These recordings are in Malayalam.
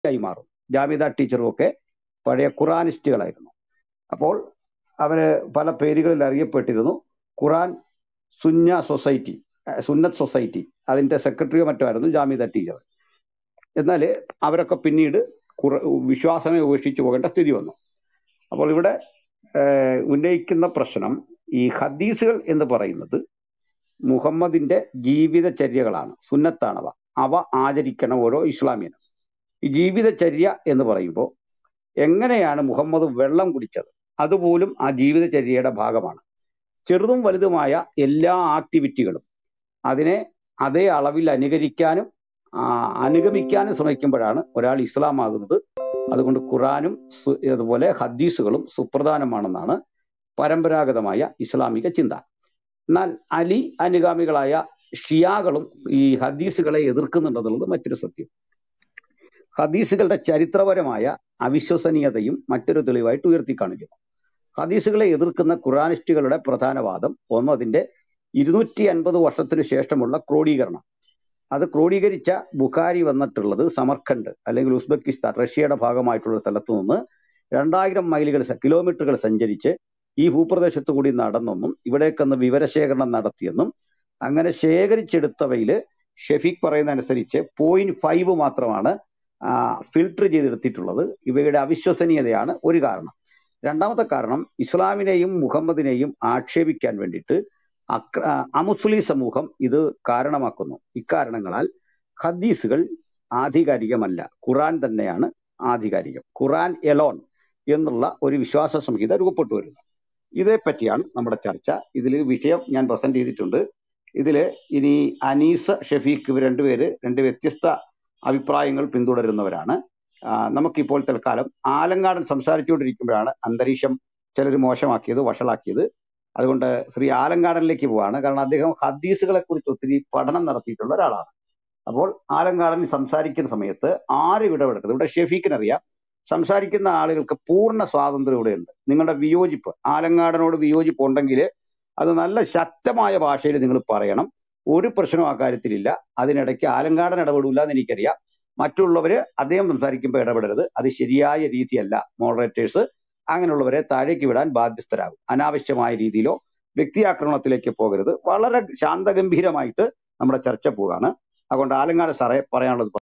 ആയി മാറും ജാമിദ ടീച്ചറും ഒക്കെ പഴയ ഖുറാനിസ്റ്റുകളായിരുന്നു അപ്പോൾ അവര് പല പേരുകളിൽ അറിയപ്പെട്ടിരുന്നു ഖുറാൻ സുന്ന സൊസൈറ്റി അഹ് സുന്നത്ത് സൊസൈറ്റി അതിന്റെ സെക്രട്ടറിയോ മറ്റോ ആയിരുന്നു ജാമിദ ടീച്ചർ എന്നാൽ അവരൊക്കെ പിന്നീട് ഖുറ- വിശ്വാസമേ ഉപേക്ഷിച്ചു പോകേണ്ട സ്ഥിതി വന്നു അപ്പോൾ ഇവിടെ ഏഹ്, ഉന്നയിക്കുന്ന പ്രശ്നം ഈ ഹദീസുകൾ എന്ന് പറയുന്നത് മുഹമ്മദിന്റെ ജീവിതചര്യകളാണ് സുന്നത്താണവ അവ ആചരിക്കണം ഓരോ ഇസ്ലാമിയനും ഈ ജീവിതചര്യ എന്ന് പറയുമ്പോൾ എങ്ങനെയാണ് മുഹമ്മദ് വെള്ളം കുടിച്ചത് അതുപോലും ആ ജീവിതചര്യയുടെ ഭാഗമാണ് ചെറുതും വലുതുമായ എല്ലാ ആക്ടിവിറ്റികളും അതിനെ അതേ അളവിൽ അനുകരിക്കാനും ആ, അനുഗമിക്കാനും ശ്രമിക്കുമ്പോഴാണ് ഒരാൾ ഇസ്ലാം ആകുന്നത് അതുകൊണ്ട് ഖുറാനും സു- അതുപോലെ ഹദീസുകളും സുപ്രധാനമാണെന്നാണ് പരമ്പരാഗതമായ ഇസ്ലാമിക ചിന്ത എന്നാൽ അലി അനുഗാമികളായ ഷിയാകളും ഈ ഹദീസുകളെ എതിർക്കുന്നുണ്ടെന്നുള്ളത് മറ്റൊരു സത്യം ഹദീസുകളുടെ ചരിത്രപരമായ അവിശ്വസനീയതയും മറ്റൊരു തെളിവായിട്ട് ഉയർത്തിക്കാണിക്കുന്നു ഹദീസുകളെ എതിർക്കുന്ന ഖുറാനിസ്റ്റുകളുടെ പ്രധാന വാദം ഒന്ന് അതിന്റെ ഇരുന്നൂറ്റി അൻപത് വർഷത്തിനു ശേഷമുള്ള ക്രോഡീകരണം അത് ക്രോഡീകരിച്ച ബുഖാരി വന്നിട്ടുള്ളത് സമർഖണ്ഡ് അല്ലെങ്കിൽ ഉസ്ബെക്കിസ്ഥാൻ റഷ്യയുടെ ഭാഗമായിട്ടുള്ള സ്ഥലത്ത് നിന്ന് രണ്ടായിരം മൈലുകൾ സ- കിലോമീറ്ററുകൾ സഞ്ചരിച്ച് ഈ ഭൂപ്രദേശത്ത് കൂടി നടന്നെന്നും ഇവിടേക്കൊന്ന് വിവരശേഖരണം നടത്തിയെന്നും അങ്ങനെ ശേഖരിച്ചെടുത്തവയിൽ ഷെഫീഖ് പറയുന്ന അനുസരിച്ച് പോയിന്റ് ഫൈവ് മാത്രമാണ് ഫിൽട്ടർ ചെയ്തെടുത്തിട്ടുള്ളത് ഇവയുടെ അവിശ്വസനീയതയാണ് ഒരു കാരണം രണ്ടാമത്തെ കാരണം ഇസ്ലാമിനെയും മുഹമ്മദിനെയും ആക്ഷേപിക്കാൻ വേണ്ടിയിട്ട് അക്ര- ആ, അമുസ്ലിം സമൂഹം ഇത് കാരണമാക്കുന്നു ഇക്കാരണങ്ങളാൽ ഹദീസുകൾ ആധികാരികമല്ല ഖുറാൻ തന്നെയാണ് ആധികാരികം ഖുറാൻ എലോൺ എന്നുള്ള ഒരു വിശ്വാസ സംഹിത രൂപപ്പെട്ടു വരുന്നു ഇതേപ്പറ്റിയാണ് നമ്മുടെ ചർച്ച ഇതിൽ വിഷയം ഞാൻ പ്രസന്റ് ചെയ്തിട്ടുണ്ട് ഇതിൽ ഇനി അനീസ് ഷെഫീഖ് ഇവർ രണ്ടുപേര് രണ്ട് വ്യത്യസ്ത അഭിപ്രായങ്ങൾ പിന്തുടരുന്നവരാണ് ആ, നമുക്കിപ്പോൾ തൽക്കാലം ആലങ്കാടൻ സംസാരിച്ചുകൊണ്ടിരിക്കുമ്പോഴാണ് അന്തരീക്ഷം ചിലർ മോശമാക്കിയത് വഷളാക്കിയത് അതുകൊണ്ട് ശ്രീ ആലങ്കാടനിലേക്ക് പോവാണ് കാരണം അദ്ദേഹം ഹദീസുകളെ കുറിച്ച് ഒത്തിരി പഠനം നടത്തിയിട്ടുള്ള ഒരാളാണ് അപ്പോൾ ആലങ്കാടൻ സംസാരിക്കുന്ന സമയത്ത് ആരും ഇടപെടരുത് ഇവിടെ ഷെഫീഖിനറിയാം സംസാരിക്കുന്ന ആളുകൾക്ക് പൂർണ്ണ സ്വാതന്ത്ര്യം ഇവിടെയുണ്ട് നിങ്ങളുടെ വിയോജിപ്പ് ആലങ്കാടനോട് വിയോജിപ്പ് ഉണ്ടെങ്കിൽ അത് നല്ല ശക്തമായ ഭാഷയിൽ നിങ്ങൾ പറയണം ഒരു പ്രശ്നവും ആ കാര്യത്തിലില്ല അതിനിടയ്ക്ക് ആലങ്കാടൻ ഇടപെടില്ല എന്ന് എനിക്കറിയാം മറ്റുള്ളവര് അദ്ദേഹം സംസാരിക്കുമ്പോൾ ഇടപെടരുത് അത് ശരിയായ രീതിയല്ല മോഡറേറ്റേഴ്സ് അങ്ങനെയുള്ളവരെ താഴേക്ക് വിടാൻ ബാധ്യസ്ഥരാകും അനാവശ്യമായ രീതിയിലോ വ്യക്തിയാക്രമണത്തിലേക്ക് പോകരുത് വളരെ ശാന്തഗംഭീരമായിട്ട് നമ്മുടെ ചർച്ച പോവുകയാണ് അതുകൊണ്ട് ആലങ്കാട് സാറേ പറയാനുള്ളത് പറ-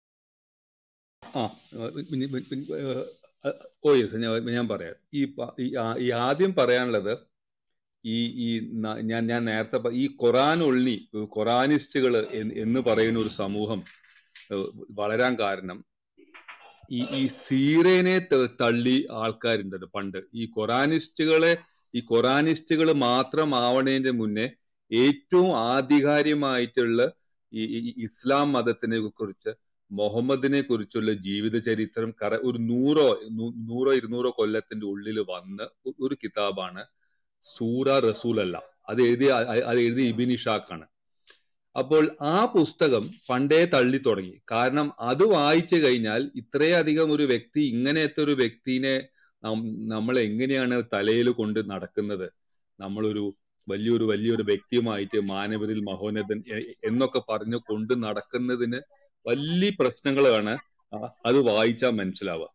ആ പിന്നെ- പിന്നെ- പിന്നെ, ഏഹ്, ഓ യെസ് ഞാൻ ഞാൻ പറയാം ഈ പ- ഈ ആ- ഈ ആദ്യം പറയാനുള്ളത് ഈ ഈ ന- ഞാൻ ഞാൻ നേരത്തെ പ- ഈ ഖുറാൻ ഒള്ളി ഖുറാനിസ്റ്റുകൾ എന്ന് പറയുന്ന ഒരു സമൂഹം ഏഹ്, വളരാൻ കാരണം ഈ ഈ സീറേനെ ത- തള്ളി ആൾക്കാരുണ്ടല്ലോ പണ്ട് ഈ ഖുറാനിസ്റ്റുകളെ ഈ ഖുറാനിസ്റ്റുകൾ മാത്രം ആവണതിന്റെ മുന്നേ ഏറ്റവും ആധികാരികമായിട്ടുള്ള ഈ ഈ- ഈ ഇസ്ലാം മതത്തിനെ കുറിച്ച് മുഹമ്മദിനെ കുറിച്ചുള്ള ജീവിത ചരിത്രം കറ ഒരു നൂറോ നൂ- നൂറോ ഇരുന്നൂറോ കൊല്ലത്തിന്റെ ഉള്ളിൽ വന്ന ഒ- ഒരു കിതാബാണ് സൂറ റസൂൽ അല്ല അത് എഴുതിയ അ- അത് എഴുതിയ ഇബിൻ ഇഷാഖാണ് അപ്പോൾ ആ പുസ്തകം പണ്ടേ തള്ളി തുടങ്ങി കാരണം അത് വായിച്ചു കഴിഞ്ഞാൽ ഇത്രയധികം ഒരു വ്യക്തി ഇങ്ങനത്തെ ഒരു വ്യക്തിനെ നം- നമ്മൾ എങ്ങനെയാണ് തലയിൽ കൊണ്ട് നടക്കുന്നത് നമ്മളൊരു വലിയൊരു വലിയൊരു വ്യക്തിയുമായിട്ട് മാനവരിൽ മഹോന്നതൻ എ- എന്നൊക്കെ പറഞ്ഞ് കൊണ്ട് നടക്കുന്നതിന് വലിയ പ്രശ്നങ്ങളാണ് ആ- അത് വായിച്ചാൽ മനസ്സിലാവുക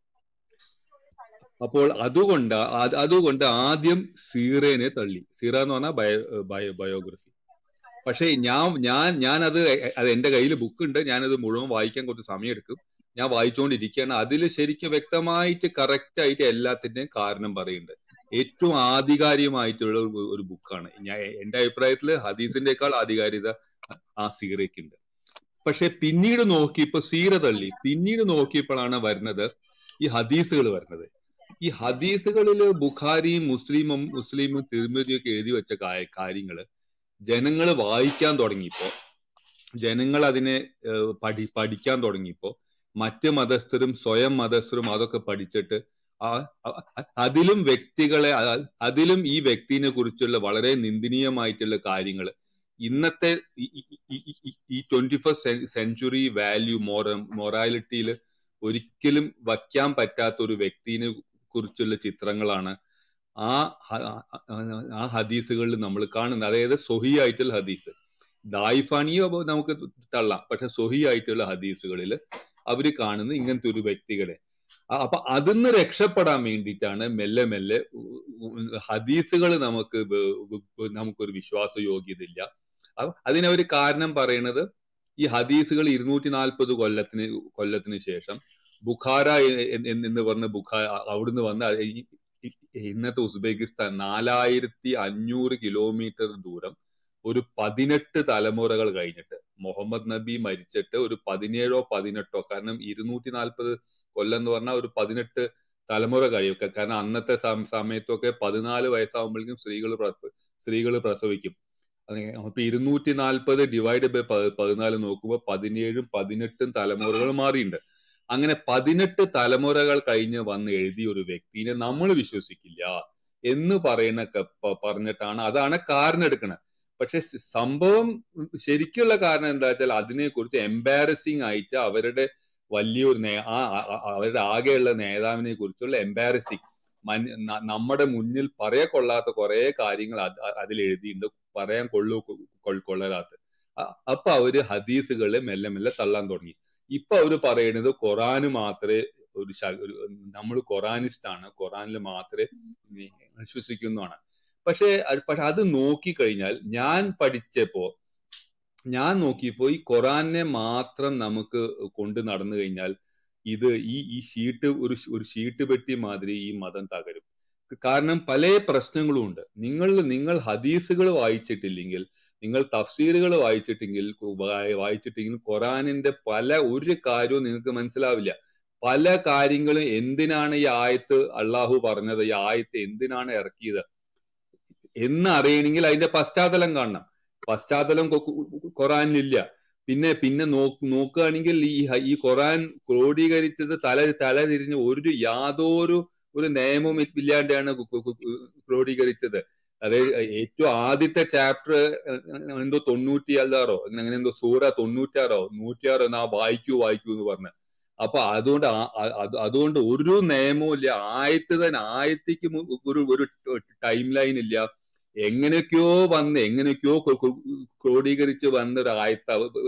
അപ്പോൾ അതുകൊണ്ട് അത് അതുകൊണ്ട് ആദ്യം സീറേനെ തള്ളി സീറ എന്ന് പറഞ്ഞാൽ ബയോ ബയോ ബയോഗ്രഫി പക്ഷേ ഞാൻ ഞാൻ ഞാൻ അത് അത് എന്റെ കയ്യിൽ ബുക്ക് ഉണ്ട് ഞാനത് മുഴുവൻ വായിക്കാൻ കുറച്ച് സമയം എടുക്കും ഞാൻ വായിച്ചുകൊണ്ടിരിക്കുകയാണ് അതിൽ ശരിക്കും വ്യക്തമായിട്ട് കറക്റ്റ് ആയിട്ട് എല്ലാത്തിന്റെയും കാരണം പറയുന്നുണ്ട് ഏറ്റവും ആധികാരികമായിട്ടുള്ള ഒരു ഒരു ബുക്കാണ് ഞാൻ എന്റെ അഭിപ്രായത്തിൽ ഹദീസിന്റെക്കാൾ ആധികാരികത ആ സീറയ്ക്കുണ്ട് പക്ഷെ പിന്നീട് നോക്കിയപ്പോ സീറ തള്ളി പിന്നീട് നോക്കിയപ്പോഴാണ് വരുന്നത് ഈ ഹദീസുകൾ വരുന്നത് ഈ ഹദീസുകളില് ബുഖാരിയും മുസ്ലിമും മുസ്ലിമും തിരുമതിയൊക്കെ എഴുതി വെച്ച കാര്യങ്ങള് ജനങ്ങൾ വായിക്കാൻ തുടങ്ങിയപ്പോ ജനങ്ങൾ അതിനെ ഏഹ്, പഠി പഠിക്കാൻ തുടങ്ങിയപ്പോ മറ്റ് മതസ്ഥരും സ്വയം മതസ്ഥരും അതൊക്കെ പഠിച്ചിട്ട് ആ അ- അ- അതിലും വ്യക്തികളെ അ- അതിലും ഈ വ്യക്തിനെ കുറിച്ചുള്ള വളരെ നിന്ദനീയമായിട്ടുള്ള കാര്യങ്ങൾ ഇന്നത്തെ ഈ- ഈ- ഈ- ഈ- ഈ ട്വന്റി ഫസ്റ്റ് സെഞ്ചുറി വാല്യൂ മോറ മൊറാലിറ്റിയിൽ ഒരിക്കലും വയ്ക്കാൻ പറ്റാത്ത ഒരു വ്യക്തിനെ കുറിച്ചുള്ള ചിത്രങ്ങളാണ് ആ ഹ- ആ ഹദീസുകളിൽ നമ്മൾ കാണുന്നത് അതായത് സൊഹി ആയിട്ടുള്ള ഹദീസ് ദായിഫാനിയോ നമുക്ക് തള്ളാം പക്ഷെ സൊഹി ആയിട്ടുള്ള ഹദീസുകളിൽ അവര് കാണുന്നത് ഇങ്ങനത്തെ ഒരു വ്യക്തികളെ അ- അപ്പൊ അതിന്ന് രക്ഷപ്പെടാൻ വേണ്ടിയിട്ടാണ് മെല്ലെ മെല്ലെ ഹദീസുകൾ നമുക്ക് വ- വ- നമുക്കൊരു വിശ്വാസ യോഗ്യത ഇല്ല അപ്പൊ അതിനവര് കാരണം പറയണത് ഈ ഹദീസുകൾ ഇരുന്നൂറ്റി നാൽപ്പത് കൊല്ലത്തിന് കൊല്ലത്തിന് ശേഷം ബുഖാര എ- എ- എന്ന് പറഞ്ഞ ബുഖാ അവിടുന്ന് വന്ന ഈ- ഈ- ഇന്നത്തെ ഉസ്ബെക്കിസ്ഥാൻ നാലായിരത്തി അഞ്ഞൂറ് കിലോമീറ്റർ ദൂരം ഒരു പതിനെട്ട് തലമുറകൾ കഴിഞ്ഞിട്ട് മുഹമ്മദ് നബി മരിച്ചിട്ട് ഒരു പതിനേഴോ പതിനെട്ടോ കാരണം ഇരുന്നൂറ്റി നാൽപ്പത് കൊല്ലം എന്ന് പറഞ്ഞാൽ ഒരു പതിനെട്ട് തലമുറ കഴിയും ക- കാരണം അന്നത്തെ സം- സമയത്തൊക്കെ പതിനാല് വയസ്സാകുമ്പോഴേക്കും സ്ത്രീകൾ സ്ത്രീകൾ പ്രസവിക്കും അത് അപ്പൊ ഇരുന്നൂറ്റി നാൽപ്പത് ഡിവൈഡ് ബൈ പതിനാല് നോക്കുമ്പോൾ പതിനേഴും പതിനെട്ടും തലമുറകൾ മാറിയിട്ടുണ്ട് അങ്ങനെ പതിനെട്ട് തലമുറകൾ കഴിഞ്ഞ് വന്ന് എഴുതിയ ഒരു വ്യക്തിനെ നമ്മൾ വിശ്വസിക്കില്ല എന്ന് പറയുന്ന ക- പ- പറഞ്ഞിട്ടാണ് അതാണ് കാരണം എടുക്കുന്നത് പക്ഷെ സ് സംഭവം ശരിക്കുള്ള കാരണം എന്താ വെച്ചാൽ അതിനെക്കുറിച്ച് എംബാരസിങ് ആയിട്ട് അവരുടെ വലിയൊരു നേ ആ ആ- ആ- അവരുടെ ആകെയുള്ള നേതാവിനെ കുറിച്ചുള്ള എംബാരസിങ് മൻ ന- നമ്മുടെ മുന്നിൽ പറയാ കൊള്ളാത്ത കുറെ കാര്യങ്ങൾ അത് അതിൽ എഴുതിയിട്ടുണ്ട് പറയാൻ കൊള്ളു കൊ- കൊള്ളരാത്ത അ- അപ്പൊ അവര് ഹദീസുകളെ മെല്ലെ മെല്ലെ തള്ളാൻ തുടങ്ങി ഇപ്പൊ അവര് പറയുന്നത് ഖുറാന് മാത്രമേ ഒരു നമ്മൾ ഖുറാനിസ്റ്റ് ആണ് ഖുറാനിൽ മാത്രമേ വി- വിശ്വസിക്കുന്നതാണ് പക്ഷെ അത് പക്ഷെ അത് നോക്കിക്കഴിഞ്ഞാൽ ഞാൻ പഠിച്ചപ്പോ ഞാൻ നോക്കിയപ്പോ ഈ ഖുറാനെ മാത്രം നമുക്ക് കൊണ്ട് നടന്നു കഴിഞ്ഞാൽ ഇത് ഈ ഈ ഷീട്ട് ഒരു ഒരു ഷീട്ട് പെട്ടി മാതിരി ഈ മതം തകരും കാരണം പല പ്രശ്നങ്ങളും ഉണ്ട് നിങ്ങൾ നിങ്ങൾ ഹദീസുകൾ വായിച്ചിട്ടില്ലെങ്കിൽ നിങ്ങൾ തഫ്സീറുകൾ വായിച്ചിട്ടെങ്കിൽ വായി- വായിച്ചിട്ടെങ്കിൽ ഖുറാനിന്റെ പല ഒരു കാര്യവും നിങ്ങൾക്ക് മനസ്സിലാവില്ല പല കാര്യങ്ങളും എന്തിനാണ് ഈ ആയത്ത് അള്ളാഹു പറഞ്ഞത് ഈ ആയത്ത് എന്തിനാണ് ഇറക്കിയത് എന്ന് അറിയണമെങ്കിൽ അതിന്റെ പശ്ചാത്തലം കാണണം പശ്ചാത്തലം കൊ- കൊ- ഖുറാനിലില്ല പിന്നെ പിന്നെ നോക്ക് നോക്കുകയാണെങ്കിൽ ഈ ഹ- ഈ ഖുറാൻ ക്രോഡീകരിച്ചത് തല തല തിരിഞ്ഞ് ഒരു യാതൊരു ഒരു നിയമവും ഇല്ലാണ്ടാണ് കു- കു- കു- ക്രോഡീകരിച്ചത് അതായത് ഏറ്റവും ആദ്യത്തെ ചാപ്റ്റർ എന്തോ തൊണ്ണൂറ്റി അല്ലാറോ അങ്ങനെ എന്തോ സൂറ തൊണ്ണൂറ്റാറോ നൂറ്റിയാറോ എന്നാ വായിക്കൂ വായിക്കൂ എന്ന് പറഞ്ഞു അപ്പൊ അതുകൊണ്ട് ആ- ആ- അത് അതുകൊണ്ട് ഒരു നിയമവും ഇല്ല ആയത്ത് തന്നെ ആയത്തിക്ക് മു- ഒരു ഒരു ടൈം ലൈൻ ഇല്ല എങ്ങനെയൊക്കെയോ വന്ന് എങ്ങനെയൊക്കെയോ ക്രോ- ക്രോ- ക്രോഡീകരിച്ച് വന്നൊരു ആയത്ത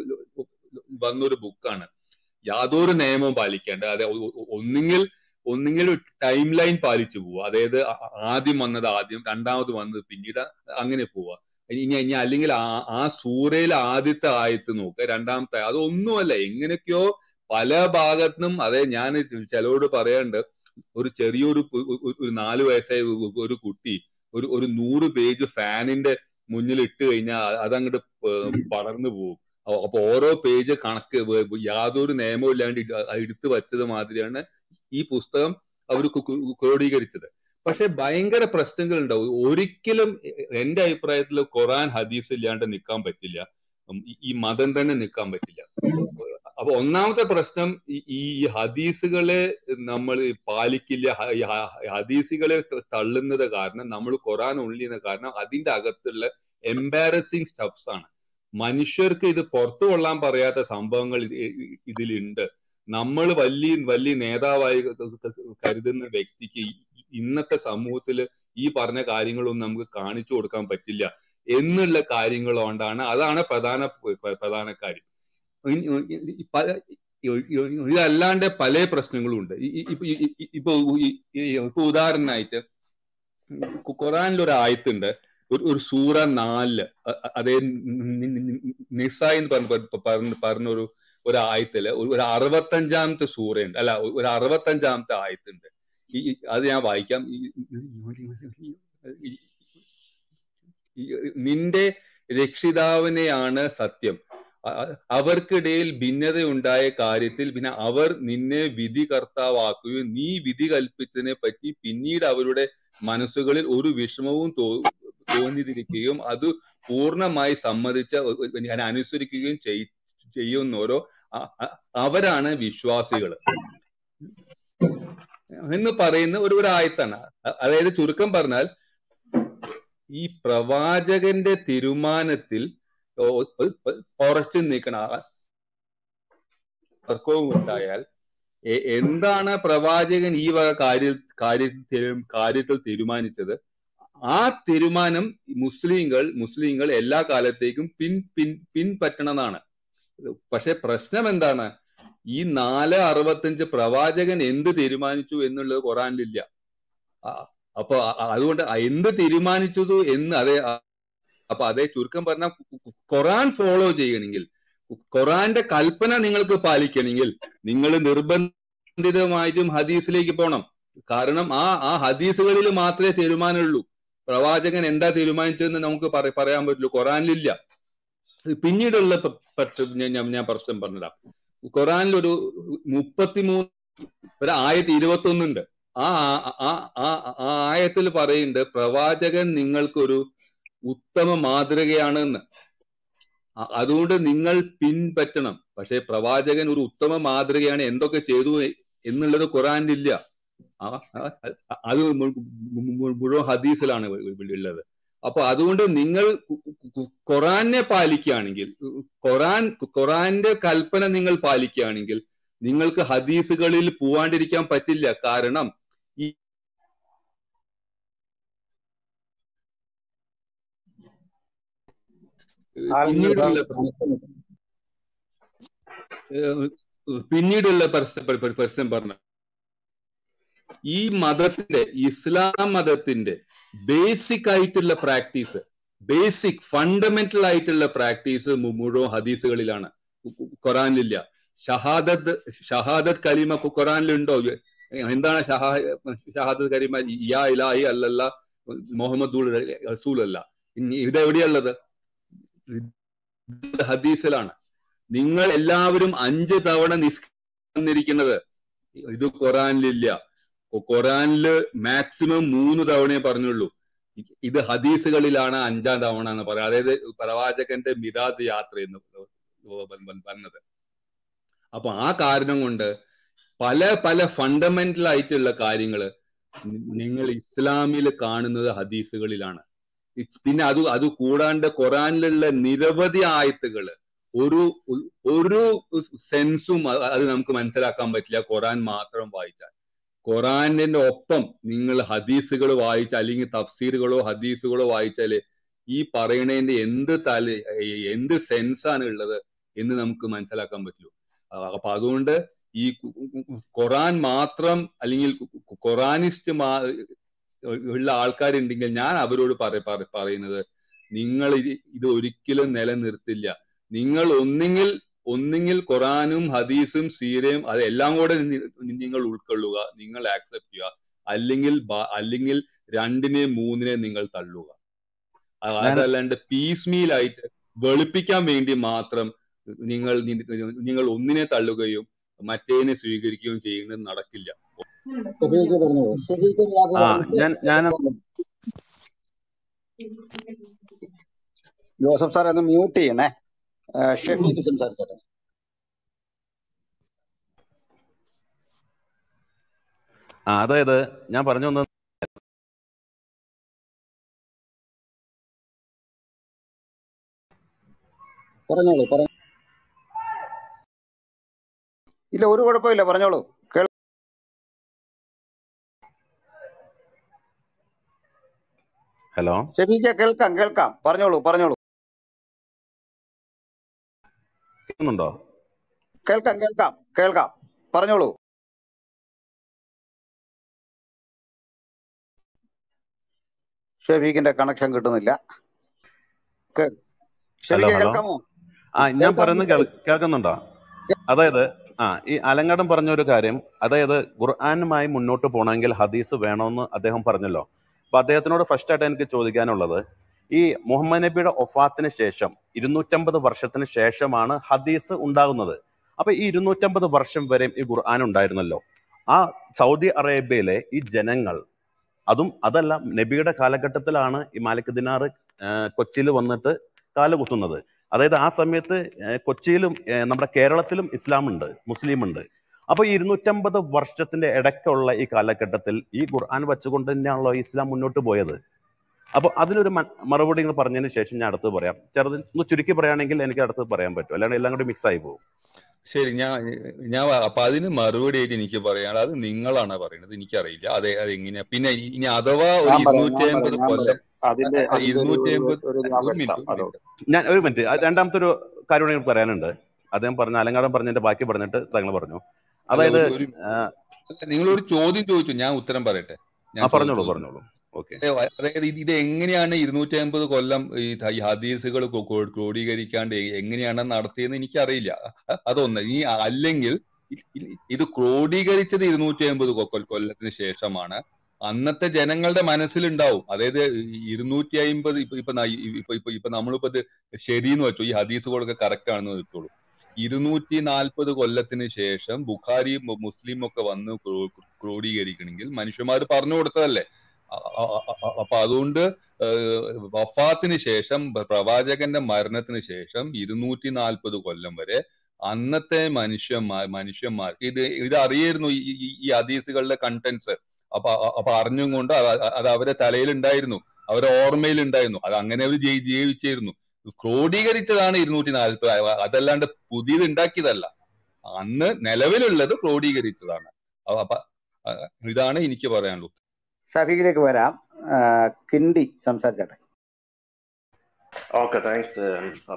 വന്നൊരു ബുക്കാണ് യാതൊരു നിയമവും പാലിക്കേണ്ട അതെ ഒ- ഒ- ഒന്നുകിൽ ഒന്നുകിൽ ടൈം ലൈൻ പാലിച്ചു പോവുക അതായത് ആ- ആദ്യം വന്നത് ആദ്യം രണ്ടാമത് വന്നത് പിന്നീട് അങ്ങനെ പോവുക ഇനി ഇനി അല്ലെങ്കിൽ ആ ആ സൂറയിലെ ആദ്യത്തെ ആയത്ത് നോക്കുക രണ്ടാമത്തെ അതൊന്നുമല്ല എങ്ങനെയൊക്കെയോ പല ഭാഗത്തുനിന്നും അതെ ഞാൻ ചിലരോട് പറയാണ്ട് ഒരു ചെറിയൊരു പു- ഒരു ഒരു നാല് വയസ്സായ ഒരു ഒരു കുട്ടി ഒരു ഒരു നൂറ് പേജ് ഫാനിന്റെ മുന്നിൽ ഇട്ട് കഴിഞ്ഞാൽ അതങ്ങോട്ട് പടർന്നു പോകും അപ്പൊ അപ്പൊ ഓരോ പേജ് കണക്ക് വ- വ- യാതൊരു നിയമവും ഇല്ലാണ്ട് ഇട് അത് എടുത്തു വച്ചത് മാതിരിയാണ് ഈ പുസ്തകം അവർ ക്രോഡീകരിച്ചത് പക്ഷെ ഭയങ്കര പ്രശ്നങ്ങൾ ഉണ്ടാവും ഒരിക്കലും എ- എന്റെ അഭിപ്രായത്തിൽ ഖുറാൻ ഹദീസ് ഇല്ലാണ്ട് നിൽക്കാൻ പറ്റില്ല ഉം ഈ ഈ മതം തന്നെ നിൽക്കാൻ പറ്റില്ല അപ്പൊ ഒന്നാമത്തെ പ്രശ്നം ഈ ഈ ഹദീസുകളെ നമ്മൾ പാലിക്കില്ല ഹ- ഈ ഹ- ഹദീസുകളെ ത- തള്ളുന്നത് കാരണം നമ്മൾ ഖുറാൻ ഉള്ളിന്ന് കാരണം അതിന്റെ അകത്തുള്ള എംബാരസിങ് സ്റ്റഫ്സ് ആണ് മനുഷ്യർക്ക് ഇത് പുറത്തു കൊള്ളാൻ പറയാത്ത സംഭവങ്ങൾ ഇത് ഇ- ഇതിലുണ്ട് നമ്മൾ വലിയ വലിയ നേതാവായി ക- ക- ക- കരുതുന്ന വ്യക്തിക്ക് ഈ- ഇന്നത്തെ സമൂഹത്തിൽ ഈ പറഞ്ഞ കാര്യങ്ങളൊന്നും നമുക്ക് കാണിച്ചു കൊടുക്കാൻ പറ്റില്ല എന്നുള്ള കാര്യങ്ങൾ കൊണ്ടാണ് അതാണ് പ്രധാന പ്ര- പ്രധാന കാര്യം ഇ- ഇ- ഇ- പല- ഇ- ഇ- ഇതല്ലാണ്ട് പല പ്രശ്നങ്ങളും ഉണ്ട് ഈ- ഈ- ഇപ്പൊ ഈ- ഈ- ഇപ്പൊ ഈ- ഈ- ഇപ്പൊ ഉദാഹരണമായിട്ട് ഖു- ഖുറാനിൽ ഒരു ആയത്തുണ്ട് ഒരു ഒരു സൂറ നാലില് അ- അ- അതേ നി- നി- നി- നിസ എന്ന് പറഞ്ഞ പ- പറഞ്ഞ പറഞ്ഞ ഒരു ഒരു ആയത്തില് ഒരു ഒരു അറുപത്തഞ്ചാമത്തെ സൂറയുണ്ട് അല്ല ഒരു അറുപത്തഞ്ചാമത്തെ ആയത്തുണ്ട് ഈ ഈ- അത് ഞാൻ വായിക്കാം ഈ- ഈ- ഈ- നിന്റെ രക്ഷിതാവിനെയാണ് സത്യം അ- അ- അവർക്കിടയിൽ ഭിന്നതയുണ്ടായ കാര്യത്തിൽ പിന്നെ അവർ നിന്നെ വിധി കർത്താവാക്കുകയും നീ വിധി കൽപ്പിച്ചതിനെ പറ്റി പിന്നീട് അവരുടെ മനസ്സുകളിൽ ഒരു വിഷമവും തോ തോന്നിയിരിക്കുകയും അത് പൂർണ്ണമായി സമ്മതിച്ച ഒ- ഒ- ഞാൻ അനുസരിക്കുകയും ചെയ് ചെയ്യുന്നോരോ അ- അ- അവരാണ് വിശ്വാസികൾ എന്ന് പറയുന്ന ഒരു ഒരു ആയത്താണ് അ- അതായത് ചുരുക്കം പറഞ്ഞാൽ ഈ പ്രവാചകന്റെ തീരുമാനത്തിൽ ഒ- ഒ- ഒ- ഉറച്ചു നിൽക്കണ ആ തർക്കവും ഉണ്ടായാൽ എ- എന്താണ് പ്രവാചകൻ ഈ വക കാര്യ കാര്യത്തിൽ കാര്യത്തിൽ തീരുമാനിച്ചത് ആ തീരുമാനം മുസ്ലിങ്ങൾ മുസ്ലിങ്ങൾ എല്ലാ കാലത്തേക്കും പിൻ പിൻ പിൻപറ്റണമെന്നാണ് പക്ഷെ പ്രശ്നം എന്താണ് ഈ നാല് അറുപത്തഞ്ച് പ്രവാചകൻ എന്ത് തീരുമാനിച്ചു എന്നുള്ളത് ഖുറാനിലില്ല ആ, അപ്പൊ അ- അ- അതുകൊണ്ട് എന്ത് തീരുമാനിച്ചതു എന്ന് അതേ ആ, അപ്പൊ അതേ ചുരുക്കം പറഞ്ഞാൽ ഖുറാൻ ഫോളോ ചെയ്യണമെങ്കിൽ ഖുറാന്റെ കൽപ്പന നിങ്ങൾക്ക് പാലിക്കണമെങ്കിൽ നിങ്ങൾ നിർബന്ധിതമായിട്ടും ഹദീസിലേക്ക് പോകണം കാരണം ആ ആ ഹദീസുകളിൽ മാത്രമേ തീരുമാനമുള്ളൂ പ്രവാചകൻ എന്താ തീരുമാനിച്ചതെന്ന് നമുക്ക് പറ- പറയാൻ പറ്റുള്ളൂ ഖുറാനിലില്ല പിന്നീടുള്ള പ- പറ്റ- ഞാൻ ഞാൻ- ഞാൻ പ്രശ്നം പറഞ്ഞതാ ഖുറാനിൽ ഒരു മുപ്പത്തിമൂന്ന് ഒരു ആയിരത്തി ഇരുപത്തി ഒന്നുണ്ട് ആ ആ- ആ ആ- ആ ആയത്തിൽ പറയുന്നുണ്ട് പ്രവാചകൻ നിങ്ങൾക്കൊരു ഉത്തമ മാതൃകയാണ് എന്ന് അ- അതുകൊണ്ട് നിങ്ങൾ പിൻപറ്റണം പക്ഷെ പ്രവാചകൻ ഒരു ഉത്തമ മാതൃകയാണ് എന്തൊക്കെ ചെയ്തു എന്നുള്ളത് ഖുറാനിലില്ല ആ ആ- അ- അത് മു- മു- മു- മുഴുവൻ ഹദീസിലാണ് ഉള്ളത് അപ്പൊ അതുകൊണ്ട് നിങ്ങൾ കു- കു- ഖുറാനെ പാലിക്കുകയാണെങ്കിൽ ഖുറാൻ ഖുറാന്റെ കൽപ്പന നിങ്ങൾ പാലിക്കുകയാണെങ്കിൽ നിങ്ങൾക്ക് ഹദീസുകളിൽ പോവാണ്ടിരിക്കാൻ പറ്റില്ല കാരണം ഈ ആൽവിൻ സാർ പിന്നീടുള്ള ഏഹ് പിന്നീടുള്ള പ്രശ്നം പ്രശ്നം പറഞ്ഞ ഈ മതത്തിന്റെ ഇസ്ലാം മതത്തിന്റെ ബേസിക് ആയിട്ടുള്ള പ്രാക്ടീസ് ബേസിക് ഫണ്ടമെന്റൽ ആയിട്ടുള്ള പ്രാക്ടീസ് മുഴുവൻ ഹദീസുകളിലാണ് ഖുറാനിലില്ല ഷഹാദത്ത് ഷഹാദത്ത് കലിമ ഖുറാനിലുണ്ടോ എന്താണ് ഷഹാ ഷഹാദത്ത് കലിമ യാ ഇലാഹി അല്ലല്ല മുഹമ്മദ് റസൂൽ അല്ല ഇനി ഇതെവിടെയുള്ളത് ഇത് ഹദീസിലാണ് നിങ്ങൾ എല്ലാവരും അഞ്ച് തവണ നിസ്കരിക്കുന്നത് ഇത് ഖുറാനിലില്ല ഖുറാനില് മാക്സിമം മൂന്ന് തവണയെ പറഞ്ഞുള്ളൂ ഇത് ഹദീസുകളിലാണ് അഞ്ചാം തവണ എന്ന് പറയാം അതായത് പ്രവാചകന്റെ മിരാജ് യാത്ര എന്ന് പറഞ്ഞത് അപ്പൊ ആ കാരണം കൊണ്ട് പല പല ഫണ്ടമെന്റൽ ആയിട്ടുള്ള കാര്യങ്ങൾ നിങ്ങൾ ഇസ്ലാമിൽ കാണുന്നത് ഹദീസുകളിലാണ് പിന്നെ അത് അത് കൂടാണ്ട് ഖുറാനിലുള്ള നിരവധി ആയത്തുകള് ഒരു ഒരു സെൻസും അത് നമുക്ക് മനസ്സിലാക്കാൻ പറ്റില്ല ഖുറാൻ മാത്രം വായിച്ചാൽ ഖുറാനിന്റെ ഒപ്പം നിങ്ങൾ ഹദീസുകൾ വായിച്ച അല്ലെങ്കിൽ തഫ്സീറുകളോ ഹദീസുകളോ വായിച്ചാല് ഈ പറയണതിന്റെ എന്ത് തല എന്ത് സെൻസാണ് ഉള്ളത് എന്ന് നമുക്ക് മനസ്സിലാക്കാൻ പറ്റുള്ളൂ അപ്പൊ അതുകൊണ്ട് ഈ ഖുറാൻ മാത്രം അല്ലെങ്കിൽ ഖുറാനിസ്റ്റ് ഉള്ള ആൾക്കാരുണ്ടെങ്കിൽ ഞാൻ അവരോട് പറയുന്നത് നിങ്ങൾ ഇത് ഒരിക്കലും നിലനിർത്തില്ല നിങ്ങൾ ഒന്നുകിൽ ഒന്നുകിൽ ഖുറാനും ഹദീസും സീരയും അതെല്ലാം കൂടെ നിങ്ങൾ ഉൾക്കൊള്ളുക നിങ്ങൾ ആക്സെപ്റ്റ് ചെയ്യുക അല്ലെങ്കിൽ അല്ലെങ്കിൽ രണ്ടിനെ മൂന്നിനെ നിങ്ങൾ തള്ളുക അതല്ലാണ്ട് പീസ് മീൽ ആയിട്ട് വെളുപ്പിക്കാൻ വേണ്ടി മാത്രം നിങ്ങൾ നിങ്ങൾ ഒന്നിനെ തള്ളുകയും മറ്റേതിനെ സ്വീകരിക്കുകയും ചെയ്യുന്നത് നടക്കില്ല ഞാൻ ഞാൻ ജോസഫ് സാർ ഒന്ന് മ്യൂട്ട് ചെയ്യണേ ഷെഫീഖ് സംസാരിച്ചോട്ടെ ആ അതായത് ഞാൻ പറഞ്ഞു വന്നത് പറഞ്ഞോളൂ പറഞ്ഞു ഇല്ല ഒരു കുഴപ്പമില്ല പറഞ്ഞോളൂ കേൾ ഹലോ ഷെഫീഖ കേൾക്കാം കേൾക്കാം പറഞ്ഞോളൂ പറഞ്ഞോളൂ കേൾക്കുന്നുണ്ടോ കേൾക്കാം കേൾക്കാം കേൾക്കാം പറഞ്ഞോളൂ ഷെഫീഖിന്റെ കണക്ഷൻ കിട്ടുന്നില്ല ഹലോ ഷെഫീഖ ഹലോ കേൾക്കാമോ ആ ഞാൻ കേൾക്കാം പറയുന്നത് കേൾ- കേൾക്കുന്നുണ്ടോ അതായത് ആ ഈ അലങ്ങടം പറഞ്ഞ ഒരു കാര്യം അതായത് ഖുർആാനുമായി മുന്നോട്ട് പോകണമെങ്കിൽ ഹദീസ് വേണമെന്ന് അദ്ദേഹം പറഞ്ഞല്ലോ അപ്പൊ അദ്ദേഹത്തിനോട് ഫസ്റ്റ് ആയിട്ട് എനിക്ക് ചോദിക്കാനുള്ളത് ഈ മുഹമ്മദ് നബിയുടെ ഒഫാത്തിന് ശേഷം ഇരുന്നൂറ്റമ്പത് വർഷത്തിന് ശേഷമാണ് ഹദീസ് ഉണ്ടാകുന്നത് അപ്പൊ ഈ ഇരുന്നൂറ്റമ്പത് വർഷം വരെയും ഈ ഖുർആൻ ഉണ്ടായിരുന്നല്ലോ ആ സൗദി അറേബ്യയിലെ ഈ ജനങ്ങൾ അതും അതല്ല നബിയുടെ കാലഘട്ടത്തിലാണ് ഈ മാലിക് ദിനാർ കൊച്ചിയിൽ വന്നിട്ട് കാലുകുത്തുന്നത് അതായത് ആ സമയത്ത് ഏഹ്, കൊച്ചിയിലും ഏഹ്, നമ്മുടെ കേരളത്തിലും ഇസ്ലാം ഉണ്ട് മുസ്ലിം ഉണ്ട് അപ്പൊ ഈ ഇരുന്നൂറ്റമ്പത് വർഷത്തിന്റെ ഇടയ്ക്കുള്ള ഈ കാലഘട്ടത്തിൽ ഈ ഖുർആൻ വെച്ചുകൊണ്ട് തന്നെയാണല്ലോ ഇസ്ലാം മുന്നോട്ട് പോയത് അപ്പൊ അതിനൊരു മ- മറുപടി നിങ്ങൾ പറഞ്ഞതിന് ശേഷം ഞാൻ അടുത്ത് പറയാം ചെറുത് ഒന്ന് ചുരുക്കി പറയുകയാണെങ്കിൽ എനിക്ക് അടുത്ത് പറയാൻ പറ്റും അല്ലാണ്ട് എല്ലാം കൂടി മിക്സ് ആയി പോകും ശരി ഞാൻ ഞാൻ അപ്പൊ അതിന് മറുപടി ആയിട്ട് എനിക്ക് പറയാനുള്ളത് അത് നിങ്ങളാണ് പറയുന്നത് എനിക്കറിയില്ല അതെ അത് എങ്ങനെയാ പിന്നെ ഇനി അഥവാ ഒരു ഞാൻ പറയാം ഇരുന്നൂറ്റി ഞാൻ അമ്പത് പറയാം ഞാൻ കൊല്ലം പറയാം അതിന്റെ അതിന്റെ ഒരു ഇരുന്നൂറ്റി ഒരു അമ്പത് ഒരു ഞാൻ ഒരു മിനിറ്റ് വരുത്താം ഒരു ഹലോ മിനിറ്റ് ഞാൻ ഒരു മിനിറ്റ് രണ്ടാമത്തെ ഒരു കാര്യം കൂടി എനിക്ക് പറയാനുണ്ട് അദ്ദേഹം പറഞ്ഞ അലങ്കാടൻ പറഞ്ഞതിന്റെ ബാക്കി പറഞ്ഞിട്ട് താങ്കൾ പറഞ്ഞു അല്ല അതായത് ഒരു ഒരു ആ, അല്ല, നിങ്ങളൊരു ചോദ്യം ചോദിച്ചു ഞാൻ ഉത്തരം പറയട്ടെ ഞാൻ ആ ചോദിച്ച പറഞ്ഞോളൂ ചോദ്യം പറഞ്ഞോളൂ ഓക്കെ അതായത് അതായത് ഇത് ഇത് എങ്ങനെയാണ് ഇരുന്നൂറ്റി അമ്പത് കൊല്ലം ഈ ത- ഈ ഹദീസുകൾ ക്രോ- ക്രോ- ക്രോഡീകരിക്കാണ്ട് എ- എങ്ങനെയാണ് നടത്തിയെന്ന് എനിക്കറിയില്ല അ- അതൊന്ന് ഈ അല്ലെങ്കിൽ ഇ- ഇ- ഇത് ക്രോഡീകരിച്ചത് ഇരുന്നൂറ്റി അമ്പത് കൊല്ലത്തിന് ശേഷമാണ് അന്നത്തെ ജനങ്ങളുടെ മനസ്സിലുണ്ടാവും അതായത് ഇരുന്നൂറ്റി അമ്പത് ഇപ്പൊ ഇപ്പൊ ന- ഇപ്പൊ ഇപ്പൊ ഇപ്പൊ നമ്മളിപ്പോ ഇത് ശരിയെന്ന് വെച്ചോ ഈ ഹദീസുകളൊക്കെ കറക്റ്റ് ആണെന്ന് വെച്ചോളൂ ഇരുന്നൂറ്റി നാൽപ്പത് കൊല്ലത്തിന് ശേഷം ബുഖാരിയും മുസ്ലിം ഒക്കെ വന്ന് ക്രോ- ക്രോഡീകരിക്കണമെങ്കിൽ മനുഷ്യന്മാർ പറഞ്ഞു കൊടുത്തതല്ലേ അ- അ- അ- അ- അപ്പൊ അതുകൊണ്ട് ഏഹ്, വഫാത്തിന് ശേഷം പ്ര- പ്രവാചകന്റെ മരണത്തിന് ശേഷം ഇരുന്നൂറ്റി നാൽപ്പത് കൊല്ലം വരെ അന്നത്തെ മനുഷ്യന്മാർ മനുഷ്യന്മാർക്ക് ഇത് ഇത് അറിയായിരുന്നു ഈ ഈ- ഈ ഹദീസുകളുടെ കണ്ടന്റ്സ് അപ്പൊ അ- അപ്പൊ അറിഞ്ഞും കൊണ്ട് അത് അത് അവരെ തലയിൽ ഉണ്ടായിരുന്നു അവരെ ഓർമ്മയിൽ ഉണ്ടായിരുന്നു അത് അങ്ങനെ അവർ ജയി- ജീവിച്ചിരുന്നു ക്രോഡീകരിച്ചതാണ് ഇരുന്നൂറ്റി നാൽപ്പത് അതല്ലാണ്ട് പുതിയത് ഉണ്ടാക്കിയതല്ല അന്ന് നിലവിലുള്ളത് ക്രോഡീകരിച്ചതാണ് അ- അപ്പൊ അ- ഇതാണ് എനിക്ക് പറയാനുള്ളത് ഷഫീഖിലേക്ക് വരാം ആ, കിണ്ടി സംസാരിച്ചട്ടെ ഓക്കെ താങ്ക്സ് സാർ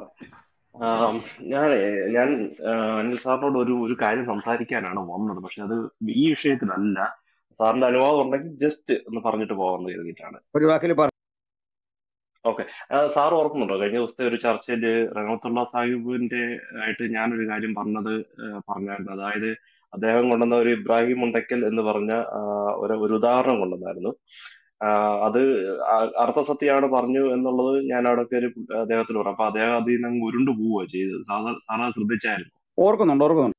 ഞാൻ ഞാൻ ആ, അനിൽ സാറിനോട് ഒരു ഒരു കാര്യം സംസാരിക്കാനാണ് വന്നത് പക്ഷെ അത് ഈ വിഷയത്തിലല്ല സാറിന്റെ അനുവാദം ഉണ്ടെങ്കിൽ ജസ്റ്റ് ഒന്ന് പറഞ്ഞിട്ട് പോകാമെന്ന് കരുതിയിട്ടാണ് ഒരു വാക്കിൽ പറ ഓക്കെ സാർ ഓർക്കുന്നുണ്ടോ കഴിഞ്ഞ ദിവസത്തെ ഒരു ചർച്ചയിൽ റഹമത്തുള്ള സാഹിബിന്റെ ആയിട്ട് ഞാനൊരു കാര്യം പറഞ്ഞത് ആ, പറഞ്ഞായിരുന്നു അതായത് അദ്ദേഹം കൊണ്ടുവന്ന ഒരു ഇബ്രാഹിം മുണ്ടക്കൽ എന്ന് പറഞ്ഞ ആ, ഒരു ഒരു ഉദാഹരണം കൊണ്ടുവന്നായിരുന്നു ആ, അത് ആ- അർത്ഥസത്യമാണ് പറഞ്ഞു എന്നുള്ളത് ഞാൻ അവിടെ ഒരു അദ്ദേഹത്തിന് പറഞ്ഞു അപ്പൊ അദ്ദേഹം അതിൽ നിന്ന് അങ്ങ് ഉരുണ്ടു പോവുക ചെയ്തത് സാധാ സാറ് ശ്രദ്ധിച്ചായിരുന്നു ഓർക്കുന്നുണ്ട് ഓർക്കുന്നുണ്ട്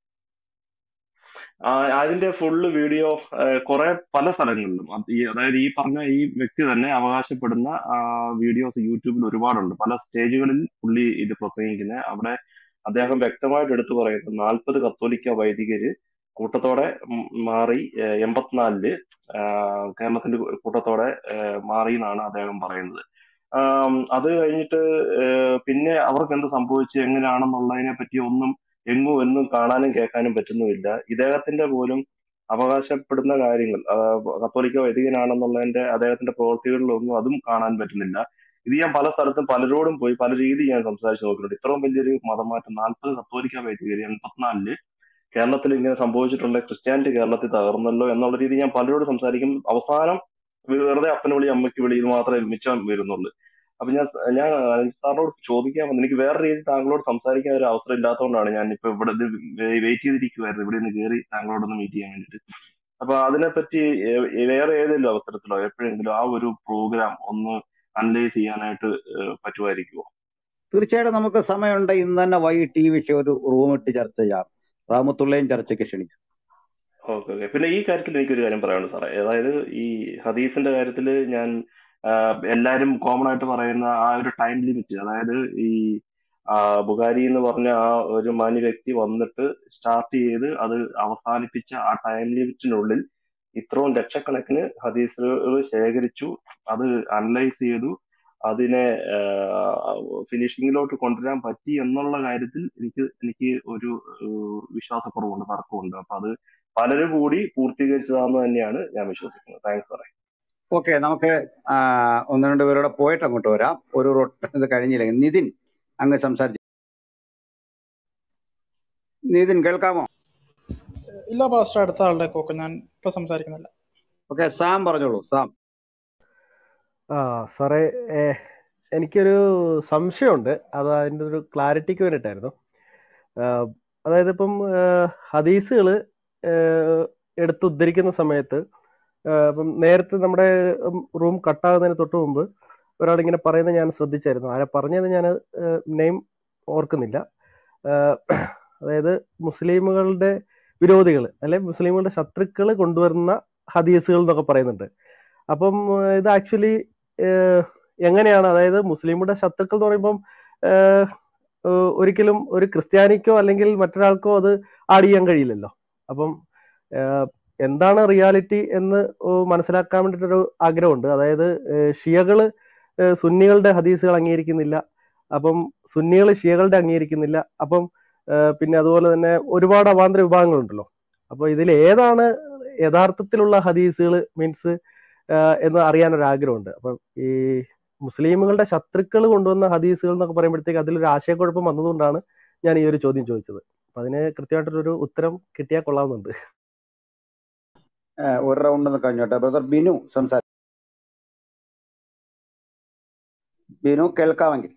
ആ, അതിന്റെ ഫുള്ള് വീഡിയോ കുറെ പല സ്ഥലങ്ങളിലും അത് ഈ അതായത് ഈ പറഞ്ഞ ഈ വ്യക്തി തന്നെ അവകാശപ്പെടുന്ന വീഡിയോസ് യൂട്യൂബിൽ ഒരുപാടുണ്ട് പല സ്റ്റേജുകളിൽ പുള്ളി ഇത് പ്രസംഗിക്കുന്ന അവിടെ അദ്ദേഹം വ്യക്തമായിട്ട് എടുത്തു പറയുന്നത് നാൽപ്പത് കത്തോലിക്ക വൈദികര് കൂട്ടത്തോടെ ഉം മാറി ഏഹ് എൺപത്തിനാലില് ആഹ് കേരളത്തിന്റെ കൂട്ടത്തോടെ ഏഹ് മാറി എന്നാണ് അദ്ദേഹം പറയുന്നത് ആം, അത് കഴിഞ്ഞിട്ട് ഏഹ് പിന്നെ അവർക്ക് എന്ത് സംഭവിച്ചു എങ്ങനെയാണെന്നുള്ളതിനെ പറ്റി ഒന്നും എങ്ങും എന്നും കാണാനും കേൾക്കാനും പറ്റുന്നുമില്ല ഇദ്ദേഹത്തിന്റെ പോലും അവകാശപ്പെടുന്ന കാര്യങ്ങൾ ആഹ് കത്തോലിക്ക വൈദികനാണെന്നുള്ളതിന്റെ അദ്ദേഹത്തിന്റെ പ്രവൃത്തികളിലൊന്നും അതും കാണാൻ പറ്റുന്നില്ല ഇത് ഞാൻ പല സ്ഥലത്തും പലരോടും പോയി പല രീതി ഞാൻ സംസാരിച്ച് നോക്കിയിട്ടുണ്ട് ഇത്രയും വലിയൊരു മതമാറ്റം നാൽപ്പത് കത്തോലിക്ക വൈദികർ എൺപത്തിനാലില് കേരളത്തിൽ ഇങ്ങനെ സംഭവിച്ചിട്ടുണ്ട് ക്രിസ്ത്യാനിറ്റി കേരളത്തിൽ തകർന്നല്ലോ എന്നുള്ള രീതി ഞാൻ പലരോടും സംസാരിക്കും അവസാനം വെറുതെ അപ്പന് വിളി അമ്മയ്ക്ക് വിളിയിൽ മാത്രമേ മിച്ചം വരുന്നുള്ളൂ അപ്പൊ ഞാൻ ഞാൻ അനിൽ സാറിനോട് ചോദിക്കാൻ വന്നു എനിക്ക് വേറെ രീതിയിൽ താങ്കളോട് സംസാരിക്കാൻ ഒരു അവസരം ഇല്ലാത്തതുകൊണ്ടാണ് ഞാൻ ഇപ്പൊ ഇവിടെ വെയിറ്റ് ചെയ്തിരിക്കുവായിരുന്നു ഇവിടെ നിന്ന് കയറി താങ്കളോടൊന്ന് മീറ്റ് ചെയ്യാൻ വേണ്ടിയിട്ട് അപ്പൊ അതിനെപ്പറ്റി ഏ- വേറെ ഏതെങ്കിലും അവസരത്തിലോ എപ്പോഴെങ്കിലും ആ ഒരു പ്രോഗ്രാം ഒന്ന് അനലൈസ് ചെയ്യാനായിട്ട് ഏഹ് പറ്റുമായിരിക്കുമോ തീർച്ചയായിട്ടും നമുക്ക് സമയമുണ്ട് ഇന്ന് തന്നെ വൈകിട്ട് ഈ വിഷയം ഒരു റൂം ഇട്ട് ചർച്ച ചെയ്യാം റാമത്തുള്ളയും ചർച്ചയ്ക്ക് ക്ഷണിച്ചു ഓക്കെ ഓക്കെ പിന്നെ ഈ കാര്യത്തിൽ എനിക്കൊരു കാര്യം പറയാനുണ്ട് സാറേ അതായത് ഈ ഹദീസിന്റെ കാര്യത്തിൽ ഞാൻ ആഹ് എല്ലാരും കോമൺ ആയിട്ട് പറയുന്ന ആ ഒരു ടൈം ലിമിറ്റ് അതായത് ഈ ആഹ് ബുഖാരി എന്ന് പറഞ്ഞ ആ ഒരു മാന്യ വ്യക്തി വന്നിട്ട് സ്റ്റാർട്ട് ചെയ്ത് അത് അവസാനിപ്പിച്ച ആ ടൈം ലിമിറ്റിനുള്ളിൽ ഇത്രയും ലക്ഷക്കണക്കിന് ഹദീസുകൾ ശേഖരിച്ചു അത് അനലൈസ് ചെയ്തു അതിനെ ഫിനിഷിങ്ങിലോട്ട് കൊണ്ടുവരാൻ പറ്റി എന്നുള്ള കാര്യത്തിൽ എനിക്ക് എനിക്ക് ഒരു ഏഹ് വിശ്വാസക്കുറവുണ്ട് തർക്കമുണ്ട് അപ്പൊ അത് പലരും കൂടി പൂർത്തീകരിച്ചതാണെന്ന് തന്നെയാണ് ഞാൻ വിശ്വസിക്കുന്നത് താങ്ക്സ് സാറേ ഓക്കെ നമുക്ക് ആ, ഒന്ന് രണ്ട് പേരോടെ പോയിട്ട് അങ്ങോട്ട് വരാം ഒരു റൊട്ട് ഇത് കഴിഞ്ഞില്ലെങ്കിൽ നിതിൻ അങ്ങ് സംസാരിച്ചു നിതിൻ കേൾക്കാമോ ഇല്ല പാസ്റ്റർ അടുത്ത ആളുടെ കോക്ക് ഞാൻ ഇപ്പൊ സംസാരിക്കുന്നില്ല ഓക്കെ സാം പറഞ്ഞോളൂ സാം ആ സാറേ ഏ, എനിക്കൊരു സംശയമുണ്ട് അത് അതിൻ്റെ ഒരു ക്ലാരിറ്റിക്ക് വേണ്ടിയിട്ടായിരുന്നു ആ, അതായത് ഇപ്പം ഹദീസുകൾ എടുത്ത് ഉദ്ധരിക്കുന്ന സമയത്ത് ആ, ഇപ്പം നേരത്തെ നമ്മുടെ റൂം കട്ടാകുന്നതിന് തൊട്ട് മുമ്പ് ഒരാളിങ്ങനെ പറയുന്നത് ഞാൻ ശ്രദ്ധിച്ചായിരുന്നു ആരെ പറഞ്ഞത് ഞാൻ നെയിം ഓർക്കുന്നില്ല ആ, അതായത് മുസ്ലിമുകളുടെ വിരോധികൾ അല്ലെ മുസ്ലിമുകളുടെ ശത്രുക്കൾ കൊണ്ടുവരുന്ന ഹദീസുകൾ എന്നൊക്കെ പറയുന്നുണ്ട് അപ്പം ഏഹ് ഇത് ആക്ച്വലി എങ്ങനെയാണ് അതായത് മുസ്ലിമുടെ ശത്രുക്കൾ എന്ന് പറയുമ്പം ഏഹ് ഏഹ് ഒരിക്കലും ഒരു ക്രിസ്ത്യാനിക്കോ അല്ലെങ്കിൽ മറ്റൊരാൾക്കോ അത് ആഡ് ചെയ്യാൻ കഴിയില്ലല്ലോ അപ്പം ഏഹ് എന്താണ് റിയാലിറ്റി എന്ന് ഏഹ് മനസ്സിലാക്കാൻ വേണ്ടിയിട്ടൊരു ആഗ്രഹമുണ്ട് അതായത് ഏഹ് ഷിയകള് ഏഹ് സുന്നികളുടെ ഹദീസുകൾ അംഗീകരിക്കുന്നില്ല അപ്പം സുന്നികൾ ഷിയകളുടെ അംഗീകരിക്കുന്നില്ല അപ്പം ഏഹ് പിന്നെ അതുപോലെ തന്നെ ഒരുപാട് അവാന്തര വിഭാഗങ്ങളുണ്ടല്ലോ അപ്പൊ ഇതിൽ ഏതാണ് യഥാർത്ഥത്തിലുള്ള ഹദീസുകൾ മീൻസ് എന്ന് അറിയാൻ ഒരു ആഗ്രഹമുണ്ട് അപ്പം ഈ മുസ്ലിമുകളുടെ ശത്രുക്കൾ കൊണ്ടുവന്ന ഹദീസുകൾ എന്നൊക്കെ പറയുമ്പോഴത്തേക്ക് അതിലൊരു ആശയക്കുഴപ്പം വന്നതുകൊണ്ടാണ് ഞാൻ ഈ ഒരു ചോദ്യം ചോദിച്ചത് അപ്പൊ അതിന് കൃത്യമായിട്ടൊരു ഉത്തരം കിട്ടിയാൽ കൊള്ളാവുന്നുണ്ട് ഏഹ് ഒരു റൗണ്ട് കഴിഞ്ഞോട്ടെ ബ്രദർ ബിനു സംസാരിക്കും ബിനു കേൾക്കാമെങ്കിൽ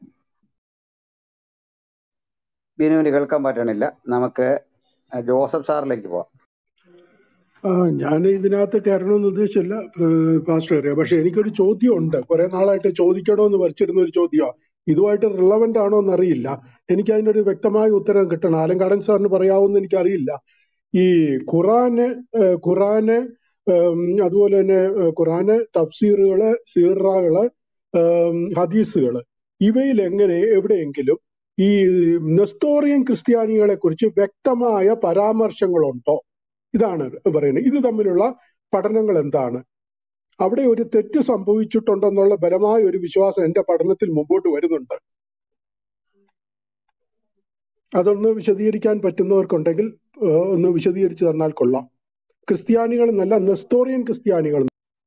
ബിനുവിന് കേൾക്കാൻ പറ്റണില്ല നമുക്ക് ജോസഫ് സാറിലേക്ക് പോവാം ആ ഞാൻ ഇതിനകത്ത് കയറണമെന്ന് ഉദ്ദേശിച്ചില്ല പ്ര- പാസ്റ്റർ പക്ഷെ എനിക്കൊരു ചോദ്യം ഉണ്ട് കുറെ നാളായിട്ട് ചോദിക്കണമെന്ന് വരച്ചിരുന്ന ഒരു ചോദ്യമാണ് ഇതുമായിട്ട് റിലവന്റ് ആണോ എന്നറിയില്ല എനിക്ക് അതിനൊരു വ്യക്തമായ ഉത്തരം കിട്ടണം ആലങ്കാടൻ സാറിന് പറയാവുന്ന എനിക്കറിയില്ല ഈ ഖുറാന് ഏഹ് ഖുറാന് ഉം, അതുപോലെ തന്നെ ഏഹ് ഖുറാന് തഫ്സീറുകള് സീറകള് ഉം, ഹദീസുകള് ഇവയിൽ എങ്ങനെ എവിടെയെങ്കിലും ഈ നെസ്തോറിയൻ ക്രിസ്ത്യാനികളെ കുറിച്ച് വ്യക്തമായ പരാമർശങ്ങളുണ്ടോ ഇതാണ് പറയുന്നത് ഇത് തമ്മിലുള്ള പഠനങ്ങൾ എന്താണ് അവിടെ ഒരു തെറ്റ് സംഭവിച്ചിട്ടുണ്ടെന്നുള്ള ബലമായ ഒരു വിശ്വാസം എന്റെ പഠനത്തിൽ മുമ്പോട്ട് വരുന്നുണ്ട് അതൊന്ന് വിശദീകരിക്കാൻ പറ്റുന്നവർക്കുണ്ടെങ്കിൽ ഏഹ്, ഒന്ന് വിശദീകരിച്ചു തന്നാൽ കൊള്ളാം ക്രിസ്ത്യാനികൾ എന്നല്ല നെസ്തോറിയൻ ക്രിസ്ത്യാനികൾ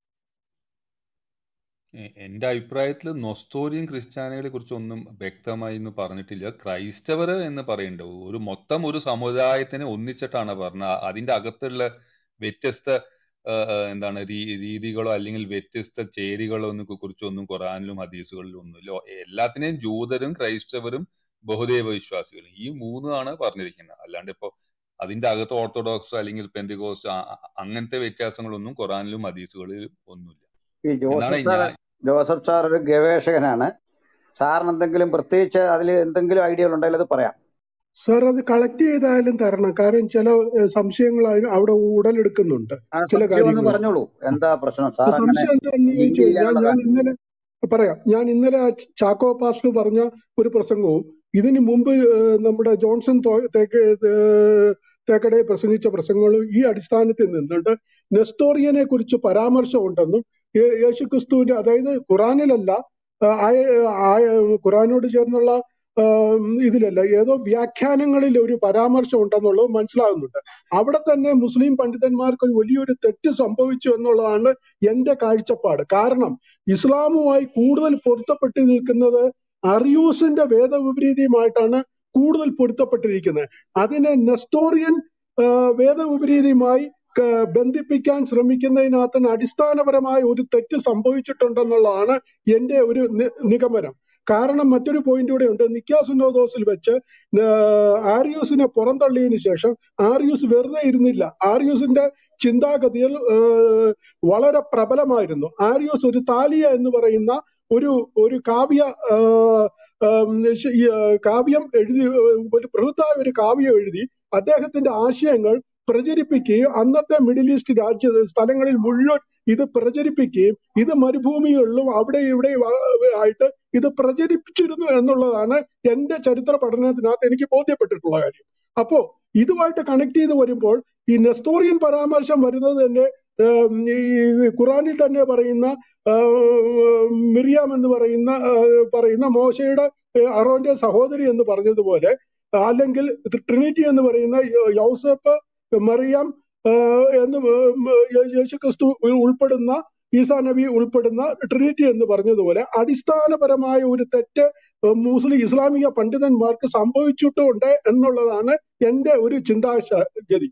എ- എന്റെ അഭിപ്രായത്തിൽ നൊസ്തോറിയൻ ക്രിസ്ത്യാനികളെ കുറിച്ച് ഒന്നും വ്യക്തമായി എന്ന് പറഞ്ഞിട്ടില്ല ക്രൈസ്തവർ എന്ന് പറയണ്ട ഒരു മൊത്തം ഒരു സമുദായത്തിനെ ഒന്നിച്ചിട്ടാണ് പറഞ്ഞത് അതിന്റെ അകത്തുള്ള വ്യത്യസ്ത ആ, ആ, എന്താണ് രീ- രീതികളോ അല്ലെങ്കിൽ വ്യത്യസ്ത ചേരികളോ ഒന്നും കുറിച്ചൊന്നും ഖുറാനിലും ഹദീസുകളിലും ഒന്നുമില്ല ഒ- എല്ലാത്തിനെയും ജൂതരും ക്രൈസ്തവരും ബഹുദൈവ വിശ്വാസികളും ഈ മൂന്നാണ് പറഞ്ഞിരിക്കുന്നത് അല്ലാണ്ട് ഇപ്പോ അതിന്റെ അകത്ത് ഓർത്തഡോക്സ് അല്ലെങ്കിൽ പെന്തികോസ് അങ്ങനത്തെ വ്യത്യാസങ്ങളൊന്നും ഖുറാനിലും ഹദീസുകളിലും ഒന്നുമില്ല ഈ എന്നാണ് ജോസഫ് സാർ ഞാൻ ജോസഫ് സാർ ഒരു ഗവേഷകനാണ് സാറിന് എന്തെങ്കിലും പ്രത്യേകിച്ച് അതിൽ എന്തെങ്കിലും ഐഡിയകൾ ഉണ്ടെങ്കിൽ അത് പറയാം സാർ അത് കളക്ട് ചെയ്താലും തരണം കാരണം ചില ഏഹ്, സംശയങ്ങൾ അതിന് അവിടെ ഉടലെടുക്കുന്നുണ്ട് ആ ചില സംശയം ഒന്ന് കാര്യങ്ങൾ പറഞ്ഞോളൂ എന്താ പ്രശ്നം സാർ അങ്ങനെ സംശയം എന്താണെന്ന് ലിങ്ക് ചോദിച്ചു ഞാൻ ചെയ്യാനുള്ള ഞാൻ കാര്യം ഇന്നലെ പറയാം ഞാൻ ഇന്നലെ ആ ചാക്കോ പാസ്റ്റർ പറഞ്ഞ ഒരു പ്രസംഗവും ഇതിനു മുമ്പ് ഏഹ്, നമ്മുടെ ജോൺസൺ തോ- തേക്ക് ഏഹ്, തേക്കടെ പ്രസംഗിച്ച പ്രസംഗങ്ങളും ഈ അടിസ്ഥാനത്തിൽ നിന്നുകൊണ്ട് നെസ്തോറിയനെ കുറിച്ച് പരാമർശമുണ്ടെന്നും യേ- യേശുക്രിസ്തുവിന്റെ അതായത് ഖുറാനിലല്ല ആ, ആയ- ആയ- ഖുറാനോട് ചേർന്നുള്ള ആ, ഇതിലല്ല ഏതോ വ്യാഖ്യാനങ്ങളിൽ ഒരു പരാമർശം ഉണ്ടെന്നുള്ളത് മനസ്സിലാകുന്നുണ്ട് അവിടെ തന്നെ മുസ്ലിം പണ്ഡിതന്മാർക്ക് ഒരു വലിയൊരു തെറ്റ് സംഭവിച്ചു എന്നുള്ളതാണ് എന്റെ കാഴ്ചപ്പാട് കാരണം ഇസ്ലാമുമായി കൂടുതൽ പൊരുത്തപ്പെട്ട് നിൽക്കുന്നത് അറിയൂസിന്റെ വേദവിപരീതമായിട്ടാണ് കൂടുതൽ പൊരുത്തപ്പെട്ടിരിക്കുന്നത് അതിനെ നെസ്തോറിയൻ ആ, വേദവിപരീതമായി ക- ബന്ധിപ്പിക്കാൻ ശ്രമിക്കുന്നതിനകത്ത് അടിസ്ഥാനപരമായ ഒരു തെറ്റ് സംഭവിച്ചിട്ടുണ്ടെന്നുള്ളതാണ് എന്റെ ഒരു നി- നിഗമനം കാരണം മറ്റൊരു പോയിന്റ് കൂടെ ഉണ്ട് നിക്കാസുനോദോസിൽ വെച്ച് ആ, ആരിയൂസിനെ പുറന്തള്ളിയതിനു ശേഷം ആരിയൂസ് വെറുതെ ഇരുന്നില്ല ആരിയൂസിന്റെ ചിന്താഗതികൾ ആ, വളരെ പ്രബലമായിരുന്നു ആരിയൂസ് ഒരു താലിയ എന്ന് പറയുന്ന ഒരു ഒരു കാവ്യ ആ, ആം, ശ- ഈ, ആ, കാവ്യം എഴുതി ഒരു ബൃഹത്തായ ഒരു കാവ്യം എഴുതി അദ്ദേഹത്തിന്റെ ആശയങ്ങൾ പ്രചരിപ്പിക്കുകയും അന്നത്തെ മിഡിൽ ഈസ്റ്റ് രാജ്യ സ്ഥലങ്ങളിൽ മുഴുവൻ ഇത് പ്രചരിപ്പിക്കുകയും ഇത് മരുഭൂമികളിലും അവിടെ ഇവിടെ ആയിട്ട് ഇത് പ്രചരിപ്പിച്ചിരുന്നു എന്നുള്ളതാണ് എന്റെ ചരിത്ര പഠനത്തിനകത്ത് എനിക്ക് ബോധ്യപ്പെട്ടിട്ടുള്ള കാര്യം അപ്പോ ഇതുമായിട്ട് കണക്ട് ചെയ്ത് വരുമ്പോൾ ഈ നെസ്തോറിയൻ പരാമർശം വരുന്നത് തന്നെ ഏം, ഈ ഖുറാനിൽ തന്നെ പറയുന്ന ആ, മിറിയാം എന്ന് പറയുന്ന ആ, പറയുന്ന മോശയുടെ ഏ, അറോന്റെ സഹോദരി എന്ന് പറഞ്ഞതുപോലെ അല്ലെങ്കിൽ ട്രിനിറ്റി എന്ന് പറയുന്ന യ- യൗസേപ്പ് മറിയാം ആ, എന്ന് യേ- യേശുക്രിസ്തു ഉൾപ്പെടുന്ന ഈസാ നബി ഉൾപ്പെടുന്ന ട്രിനിറ്റി എന്ന് പറഞ്ഞതുപോലെ അടിസ്ഥാനപരമായ ഒരു തെറ്റ് മുസ്ലിം ഇസ്ലാമിക പണ്ഡിതന്മാർക്ക് സംഭവിച്ചിട്ടുണ്ട് എന്നുള്ളതാണ് എന്റെ ഒരു ചിന്താഗതി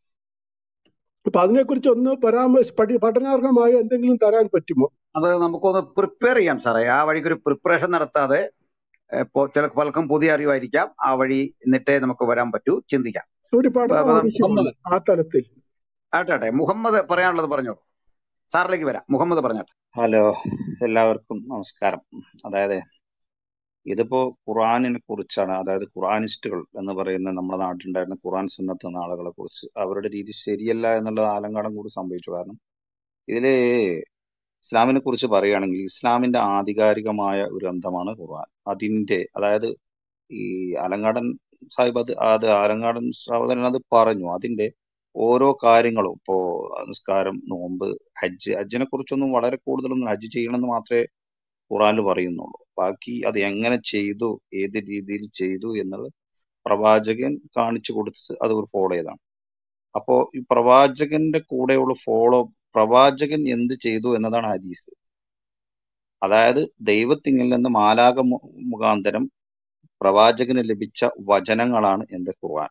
അപ്പൊ അതിനെക്കുറിച്ച് ഒന്ന് പരാമർശ പഠി- പഠനാർഹമായ എന്തെങ്കിലും തരാൻ പറ്റുമോ അത് നമുക്കൊന്ന് പ്രിപ്പയർ ചെയ്യാം സാറേ ആ വഴിക്ക് ഒരു പ്രിപ്പറേഷൻ നടത്താതെ ഏഹ്, പോ- ചില പലർക്കും പുതിയ അറിവായിരിക്കാം ആ വഴി എന്നിട്ടേ നമുക്ക് വരാൻ പറ്റൂ ചിന്തിക്കാം ഒരു പഠനം ബ- ബ- ആവശ്യമാണ് മുഹമ്മദ് ആ തലത്തിൽ ആട്ടെ ആട്ടെ മുഹമ്മദ് പറയാനുള്ളത് പറഞ്ഞോളൂ സാറിലേക്ക് വരാം മുഹമ്മദ് പറഞ്ഞോട്ടെ ഹലോ എല്ലാവർക്കും നമസ്കാരം അതായത് ഇതിപ്പോ ഖുറാനിനെ കുറിച്ചാണ് അതായത് ഖുറാനിസ്റ്റുകൾ എന്ന് പറയുന്ന നമ്മുടെ നാട്ടിലുണ്ടായിരുന്ന ഖുറാൻ സുന്നത്ത് എന്ന ആളുകളെ കുറിച്ച് അവരുടെ രീതി ശരിയല്ല എന്നുള്ളത് ആലങ്കാടം കൂടി സംഭവിച്ചു കാരണം ഇതില് ഇസ്ലാമിനെ കുറിച്ച് പറയുകയാണെങ്കിൽ ഇസ്ലാമിന്റെ ആധികാരികമായ ഒരു ഗ്രന്ഥമാണ് ഖുർആൻ അതിന്റെ അതായത് ഈ ആലങ്കാടൻ സാഹിബ് അത് അത് ആലങ്കാടൻ സഹോദരൻ അത് പറഞ്ഞു അതിന്റെ ഓരോ കാര്യങ്ങളും ഇപ്പോ നിസ്കാരം നോമ്പ് ഹജ്ജ് ഹജ്ജിനെ കുറിച്ചൊന്നും വളരെ കൂടുതലൊന്നും ഹജ്ജ് ചെയ്യണമെന്ന് മാത്രമേ ഖുറാനിൽ പറയുന്നുള്ളൂ ബാക്കി അത് എങ്ങനെ ചെയ്തു ഏത് രീതിയിൽ ചെയ്തു എന്നുള്ളത് പ്രവാചകൻ കാണിച്ചു കൊടുത്ത് അത് ഫോളോ ചെയ്താണ് അപ്പോ ഈ പ്രവാചകന്റെ കൂടെയുള്ള ഫോളോ പ്രവാചകൻ എന്ത് ചെയ്തു എന്നതാണ് ഹദീസ് അതായത് ദൈവത്തിങ്കിൽ നിന്ന് മാലാക മു- മുഖാന്തരം പ്രവാചകന് ലഭിച്ച വചനങ്ങളാണ് എന്റെ ഖുർആൻ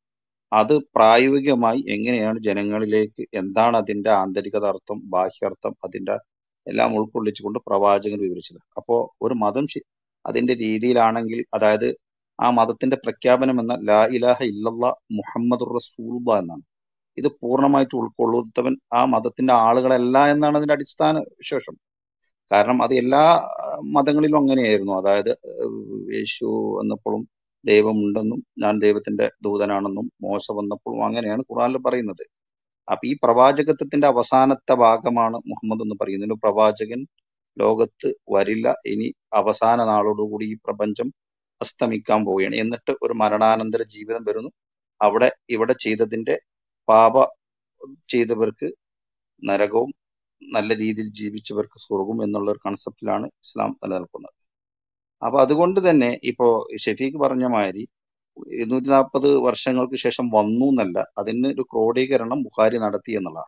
അത് പ്രായോഗികമായി എങ്ങനെയാണ് ജനങ്ങളിലേക്ക് എന്താണ് അതിന്റെ ആന്തരികത അർത്ഥം ബാഹ്യാർത്ഥം അതിന്റെ എല്ലാം ഉൾക്കൊള്ളിച്ചുകൊണ്ട് പ്രവാചകൻ വിവരിച്ചത് അപ്പോ ഒരു മതം ശി- അതിന്റെ രീതിയിലാണെങ്കിൽ അതായത് ആ മതത്തിന്റെ പ്രഖ്യാപനം എന്ന ലാ ഇലാഹ ഇല്ലല്ലാ മുഹമ്മദ് റസൂലുള്ള എന്നാണ് ഇത് പൂർണ്ണമായിട്ട് ഉൾക്കൊള്ളുന്നവൻ ആ മതത്തിന്റെ ആളുകളല്ല എന്നാണ് അതിന്റെ അടിസ്ഥാന വിശേഷം കാരണം അത് എല്ലാ ആ, മതങ്ങളിലും അങ്ങനെയായിരുന്നു അതായത് ഏഹ്, യേശു വന്നപ്പോഴും ദൈവമുണ്ടെന്നും ഞാൻ ദൈവത്തിന്റെ ദൂതനാണെന്നും മോശ വന്നപ്പോഴും അങ്ങനെയാണ് ഖുറാനിൽ പറയുന്നത് അപ്പൊ ഈ പ്രവാചകത്വത്തിന്റെ അവസാനത്തെ ഭാഗമാണ് മുഹമ്മദ് എന്ന് പറയുന്നത് ഒരു പ്രവാചകൻ ലോകത്ത് വരില്ല ഇനി അവസാന നാളോടുകൂടി ഈ പ്രപഞ്ചം അസ്തമിക്കാൻ പോവുകയാണ് എന്നിട്ട് ഒരു മരണാനന്തര ജീവിതം വരുന്നു അവിടെ ഇവിടെ ചെയ്തതിന്റെ പാപ ചെയ്തവർക്ക് നരകവും നല്ല രീതിയിൽ ജീവിച്ചവർക്ക് സ്വർഗവും എന്നുള്ള ഒരു കൺസെപ്റ്റിലാണ് ഇസ്ലാം നിലനിൽക്കുന്നത് അപ്പൊ അതുകൊണ്ട് തന്നെ ഇപ്പോ ഷെഫീഖ് പറഞ്ഞ മാതിരി ഇരുന്നൂറ്റി നാൽപ്പത് വർഷങ്ങൾക്ക് ശേഷം വന്നു എന്നല്ല അതിന് ഒരു ക്രോഡീകരണം ബുഖാരി നടത്തി എന്നുള്ളതാണ്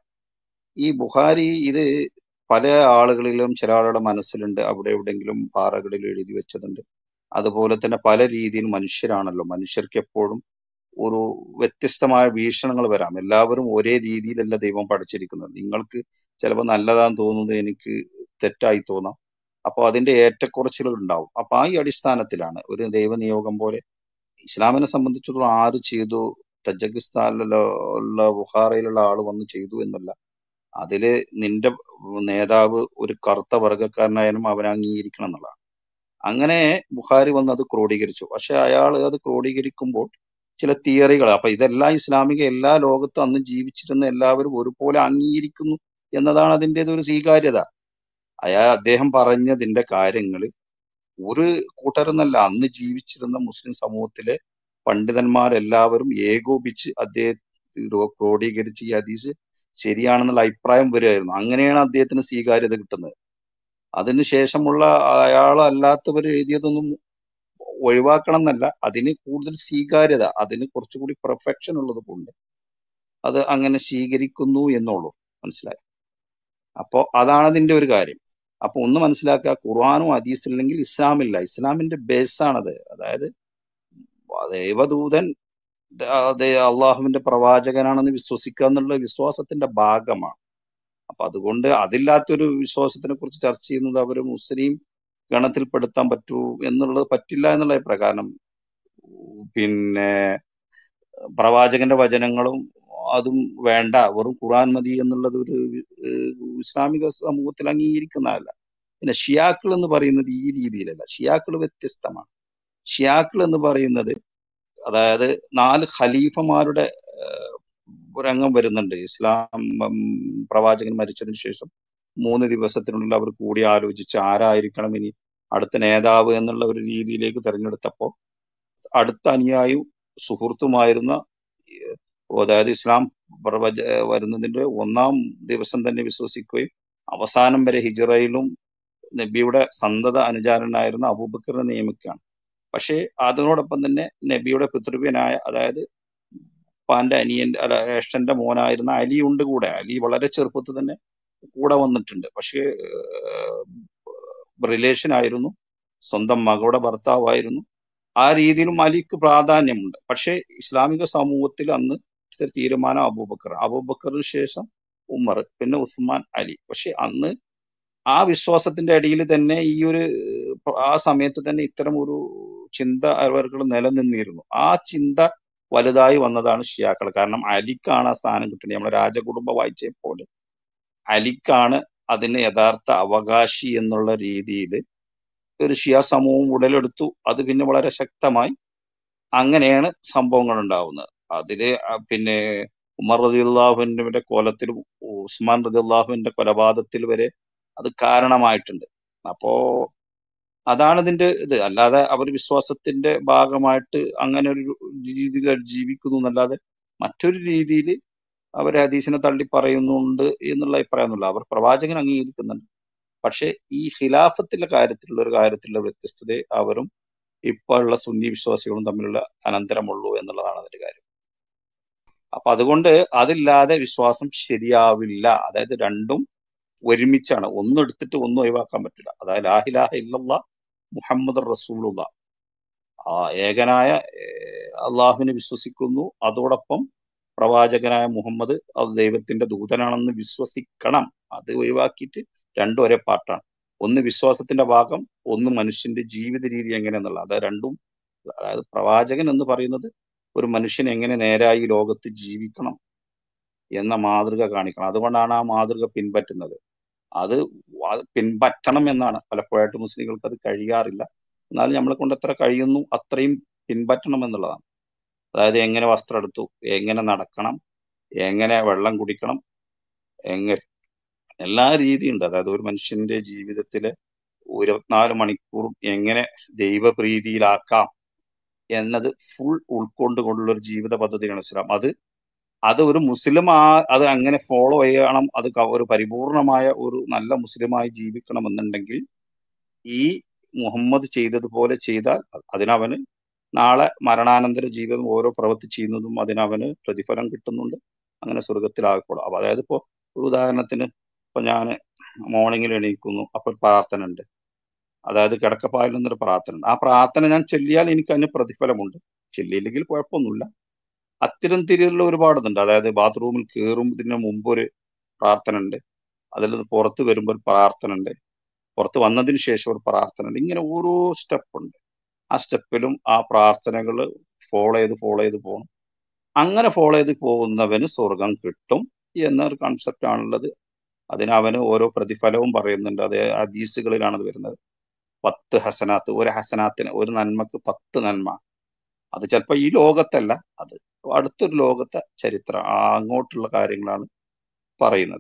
ഈ ബുഖാരി ഇത് പല ആളുകളിലും ചില ആളുകളുടെ മനസ്സിലുണ്ട് അവിടെ എവിടെയെങ്കിലും പാറകളിൽ എഴുതി വെച്ചതുണ്ട് അതുപോലെ തന്നെ പല രീതിയിൽ മനുഷ്യരാണല്ലോ മനുഷ്യർക്ക് എപ്പോഴും ഒരു വ്യത്യസ്തമായ വീക്ഷണങ്ങൾ വരാം എല്ലാവരും ഒരേ രീതിയിലല്ല ദൈവം പഠിച്ചിരിക്കുന്നത് നിങ്ങൾക്ക് ചിലപ്പോൾ നല്ലതാന്ന് തോന്നുന്നത് എനിക്ക് തെറ്റായി തോന്നാം അപ്പോൾ അതിന്റെ ഏറ്റക്കുറച്ചിലുകൾ ഉണ്ടാവും അപ്പൊ ആ ഈ അടിസ്ഥാനത്തിലാണ് ഒരു ദൈവനിയോഗം പോലെ ഇസ്ലാമിനെ സംബന്ധിച്ചിടത്തോളം ആര് ചെയ്തു തജക്കിസ്ഥാനിലുള്ള ഉള്ള ബുഹാറയിലുള്ള ആള് വന്ന് ചെയ്തു എന്നല്ല അതില് നിന്റെ നേതാവ് ഒരു കറുത്ത വർഗക്കാരനായാലും അവൻ അംഗീകരിക്കണം എന്നുള്ളതാണ് അങ്ങനെ ബുഖാരി വന്ന് അത് ക്രോഡീകരിച്ചു പക്ഷെ അയാൾ അത് ക്രോഡീകരിക്കുമ്പോൾ ചില തിയറികൾ അപ്പൊ ഇതെല്ലാം ഇസ്ലാമിക എല്ലാ ലോകത്തും അന്ന് ജീവിച്ചിരുന്ന എല്ലാവരും ഒരുപോലെ അംഗീകരിക്കുന്നു എന്നതാണ് അതിൻ്റെ ഒരു സ്വീകാര്യത അയാൾ അദ്ദേഹം പറഞ്ഞതിന്റെ കാര്യങ്ങൾ ഒരു കൂട്ടരെന്നല്ല അന്ന് ജീവിച്ചിരുന്ന മുസ്ലിം സമൂഹത്തിലെ പണ്ഡിതന്മാരെല്ലാവരും ഏകോപിച്ച് അദ്ദേഹത്തെ ക്രോഡീകരിച്ച് ഈ ഹദീസ് ശരിയാണെന്നുള്ള അഭിപ്രായം വരികയായിരുന്നു അങ്ങനെയാണ് അദ്ദേഹത്തിന് സ്വീകാര്യത കിട്ടുന്നത് അതിനുശേഷമുള്ള അയാളല്ലാത്തവർ എഴുതിയതൊന്നും ഒഴിവാക്കണം എന്നല്ല അതിന് കൂടുതൽ സ്വീകാര്യത അതിന് കുറച്ചുകൂടി പെർഫെക്ഷൻ ഉള്ളത് കൊണ്ട് അത് അങ്ങനെ സ്വീകരിക്കുന്നു എന്നുള്ളൂ മനസ്സിലായി അപ്പോ അതാണ് അതിന്റെ ഒരു കാര്യം അപ്പൊ ഒന്ന് മനസ്സിലാക്കുക ഖുർആാനും ഹദീസും ഇല്ലെങ്കിൽ ഇസ്ലാമില്ല ഇസ്ലാമിന്റെ ബേസ് ആണത് അതായത് ദൈവദൂതൻ അതെ അള്ളാഹുവിന്റെ പ്രവാചകനാണെന്ന് വിശ്വസിക്കുക എന്നുള്ള വിശ്വാസത്തിന്റെ ഭാഗമാണ് അപ്പൊ അതുകൊണ്ട് അതില്ലാത്തൊരു വിശ്വാസത്തിനെ കുറിച്ച് ചർച്ച ചെയ്യുന്നത് അവർ മുസ്ലിം ഗണത്തിൽപ്പെടുത്താൻ പറ്റൂ എന്നുള്ളത് പറ്റില്ല എന്നുള്ള അഭിപ്രായം കാരണം പിന്നെ പ്രവാചകന്റെ വചനങ്ങളും അതും വേണ്ട വെറും ഖുർആൻ മതി എന്നുള്ളത് ഒരു ഏഹ്, ഇസ്ലാമിക സമൂഹത്തിൽ അംഗീകരിക്കുന്നതല്ല പിന്നെ ഷിയാക്കൾ എന്ന് പറയുന്നത് ഈ രീതിയിലല്ല ഷിയാക്കൾ വ്യത്യസ്തമാണ് ഷിയാക്കൾ എന്ന് പറയുന്നത് അതായത് നാല് ഖലീഫമാരുടെ ഏഹ്, രംഗം വരുന്നുണ്ട് ഇസ്ലാം ഉം, പ്രവാചകൻ മരിച്ചതിന് ശേഷം മൂന്ന് ദിവസത്തിനുള്ളിൽ അവർ കൂടി ആലോചിച്ച് ആരായിരിക്കണം ഇനി അടുത്ത നേതാവ് എന്നുള്ള ഒരു രീതിയിലേക്ക് തെരഞ്ഞെടുത്തപ്പോൾ അടുത്ത അനുയായിയും സുഹൃത്തുമായിരുന്ന ഏഹ്, അതായത് ഇസ്ലാം പ്രവച വരുന്നതിന്റെ ഒന്നാം ദിവസം തന്നെ വിശ്വസിക്കുകയും അവസാനം വരെ ഹിജറയിലും നബിയുടെ സന്തത അനുചാരനായിരുന്ന അബൂബക്കറിനെ നിയമിക്കുകയാണ് പക്ഷേ അതിനോടൊപ്പം തന്നെ നബിയുടെ പിതൃവ്യനായ അതായത് ഉപ്പാന്റെ അനിയന്റെ അല്ല ജ്യേഷ്ഠന്റെ മോനായിരുന്ന അലി ഉണ്ട് കൂടെ അലി വളരെ ചെറുപ്പത്തിൽ തന്നെ കൂടെ വന്നിട്ടുണ്ട് പക്ഷേ റിലേഷൻ ആയിരുന്നു സ്വന്തം മകളുടെ ഭർത്താവായിരുന്നു ആ രീതിയിലും അലിക്ക് പ്രാധാന്യമുണ്ട് പക്ഷേ ഇസ്ലാമിക സമൂഹത്തിൽ അന്ന് എടുത്ത തീരുമാനം അബൂബക്കർ അബൂബക്കറിന് ശേഷം ഉമർ പിന്നെ ഉസ്മാൻ അലി പക്ഷെ അന്ന് ആ വിശ്വാസത്തിന്റെ അടിയിൽ തന്നെ ഈ ഒരു ഏഹ്, ആ സമയത്ത് തന്നെ ഇത്തരം ഒരു ചിന്ത അവർക്ക് നിലനിന്നിരുന്നു ആ ചിന്ത വലുതായി വന്നതാണ് ഷിയാക്കൾ കാരണം അലിക്കാണ് ആ സ്ഥാനം കിട്ടുന്നത് നമ്മുടെ രാജകുടുംബ വായിച്ചെ പോലെ അലിക്കാണ് അതിന് യഥാർത്ഥ അവകാശി എന്നുള്ള രീതിയിൽ ഒരു ഷിയ സമൂഹം ഉടലെടുത്തു അത് പിന്നെ വളരെ ശക്തമായി അങ്ങനെയാണ് സംഭവങ്ങൾ ഉണ്ടാവുന്നത് അതില് ആ പിന്നെ ഉമർ റദിയുള്ളാഹുവിന്റെ കൊലത്തിലും ഉസ്മാൻ റദിയുള്ളാഹുവിന്റെ കൊലപാതകത്തിൽ വരെ അത് കാരണമായിട്ടുണ്ട് അപ്പോ അതാണ് ഇതിന്റെ ഇത് അല്ലാതെ അവർ വിശ്വാസത്തിന്റെ ഭാഗമായിട്ട് അങ്ങനെ ഒരു രീതിയിൽ ജീവിക്കുന്നു എന്നല്ലാതെ മറ്റൊരു രീതിയിൽ അവർ ഹദീസിനെ തള്ളി പറയുന്നുണ്ട് എന്നുള്ള അഭിപ്രായമൊന്നുമില്ല അവർ പ്രവാചകൻ അംഗീകരിക്കുന്നുണ്ട് പക്ഷെ ഈ ഖിലാഫത്തിന്റെ കാര്യത്തിലുള്ള ഒരു കാര്യത്തിലുള്ള വ്യത്യസ്തതയെ അവരും ഇപ്പോൾ ഉള്ള സുന്നി വിശ്വാസികളും തമ്മിലുള്ള അനന്തരമുള്ളൂ എന്നുള്ളതാണ് അതിന്റെ കാര്യം അപ്പൊ അതുകൊണ്ട് അതില്ലാതെ വിശ്വാസം ശരിയാവില്ല അതായത് രണ്ടും ഒരുമിച്ചാണ് ഒന്നും എടുത്തിട്ട് ഒന്നും ഒഴിവാക്കാൻ പറ്റില്ല അതായത് ലാഹിലാഹ ഇല്ലല്ല മുഹമ്മദ് റസൂലുള്ള ആ ഏകനായ ഏഹ്, അള്ളാഹുവിനെ വിശ്വസിക്കുന്നു അതോടൊപ്പം പ്രവാചകനായ മുഹമ്മദ് അത് ദൈവത്തിന്റെ ദൂതനാണെന്ന് വിശ്വസിക്കണം അത് ഒഴിവാക്കിയിട്ട് രണ്ടും ഒരേ പാർട്ടാണ് ഒന്ന് വിശ്വാസത്തിന്റെ ഭാഗം ഒന്ന് മനുഷ്യന്റെ ജീവിത രീതി എങ്ങനെയെന്നുള്ള അത് രണ്ടും അതായത് പ്രവാചകൻ എന്ന് പറയുന്നത് ഒരു മനുഷ്യൻ എങ്ങനെ നേരായി ഈ ലോകത്ത് ജീവിക്കണം എന്ന മാതൃക കാണിക്കണം അതുകൊണ്ടാണ് ആ മാതൃക പിൻപറ്റുന്നത് അത് വ- പിൻപറ്റണം എന്നാണ് പലപ്പോഴായിട്ട് മുസ്ലിങ്ങൾക്ക് അത് കഴിയാറില്ല എന്നാൽ നമ്മളെ കൊണ്ട് എത്ര കഴിയുന്നു അത്രയും പിൻപറ്റണം എന്നുള്ളതാണ് അതായത് എങ്ങനെ വസ്ത്രം എടുത്തു എങ്ങനെ നടക്കണം എങ്ങനെ വെള്ളം കുടിക്കണം എങ്ങനെ എല്ലാ രീതിയുണ്ട് അതായത് ഒരു മനുഷ്യന്റെ ജീവിതത്തിലെ ഇരുപത്തിനാല് മണിക്കൂറും എങ്ങനെ ദൈവപ്രീതിയിലാക്കാം എന്നത് ഫുൾ ഉൾക്കൊണ്ടുകൊണ്ടുള്ള ഒരു ജീവിത പദ്ധതിയാണ് ഇസ്ലാം അത് അത് ഒരു മുസ്ലിം ആ അത് അങ്ങനെ ഫോളോ ചെയ്യണം അത് ക- ഒരു പരിപൂർണമായ ഒരു നല്ല മുസ്ലിമായി ജീവിക്കണം എന്നുണ്ടെങ്കിൽ ഈ മുഹമ്മദ് ചെയ്തതുപോലെ ചെയ്താൽ അതിനവന് നാളെ മരണാനന്തര ജീവിതം ഓരോ പ്രവൃത്തി ചെയ്യുന്നതും അതിനവന് പ്രതിഫലം കിട്ടുന്നുണ്ട് അങ്ങനെ സ്വർഗത്തിലാകപ്പെടും അപ്പൊ അതായത് ഇപ്പോ ഒരു ഉദാഹരണത്തിന് ഇപ്പൊ ഞാൻ മോർണിംഗിൽ എണീക്കുന്നു അപ്പോൾ ഒരു പ്രാർത്ഥന ഉണ്ട് അതായത് കിടക്കപ്പായിൽ നിന്നൊരു പ്രാർത്ഥന ഉണ്ട് ആ പ്രാർത്ഥന ഞാൻ ചൊല്ലിയാൽ എനിക്ക് അതിന് പ്രതിഫലമുണ്ട് ചൊല്ലിയില്ലെങ്കിൽ കുഴപ്പമൊന്നുമില്ല അത്തരം തിരിയുള്ള ഒരുപാടുണ്ട് അതായത് ബാത്റൂമിൽ കയറുന്നതിന് മുമ്പ് ഒരു പ്രാർത്ഥന ഉണ്ട് അതിൽ നിന്ന് പുറത്ത് വരുമ്പോൾ ഒരു പ്രാർത്ഥന ഉണ്ട് പുറത്ത് വന്നതിന് ശേഷം ഒരു പ്രാർത്ഥന ഉണ്ട് ഇങ്ങനെ ഓരോ സ്റ്റെപ്പ് ഉണ്ട് ആ സ്റ്റെപ്പിലും ആ പ്രാർത്ഥനകൾ ഫോളോ ചെയ്ത് ഫോളോ ചെയ്ത് പോകണം അങ്ങനെ ഫോളോ ചെയ്ത് പോകുന്നവന് സ്വർഗം കിട്ടും എന്നൊരു കൺസെപ്റ്റ് ആണുള്ളത് അതിന് അവന് ഓരോ പ്രതിഫലവും പറയുന്നുണ്ട് അത് ഹദീസുകളിലാണ് അത് വരുന്നത് പത്ത് ഹസനാത്ത് ഒരു ഹസനാത്തിന് ഒരു നന്മക്ക് പത്ത് നന്മ അത് ചിലപ്പോൾ ഈ ലോകത്തല്ല അത് അടുത്തൊരു ലോകത്തെ ചരിത്രം ആ അങ്ങോട്ടുള്ള കാര്യങ്ങളാണ് പറയുന്നത്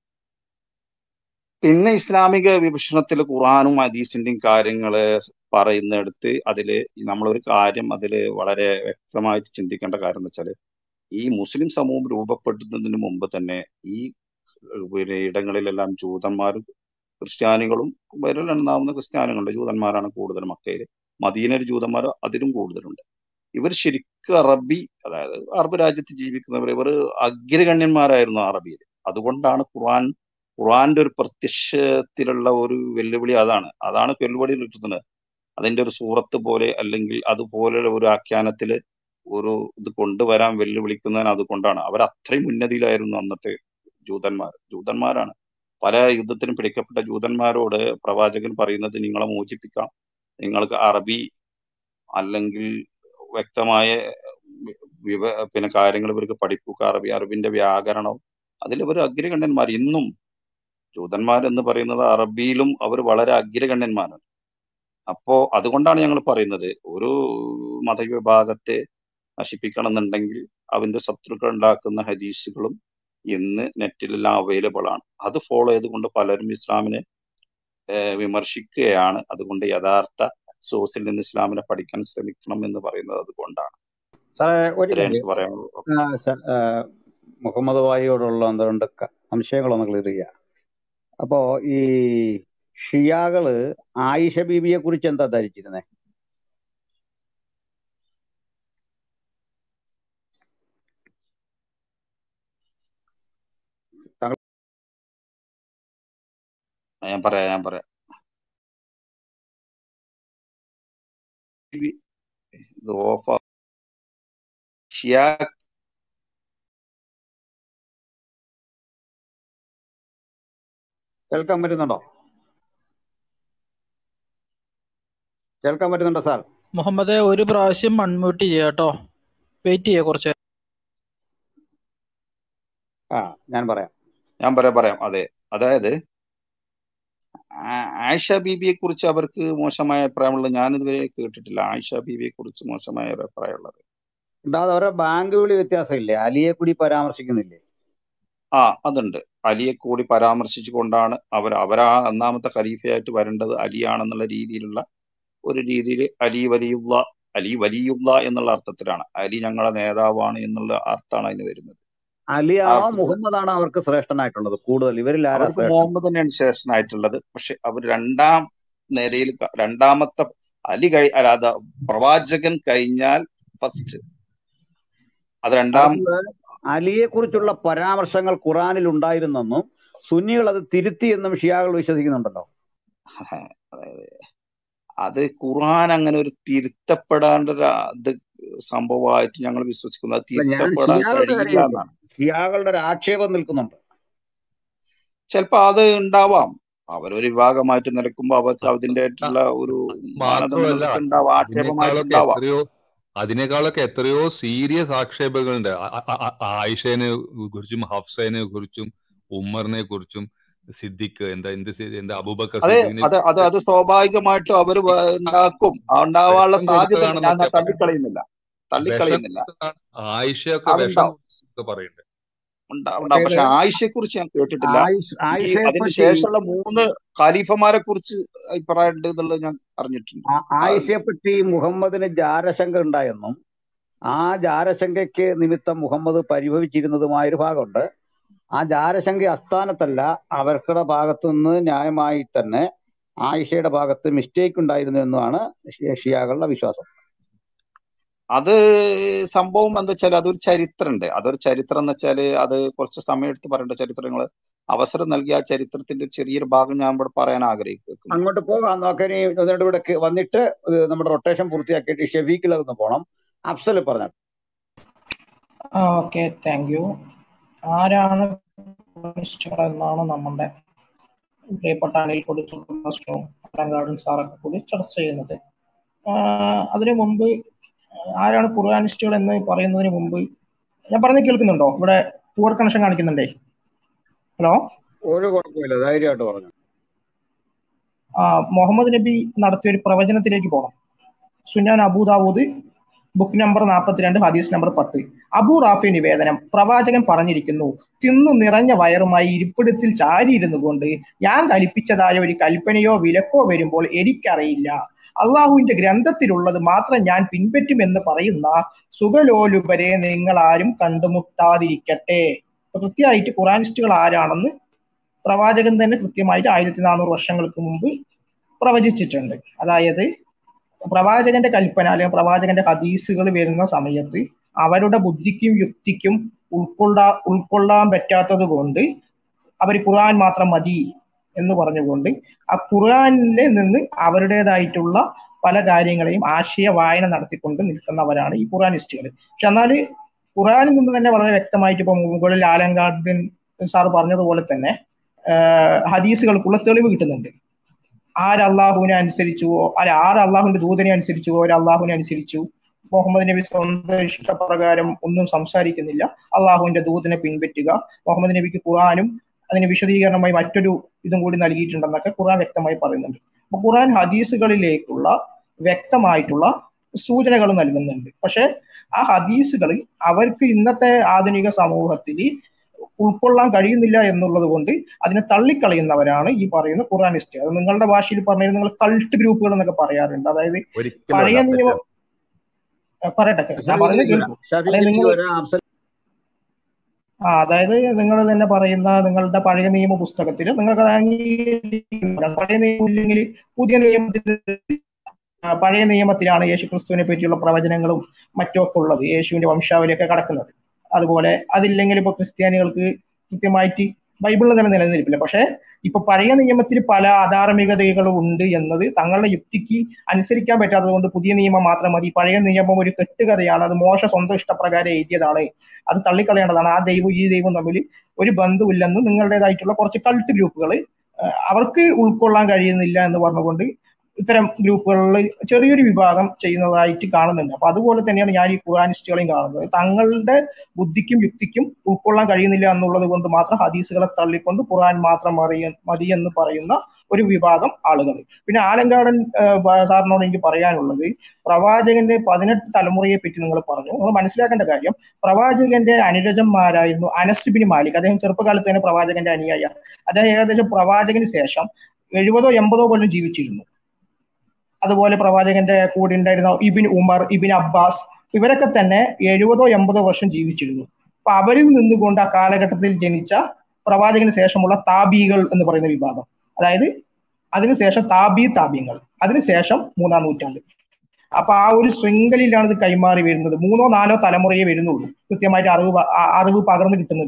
പിന്നെ ഇസ്ലാമിക വിഭജനത്തിൽ ഖുർആാനും ഹദീസിന്റെയും കാര്യങ്ങള് പറയുന്നിടത്ത് അതില് നമ്മളൊരു കാര്യം അതില് വളരെ വ്യക്തമായിട്ട് ചിന്തിക്കേണ്ട കാര്യം എന്ന് വെച്ചാല് ഈ മുസ്ലിം സമൂഹം രൂപപ്പെടുന്നതിന് മുമ്പ് തന്നെ ഈ പിന്നെ ഇടങ്ങളിലെല്ലാം ജൂതന്മാരും ക്രിസ്ത്യാനികളും വിരലെണ്ണാവുന്ന ക്രിസ്ത്യാനികളുണ്ട് ജൂതന്മാരാണ് കൂടുതൽ മക്കയില് മദീനയിൽ ജൂതന്മാർ അതിലും കൂടുതലുണ്ട് ഇവർ ശരിക്കും അറബി അതായത് അറബ് രാജ്യത്ത് ജീവിക്കുന്നവർ ഇവർ അഗ്രഗണ്യന്മാരായിരുന്നു അറബിയിൽ അതുകൊണ്ടാണ് ഖുർആൻ ഖുർആന്റെ ഒരു പ്രത്യക്ഷത്തിലുള്ള ഒരു വെല്ലുവിളി അതാണ് അതാണ് വെല്ലുവിളി കിട്ടുന്നത് അതിന്റെ ഒരു സൂറത്ത് പോലെ അല്ലെങ്കിൽ അതുപോലെയുള്ള ഒരു ആഖ്യാനത്തില് ഒരു ഇത് കൊണ്ടുവരാൻ വെല്ലുവിളിക്കുന്നതിന് അതുകൊണ്ടാണ് അവർ അത്രയും ഉന്നതിയിലായിരുന്നു അന്നത്തെ ജൂതന്മാർ ജൂതന്മാരാണ് പല യുദ്ധത്തിനും പിടിക്കപ്പെട്ട ജൂതന്മാരോട് പ്രവാചകൻ പറയുന്നത് നിങ്ങളെ മോചിപ്പിക്കാം നിങ്ങൾക്ക് അറബി അല്ലെങ്കിൽ വ്യക്തമായ വിവ പിന്നെ കാര്യങ്ങൾ ഇവർക്ക് പഠിക്കുക അറബി അറബിന്റെ വ്യാകരണം അതിൽ ഇവർ അഗ്രഗണ്യന്മാർ ഇന്നും ജൂതന്മാർ എന്ന് പറയുന്നത് അറബിയിലും അവർ വളരെ അഗ്രഗണ്യന്മാരാണ് അപ്പോ അതുകൊണ്ടാണ് ഞങ്ങൾ പറയുന്നത് ഒരു മതവിഭാഗത്തെ നശിപ്പിക്കണം എന്നുണ്ടെങ്കിൽ അവന്റെ ശത്രുക്കൾ ഉണ്ടാക്കുന്ന ഹദീസുകളും ഇന്ന് നെറ്റിലെല്ലാം അവൈലബിൾ ആണ് അത് ഫോളോ ചെയ്തുകൊണ്ട് പലരും ഇസ്ലാമിനെ ഏഹ് വിമർശിക്കുകയാണ് അതുകൊണ്ട് യഥാർത്ഥ സോഴ്സിൽ നിന്ന് ഇസ്ലാമിനെ പഠിക്കാൻ ശ്രമിക്കണം എന്ന് പറയുന്നത് അതുകൊണ്ടാണ് സാറേ ഒരു ഇത്രേ കാര്യം എനിക്ക് പറയാനുള്ളൂ ആ, സ- ആ, മുഹമ്മദ് വായിയോടുള്ള എന്തുകൊണ്ട് സംശയങ്ങളൊന്ന് ക്ലിയർ ചെയ്യുക അപ്പോ ഈ ഷിയാകള് ആയിഷ ബീബിയെ കുറിച്ച് എന്താ ധരിച്ചിരുന്നത് താങ്കൾ ഞാൻ പറയാം ഞാൻ പറയാം ഇത് ഓഫ് ഷിയ കേൾക്കാൻ പറ്റുന്നുണ്ടോ കേൾക്കാൻ പറ്റുന്നുണ്ടോ സാർ മുഹമ്മദെ ഒരു പ്രാവശ്യം അൺമ്യൂട്ട് ചെയ്യുക കേട്ടോ വെയിറ്റ് ചെയ്യുക കുറച്ച് ആ ഞാൻ പറയാം ഞാൻ പറയാം പറയാം അതെ അതായത് ആ- ആയിഷ ബീബിയെ കുറിച്ച് അവർക്ക് മോശമായ അഭിപ്രായമുള്ളത് ഞാൻ ഇതുവരെ കേട്ടിട്ടില്ല ആയിഷ ബീബിയെ കുറിച്ച് മോശമായ ഒരു അഭിപ്രായമുള്ളത് ഉണ്ടാതെ അവരെ ബാങ്ക് വിളി വ്യത്യാസമില്ലേ അലിയെ കൂടി പരാമർശിക്കുന്നില്ലേ ആ അതുണ്ട് അലിയെ കൂടി പരാമർശിച്ചുകൊണ്ടാണ് അവർ അവരാ ഒന്നാമത്തെ ഖലീഫയായിട്ട് വരേണ്ടത് അലിയാണെന്നുള്ള രീതിയിലുള്ള ഒരു രീതിയിൽ അലി വലിയുള്ള അലി വലിയുള്ള എന്നുള്ള അർത്ഥത്തിലാണ് അലി ഞങ്ങളുടെ നേതാവാണ് എന്നുള്ള അർത്ഥമാണ് അതിന് വരുന്നത് ആ അലിയാണോ അർത്ഥത്തിൽ മുഹമ്മദാണോ അവർക്ക് ശ്രേഷ്ഠനായിട്ടുള്ളത് കൂടുതൽ ഇവരിൽ ആരാ അവർക്ക് ശ്രേഷ്ഠൻ മുഹമ്മദ് തന്നെയാണ് ശേഷനായിട്ടുള്ളത് പക്ഷെ അവർ രണ്ടാം നിരയിൽ ക- രണ്ടാമത്തെ അലി കഴി അല്ല അത് പ്രവാചകൻ കഴിഞ്ഞാൽ ഫസ്റ്റ് അത് രണ്ടാം അടുത്തത് അലിയെ കുറിച്ചുള്ള പരാമർശങ്ങൾ ഖുറാനിൽ ഉണ്ടായിരുന്നെന്നും സുന്നികൾ അത് തിരുത്തി എന്നും ഷിയാകൾ വിശ്വസിക്കുന്നുണ്ടല്ലോ അതായത് അത് ഖുർആൻ അങ്ങനെ ഒരു തിരുത്തപ്പെടേണ്ട ഒരു ഇത് സംഭവമായിട്ട് ഞങ്ങൾ വിശ്വസിക്കുന്നത് അത് അല്ല ഞാൻ തിരുത്തപ്പെടാൻ ഷിയാകളുടെ കഴിയില്ല കാര്യം എന്നാണ് ഷിയാകളുടെ ഒരു ആക്ഷേപം നിൽക്കുന്നുണ്ട് ചിലപ്പോ അത് ഉണ്ടാവാം അവരൊരു വിഭാഗമായിട്ട് നിൽക്കുമ്പോ അവർക്ക് ആ, അതിൻ്റെതായിട്ടുള്ള ഒരു മാത്രമല്ല മാനദണ്ഡങ്ങളൊക്കെ ഉണ്ടാവാം ആക്ഷേപമായിട്ട് അതിനേക്കാളൊക്കെ ഉണ്ടാവാം എത്രയോ അതിനേക്കാളൊക്കെ എത്രയോ സീരിയസ് ആക്ഷേപങ്ങളുണ്ട് ആ- ആ- ആ- ആയിഷനെ കുറിച്ചും ഹഫ്സനെ കുറിച്ചും ഉമ്മറിനെ കുറിച്ചും സിദ്ദിഖ് എന്താ എന്ത് സി- എന്താ അബൂബക്കർ അതെ സിദ്ദിഖിനെ അത് അത് അത് സ്വാഭാവികമായിട്ടും അവർ ഉണ്ടാക്കും ആ ഉണ്ടാവാനുള്ള വിഷം സാധ്യത ഞാൻ കൊടുത്തതാണെന്നൊക്കെ ഞാൻ പറയുന്നത് തള്ളിക്കളയുന്നില്ല വിഷം തള്ളിക്കളയുന്നില്ല കൊടുത്തതാണ് ആയിഷയൊക്കെ വിഷം അതുണ്ടാവും കൊടുത്തൊക്കെ പറയുന്നുണ്ട് ഉണ്ടാ ഉണ്ടാവും അതായത് പക്ഷെ ആയിഷയെ കുറിച്ച് ഞാൻ കേട്ടിട്ടില്ല ആയിഷ ഈ ആയിഷയെ അതിന് പറ്റി ശേഷമുള്ള മൂന്ന് ഖലീഫമാരെ കുറിച്ച് അഭിപ്രായം ഉണ്ട് എന്നുള്ളത് ഞാൻ അറിഞ്ഞിട്ടുണ്ട് ആ- ആ, ആയിഷയെ പറ്റി മുഹമ്മദിന് ജാരശങ്ക ഉണ്ടായെന്നും ആ ജാരശങ്കയ്ക്ക് നിമിത്തം മുഹമ്മദ് പരിഭവിച്ചിരുന്നതുമായ ഒരു ഭാഗമുണ്ട് ആ ജാരശങ്ക അസ്ഥാനത്തല്ല അവർക്കുടെ ഭാഗത്തു നിന്ന് ന്യായമായി തന്നെ ആയിഷയുടെ ഭാഗത്ത് മിസ്റ്റേക്ക് ഉണ്ടായിരുന്നു എന്നാണ് ഷി- ഷിയാകളുടെ വിശ്വാസം അത് സംഭവം എന്താ വെച്ചാൽ അതൊരു ചരിത്രമുണ്ട് അതൊരു ചരിത്രം എന്ന് വെച്ചാൽ അത് കുറച്ച് സമയം എടുത്ത് പറയേണ്ട ചരിത്രങ്ങൾ അവസരം നൽകിയ ആ ചരിത്രത്തിന്റെ ചെറിയൊരു ഭാഗം ഞാൻ ഇവിടെ പറയാൻ ആഗ്രഹിക്കുന്നു അങ്ങോട്ട് പോകാം നോക്കാൻ എന്നിട്ട് ഇവിടെ ക- വന്നിട്ട് ഇത് നമ്മുടെ റൊട്ടേഷൻ പൂർത്തിയാക്കിയിട്ട് ഷെഫീക്കിലൊന്ന് പോകണം അഫ്സൽ പറഞ്ഞു ആ ഓക്കെ താങ്ക് യു ആരാണ് കമ്മ്യൂണിസ്റ്റുകൾ എന്നാണ് നമ്മുടെ പ്രിയപ്പെട്ട അനിൽ കൊടുത്തും അലങ്കാടൻ സാറൊക്കെ കൂടി ചർച്ച ചെയ്യുന്നത് ആ, അതിനു മുമ്പ് ആരാണ് ഖുർആാനിസ്റ്റുകൾ എന്ന് പറയുന്നതിന് മുമ്പ് ഞാൻ പറയുന്നത് കേൾക്കുന്നുണ്ടോ ഇവിടെ പൂർ കണക്ഷൻ കാണിക്കുന്നുണ്ടേ ഹലോ ഒരു കുഴപ്പമില്ല ധൈര്യമായിട്ട് പറഞ്ഞു ആ മുഹമ്മദ് നബി നടത്തിയ ഒരു പ്രവചനത്തിലേക്ക് പോകണം സുനാൻ അബൂദാവൂദ് ബുക്ക് നമ്പർ നാൽപ്പത്തിരണ്ട് ഹദീസ് നമ്പർ പത്ത് അബൂ റാഫി നിവേദനം പ്രവാചകൻ പറഞ്ഞിരിക്കുന്നു തിന്നു നിറഞ്ഞ വയറുമായി ഇരിപ്പിടത്തിൽ ചാരിയിരുന്നു കൊണ്ട് ഞാൻ കൽപ്പിച്ചതായ ഒരു കൽപ്പനയോ വിലക്കോ വരുമ്പോൾ എനിക്കറിയില്ല അള്ളാഹുവിന്റെ ഗ്രന്ഥത്തിലുള്ളത് മാത്രം ഞാൻ പിൻപറ്റുമെന്ന് പറയുന്ന സുഖലോലുപരെ നിങ്ങൾ ആരും കണ്ടുമുട്ടാതിരിക്കട്ടെ അപ്പൊ കൃത്യമായിട്ട് ഖുറാനിസ്റ്റുകൾ ആരാണെന്ന് പ്രവാചകൻ തന്നെ കൃത്യമായിട്ട് ആയിരത്തി നാനൂറ് വർഷങ്ങൾക്ക് മുമ്പ് പ്രവചിച്ചിട്ടുണ്ട് അതായത് പ്രവാചകന്റെ കൽപ്പന അല്ലെങ്കിൽ പ്രവാചകന്റെ ഹദീസുകൾ വരുന്ന സമയത്ത് അവരുടെ ബുദ്ധിക്കും യുക്തിക്കും ഉൾക്കൊള്ളാ ഉൾക്കൊള്ളാൻ പറ്റാത്തത് കൊണ്ട് അവർ ഖുർആൻ മാത്രം മതി എന്ന് പറഞ്ഞുകൊണ്ട് ആ ഖുർആനിൽ നിന്ന് അവരുടേതായിട്ടുള്ള പല കാര്യങ്ങളെയും ആശയ വായന നടത്തിക്കൊണ്ട് നിൽക്കുന്നവരാണ് ഈ ഖുർആനിസ്റ്റുകൾ പക്ഷെ എന്നാല് ഖുർആനിൽ നിന്ന് തന്നെ വളരെ വ്യക്തമായിട്ട് ഇപ്പൊ മുകളിൽ ആലങ്കാടൻ സാർ പറഞ്ഞതുപോലെ തന്നെ ആഹ് ഹദീസുകൾക്കുള്ള തെളിവ് കിട്ടുന്നുണ്ട് ആര് അള്ളാഹുവിനെ അനുസരിച്ചുവോ അല്ല ആര് അള്ളാഹുവിന്റെ ദൂതനെ അനുസരിച്ചുവോ ഒരു അള്ളാഹുവിനെ അനുസരിച്ചു മുഹമ്മദ് നബി സ്വന്തം ഇഷ്ടപ്രകാരം ഒന്നും സംസാരിക്കുന്നില്ല അള്ളാഹുവിന്റെ ദൂതനെ പിൻപറ്റുക മുഹമ്മദ് നബിക്ക് ഖുറാനും അതിന് വിശദീകരണമായി മറ്റൊരു ഇതും കൂടി നൽകിയിട്ടുണ്ടെന്നൊക്കെ ഖുറാൻ വ്യക്തമായി പറയുന്നുണ്ട് അപ്പൊ ഖുറാൻ ഹദീസുകളിലേക്കുള്ള വ്യക്തമായിട്ടുള്ള സൂചനകൾ നൽകുന്നുണ്ട് പക്ഷെ ആ ഹദീസുകൾ അവർക്ക് ഇന്നത്തെ ആധുനിക സമൂഹത്തിൽ ഉൾക്കൊള്ളാൻ കഴിയുന്നില്ല എന്നുള്ളത് കൊണ്ട് അതിനെ തള്ളിക്കളയുന്നവരാണ് ഈ പറയുന്ന ഖുറാനിസ്റ്റ് അത് നിങ്ങളുടെ ഭാഷയിൽ പറഞ്ഞത് നിങ്ങൾ കൾട്ട് ഗ്രൂപ്പുകൾ എന്നൊക്കെ പറയാറുണ്ട് അതായത് ഒരിക്കലും പഴയ അല്ല നിയമം തെറ്റ് ഏ, പറയട്ടെ ഞാൻ പറയുന്നത് ഷഫീഖിലേക്ക് വരാം കേൾക്കൂ അതായത് ഷഫീഖിലേക്ക് നിങ്ങൾ വരാം അഫ്സൽ ആ അതായത് നിങ്ങൾ തന്നെ പറയുന്ന നിങ്ങളുടെ പഴയ നിയമ പുസ്തകത്തിൽ നിങ്ങൾക്ക് അത് അംഗീകരിക്കണം പഴയ നിയമം ഇല്ലെങ്കിൽ പുതിയ നിയമത്തിൽ ആ, പഴയ നിയമത്തിലാണ് യേശു ക്രിസ്തുവിനെ പറ്റിയുള്ള പ്രവചനങ്ങളും മറ്റുമൊക്കെ ഉള്ളത് യേശുവിന്റെ വംശാവലിയൊക്കെ കടക്കുന്നത് അതുപോലെ അതില്ലെങ്കിൽ ഇപ്പൊ ക്രിസ്ത്യാനികൾക്ക് കൃത്യമായിട്ട് ബൈബിളിൽ തന്നെ നിലനിൽപ്പില്ല പക്ഷെ ഇപ്പൊ പഴയ നിയമത്തിൽ പല അധാർമികതകളും ഉണ്ട് എന്നത് തങ്ങളുടെ യുക്തിക്ക് അനുസരിക്കാൻ പറ്റാത്തത് കൊണ്ട് പുതിയ നിയമം മാത്രം മതി പഴയ നിയമം ഒരു കെട്ടുകഥയാണ് അത് മോശ സ്വന്തം ഇഷ്ടപ്രകാരം എഴുതിയതാണ് അത് തള്ളിക്കളയേണ്ടതാണ് ആ ദൈവവും ഈ ദൈവവും തമ്മിൽ ഒരു ബന്ധമില്ലെന്ന് നിങ്ങളുടേതായിട്ടുള്ള കുറച്ച് കൾട്ട് ഗ്രൂപ്പുകൾ അവർക്ക് ഉൾക്കൊള്ളാൻ കഴിയുന്നില്ല എന്ന് പറഞ്ഞുകൊണ്ട് ഇത്തരം ഗ്രൂപ്പുകളിൽ ചെറിയൊരു വിഭാഗം ചെയ്യുന്നതായിട്ട് കാണുന്നുണ്ട് അപ്പൊ അതുപോലെ തന്നെയാണ് ഞാൻ ഈ ഖുറാനിസ്റ്റുകളെയും കാണുന്നത് തങ്ങളുടെ ബുദ്ധിക്കും യുക്തിക്കും ഉൾക്കൊള്ളാൻ കഴിയുന്നില്ല എന്നുള്ളത് കൊണ്ട് മാത്രം ഹദീസുകളെ തള്ളിക്കൊണ്ട് ഖുറാൻ മാത്രം അറിയ മതി എന്ന് പറയുന്ന ഒരു വിഭാഗം ആളുകൾ പിന്നെ ആലങ്കാടൻ ഏഹ്, ബ- സാറിനോട് എനിക്ക് പറയാനുള്ളത് പ്രവാചകന്റെ പതിനെട്ട് തലമുറയെ പറ്റി നിങ്ങൾ പറഞ്ഞു നിങ്ങൾ മനസ്സിലാക്കേണ്ട കാര്യം പ്രവാചകന്റെ അനുരജന്മാരായിരുന്നു അനസ്ബിന് മാലിക് അദ്ദേഹം ചെറുപ്പകാലത്ത് തന്നെ പ്രവാചകന്റെ അനുയായിയാണ് അദ്ദേഹം ഏകദേശം പ്രവാചകന് ശേഷം എഴുപതോ എൺപതോ കൊല്ലം ജീവിച്ചിരുന്നു അതുപോലെ പ്രവാചകന്റെ കൂടെ ഉണ്ടായിരുന്ന ഇബിൻ ഉമർ ഇബിൻ അബ്ബാസ് ഇവരൊക്കെ തന്നെ എഴുപതോ എൺപതോ വർഷം ജീവിച്ചിരുന്നു അപ്പൊ അവരിൽ നിന്നുകൊണ്ട് ആ കാലഘട്ടത്തിൽ ജനിച്ച പ്രവാചകന് ശേഷമുള്ള താബികൾ എന്ന് പറയുന്ന വിഭാഗം അതായത് അതിനുശേഷം താബി താബിയങ്ങൾ അതിനുശേഷം മൂന്നാം നൂറ്റാണ്ട് അപ്പൊ ആ ഒരു ശൃംഖലയിലാണ് ഇത് കൈമാറി വരുന്നത് മൂന്നോ നാലോ തലമുറയെ വരുന്നുള്ളൂ കൃത്യമായിട്ട് അറിവ് പ- ആ- അറിവ് പകർന്നു കിട്ടുന്നതിന്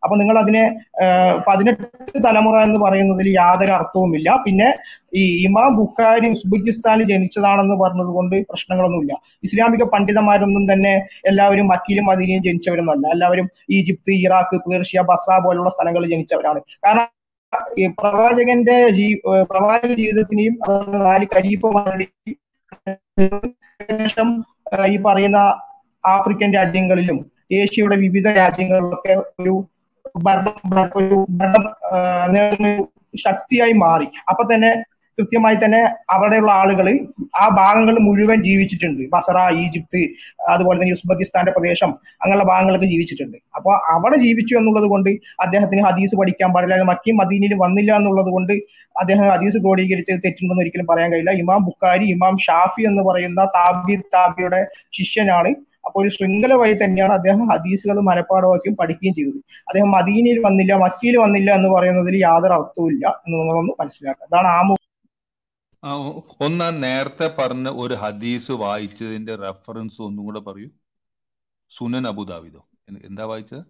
അപ്പൊ നിങ്ങൾ അതിനെ ആഹ് പതിനെട്ട് തലമുറ എന്ന് പറയുന്നതിൽ യാതൊരു അർത്ഥവുമില്ല പിന്നെ ഈ ഇമാം ബുഖാരി ഉസ്ബെക്കിസ്ഥാനിൽ ജനിച്ചതാണെന്ന് പറഞ്ഞത് കൊണ്ട് പ്രശ്നങ്ങളൊന്നുമില്ല ഇസ്ലാമിക പണ്ഡിതന്മാരൊന്നും തന്നെ എല്ലാവരും മക്കയിലും മദീനയും ജനിച്ചവരൊന്നുമല്ല എല്ലാവരും ഈജിപ്ത് ഇറാഖ് പേർഷ്യ ബസ്ര പോലുള്ള സ്ഥലങ്ങളിൽ ജനിച്ചവരാണ് കാരണം ഈ പ്രവാചകന്റെ ജീ ഏഹ് പ്രവാചക ജീവിതത്തിനെയും അതുപോലെ നാല് ഖലീഫമാരുടെയും ശേഷം ഏഹ് ഈ പറയുന്ന ആഫ്രിക്കൻ രാജ്യങ്ങളിലും ഏഷ്യയുടെ വിവിധ രാജ്യങ്ങളിലൊക്കെ ഒരു ഭരണം ഭ- ഒരു ഭരണം ഏഹ് നേടുന്ന ഒരു ശക്തിയായി മാറി അപ്പൊ തന്നെ കൃത്യമായി തന്നെ അവിടെയുള്ള ആളുകൾ ആ ഭാഗങ്ങൾ മുഴുവൻ ജീവിച്ചിട്ടുണ്ട് ബസറ ഈജിപ്ത് അതുപോലെ തന്നെ ഉസ്ബെക്കിസ്ഥാന്റെ പ്രദേശം അങ്ങനെയുള്ള ഭാഗങ്ങളൊക്കെ ജീവിച്ചിട്ടുണ്ട് അപ്പോൾ അവിടെ ജീവിച്ചു എന്നുള്ളത് കൊണ്ട് അദ്ദേഹത്തിന് ഹദീസ് പഠിക്കാൻ പാടില്ല അല്ലെങ്കിൽ മക്കിയും മദീനയിൽ വന്നില്ല എന്നുള്ളത് കൊണ്ട് അദ്ദേഹം ഹദീസ് ക്രോഡീകരിച്ചത് തെറ്റുണ്ടെന്ന് ഒരിക്കലും പറയാൻ കഴിയില്ല ഇമാം ബുക്കാരി ഇമാം ഷാഫി എന്ന് പറയുന്ന താബി താബിയുടെ ശിഷ്യനാണ് അപ്പോൾ ഒരു ശൃംഖല വഴി തന്നെയാണ് അദ്ദേഹം ഹദീസുകൾ മനപ്പാടമാക്കിയും പഠിക്കുകയും ചെയ്തത് അദ്ദേഹം മദീനയിൽ വന്നില്ല മക്കിയിൽ വന്നില്ല എന്ന് പറയുന്നതിൽ യാതൊരു അർത്ഥവും ഇല്ല എന്ന് നിങ്ങളൊന്ന് മനസ്സിലാക്കുക അതാണ് ആ ആ, ഒ- ഒന്ന് ആ നേരത്തെ പറഞ്ഞ ഒരു ഹദീസ് വായിച്ചതിന്റെ റെഫറൻസ് ഒന്നും കൂടെ പറയൂ സുനൻ അബുദാബിദോ എന്ത്- എന്താ വായിച്ചത്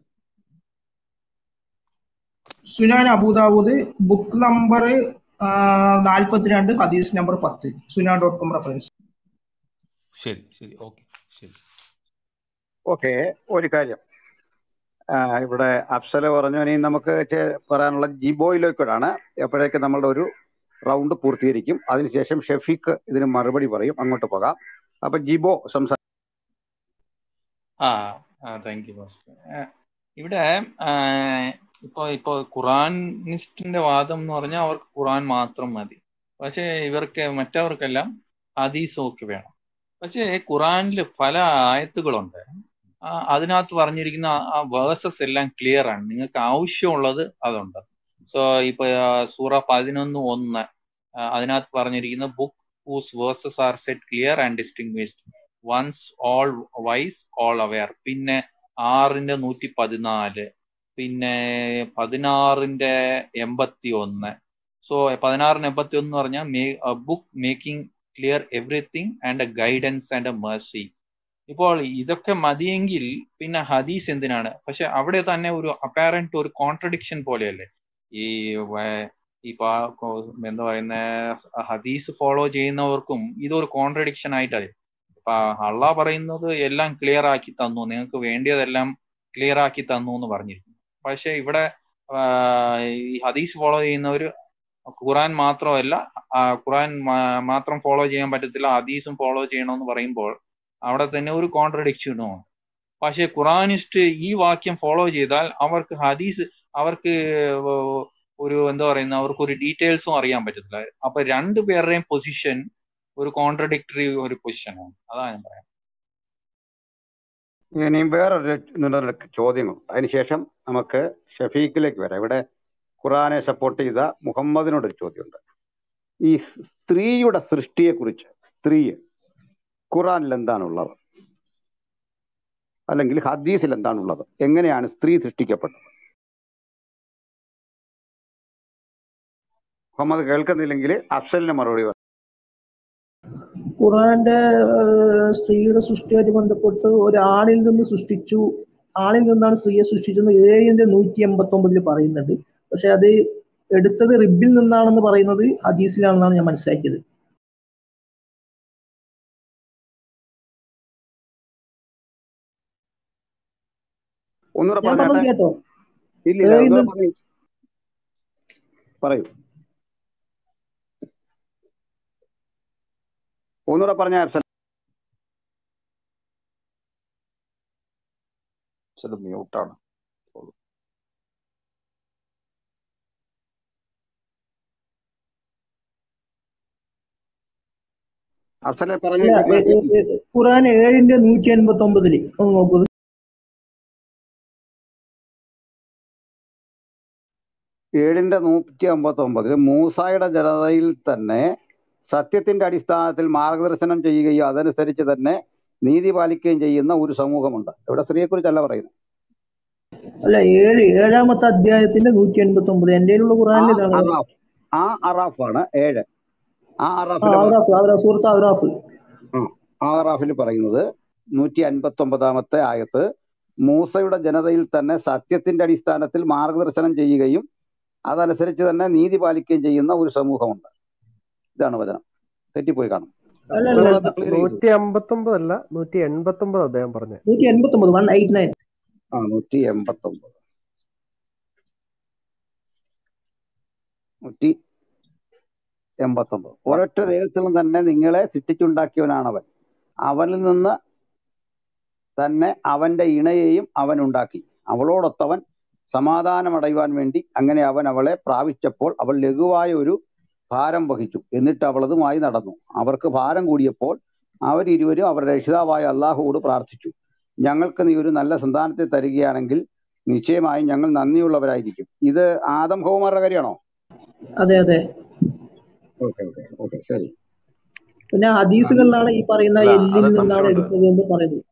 സുനാൻ അബൂദാവൂദ് ബുക്ക് നമ്പർ നാൽപ്പത്തിരണ്ട് ഹദീസ് നമ്പർ പത്ത് സുനാൻ ഡോട്ട് കോം റെഫറൻസ് ശരി ശരി ഓക്കെ ശരി ഓക്കെ ഒരു കാര്യം ആ, ഇവിടെ അഫ്സല പറഞ്ഞു ഇനി നമുക്ക് ചെ- പറയാനുള്ള ജിബോയിലേക്കാണ് അപ്പോഴേക്ക് നമ്മളുടെ ഒരു റൗണ്ട് പൂർത്തീകരിക്കും അതിനുശേഷം ഷെഫീഖ് ഇതിന് മറുപടി പറയും അങ്ങോട്ട് പോകാം അപ്പൊ ജിബോ സംസാ ആ താങ്ക് യു മാസ്റ്റർ ആ, ഇവിടെ ആ, ഇപ്പൊ ഇപ്പൊ ഖുറാനിസ്റ്റിന്റെ വാദം എന്ന് പറഞ്ഞാൽ അവർക്ക് ഖുറാൻ മാത്രം മതി പക്ഷെ ഇവർക്ക് മറ്റവർക്കെല്ലാം ഹദീസും ഒക്കെ വേണം പക്ഷേ ഖുറാനിൽ പല ആയത്തുകളുണ്ട് ആ, അതിനകത്ത് പറഞ്ഞിരിക്കുന്ന ആ- ആ വേഴ്സസ് എല്ലാം ക്ലിയർ ആണ് നിങ്ങൾക്ക് ആവശ്യമുള്ളത് അതുണ്ട് സോ ഇപ്പൊ ആ, സൂറ പതിനൊന്ന് ഒന്ന് ആ, അതിനകത്ത് പറഞ്ഞിരിക്കുന്ന book whose verses are set clear and distinguished once all wise all aware പിന്നെ ആറിന്റെ നൂറ്റി പതിനാല് പിന്നെ പതിനാറിന്റെ എൺപത്തി ഒന്ന് സോ പതിനാറിന് എൺപത്തി ഒന്ന് എന്ന് പറഞ്ഞാൽ book making clear everything and a guidance and a mercy ഇപ്പോൾ ഇതൊക്കെ മതിയെങ്കിൽ പിന്നെ ഹദീസ് എന്തിനാണ് പക്ഷെ അവിടെ തന്നെ ഒരു അപ്പാരന്റ് ഒരു കോൺട്രഡിക്ഷൻ പോലെയല്ലേ ഈ വേ- ഇപ്പൊ ആ കൊ- എന്താ പറയുന്ന ഹദീസ് ഫോളോ ചെയ്യുന്നവർക്കും ഇതൊരു കോൺട്രഡിക്ഷൻ ആയിട്ടല്ലേ ഇപ്പൊ അള്ളാഹ് പറയുന്നത് എല്ലാം ക്ലിയർ ആക്കി തന്നു നിങ്ങൾക്ക് വേണ്ടിയതെല്ലാം ക്ലിയർ ആക്കി തന്നു എന്ന് പറഞ്ഞിരിക്കുന്നു പക്ഷെ ഇവിടെ ആ, ഈ ഹദീസ് ഫോളോ ചെയ്യുന്നവർ ഖുറാൻ മാത്രമല്ല ആ, ഖുറാൻ മാ- മാത്രം ഫോളോ ചെയ്യാൻ പറ്റത്തില്ല ഹദീസും ഫോളോ ചെയ്യണമെന്ന് പറയുമ്പോൾ അവിടെ തന്നെ ഒരു കോൺട്രഡിക്ഷനും ഉണ്ട് പക്ഷെ ഖുറാനിസ്റ്റ് ഈ വാക്യം ഫോളോ ചെയ്താൽ അവർക്ക് ഹദീസ് അവർക്ക് ഒരു എന്താ പറയുന്ന അവർക്ക് ഒരു ഡീറ്റെയിൽസും അറിയാൻ പറ്റത്തില്ല അപ്പൊ രണ്ടു പേരുടെയും പൊസിഷൻ ഒരു കോൺട്രഡിക്ടറി ഒരു പൊസിഷനാണ് അതാണ് ഞാൻ പറയുന്നത് ഇനി വേറൊരു നിലവിലെ ചോദ്യങ്ങളുണ്ട് അതിനുശേഷം നമുക്ക് ഷഫീഖിലേക്ക് വരാം ഇവിടെ ഖുറാനെ സപ്പോർട്ട് ചെയ്ത മുഹമ്മദിനോടൊരു ചോദ്യമുണ്ട് ഈ സ്ത്രീയുടെ സൃഷ്ടിയെക്കുറിച്ച് സ്ത്രീ ഖുറാനിൽ എന്താണുള്ളത് അല്ലെങ്കിൽ ഹദീസിൽ എന്താണുള്ളത് എങ്ങനെയാണ് സ്ത്രീ സൃഷ്ടിക്കപ്പെട്ടത് മുഹമ്മദ് കേൾക്കുന്നില്ലെങ്കിൽ അഫ്സലിന് മറുപടി പറ ഖുറാന്റെ ഏഹ്, സ്ത്രീയുടെ സൃഷ്ടിയായിട്ട് ബന്ധപ്പെട്ട് ഒരാണിൽ നിന്ന് സൃഷ്ടിച്ചു ആണിൽ നിന്നാണ് സ്ത്രീയെ സൃഷ്ടിച്ചെന്ന് ഏഴിന്റെ നൂറ്റി എൺപത്തി ഒമ്പതിൽ പറയുന്നുണ്ട് പക്ഷെ അത് എടുത്തത് റിബിൽ നിന്നാണെന്ന് പറയുന്നത് ഹദീസിലാണെന്നാണ് ഞാൻ മനസ്സിലാക്കിയത് ഒന്നുകൂടെ ഞാൻ പറഞ്ഞാട്ടെ പറഞ്ഞത് കേട്ടോ ഇല്ല ഇല്ല ഏഴിൽ ഒന്നുകൂടെ നിന്ന് പറയൂ പറയൂ ഒന്നുകൂടെ പറഞ്ഞ അഫ്സൽ ചില മ്യൂട്ടാണ് അഫ്സലെ അല്ല പറഞ്ഞു ഏ- ഏ- ഏ- ഖുറാൻ ഏഴിന്റെ നൂറ്റി എൺപത്തി ഒമ്പതില് ഒന്ന് നോക്കൂ ഏഴിന്റെ നൂറ്റി അമ്പത്തി ഒമ്പതിൽ മൂസായുടെ ജനതയിൽ തന്നെ സത്യത്തിന്റെ അടിസ്ഥാനത്തിൽ മാർഗദർശനം ചെയ്യുകയും അതനുസരിച്ച് തന്നെ നീതി പാലിക്കുകയും ചെയ്യുന്ന ഒരു സമൂഹമുണ്ട് ഇവിടെ സ്ത്രീയെ കുറിച്ചല്ല പറയുന്നത് അല്ല ഏഴ് ഏഴാമത്തെ അധ്യായത്തിന്റെ നൂറ്റി എൺപത്തി ഒമ്പത് എന്റെ കയ്യിലുള്ള ആ ഖുറാനിൽ ഇതാണ് അറാഫ് ആ അറാഫാണ് ഏഴ് ആ ആ അറാഫിലെ ഔറാഫ് ഔറാഫ് സുഹൃത്ത് ഔറാഫ് ആ ആ അറാഫിൽ പറയുന്നത് നൂറ്റി അൻപത്തി ഒമ്പതാമത്തെ ആയത്ത് മൂസയുടെ ജനതയിൽ തന്നെ സത്യത്തിന്റെ അടിസ്ഥാനത്തിൽ മാർഗദർശനം ചെയ്യുകയും അതനുസരിച്ച് തന്നെ നീതി പാലിക്കുകയും ചെയ്യുന്ന ഒരു സമൂഹമുണ്ട് ഇതാണ് വചനം തെറ്റിപ്പോയി കാണും അല്ല നിങ്ങൾ അല്ല അത് ക്ലിയർ ചെയ്തു നൂറ്റി അമ്പത്തൊമ്പത് അല്ല നൂറ്റി എൺപത്തി ഒമ്പത് അദ്ദേഹം പറഞ്ഞത് നൂറ്റി എൺപത്തി ഒമ്പത് വൺ എയ്റ്റ് നയൻ ആ നൂറ്റി എൺപത്തി ഒമ്പത് നൂറ്റി എൺപത്തി ഒമ്പത് ഒരൊറ്റ ദൈവത്തിലും തന്നെ നിങ്ങളെ സൃഷ്ടിച്ചുണ്ടാക്കിയവനാണവൻ അവനിൽ നിന്ന് തന്നെ അവന്റെ ഇണയെയും അവൻ ഉണ്ടാക്കി അവളോടൊത്തവൻ സമാധാനമടയുവാൻ വേണ്ടി അങ്ങനെ അവൻ അവളെ പ്രാപിച്ചപ്പോൾ അവൾ ലഘുവായ ഒരു ഭാരം വഹിച്ചു എന്നിട്ട് അവൾ അതുമായി നടന്നു അവർക്ക് ഭാരം കൂടിയപ്പോൾ അവരിരുവരും അവരുടെ രക്ഷിതാവായ അള്ളാഹുവോട് പ്രാർത്ഥിച്ചു ഞങ്ങൾക്ക് നീ ഒരു നല്ല സന്താനത്തെ തരികയാണെങ്കിൽ നിശ്ചയമായും ഞങ്ങൾ നന്ദിയുള്ളവരായിരിക്കും ഇത് ആദം ഹോമറുടെ കാര്യമാണോ അതെ അതെ ഓക്കെ ഓക്കെ ഓക്കെ ശരി പിന്നെ ആ, ഹദീസുകളിലാണ് ഈ പറയുന്ന അല്ല എല്ലിൽ അത് നിന്നാണ് സംശയമുണ്ട് എടുത്തത് എന്ന് പറയുന്നത്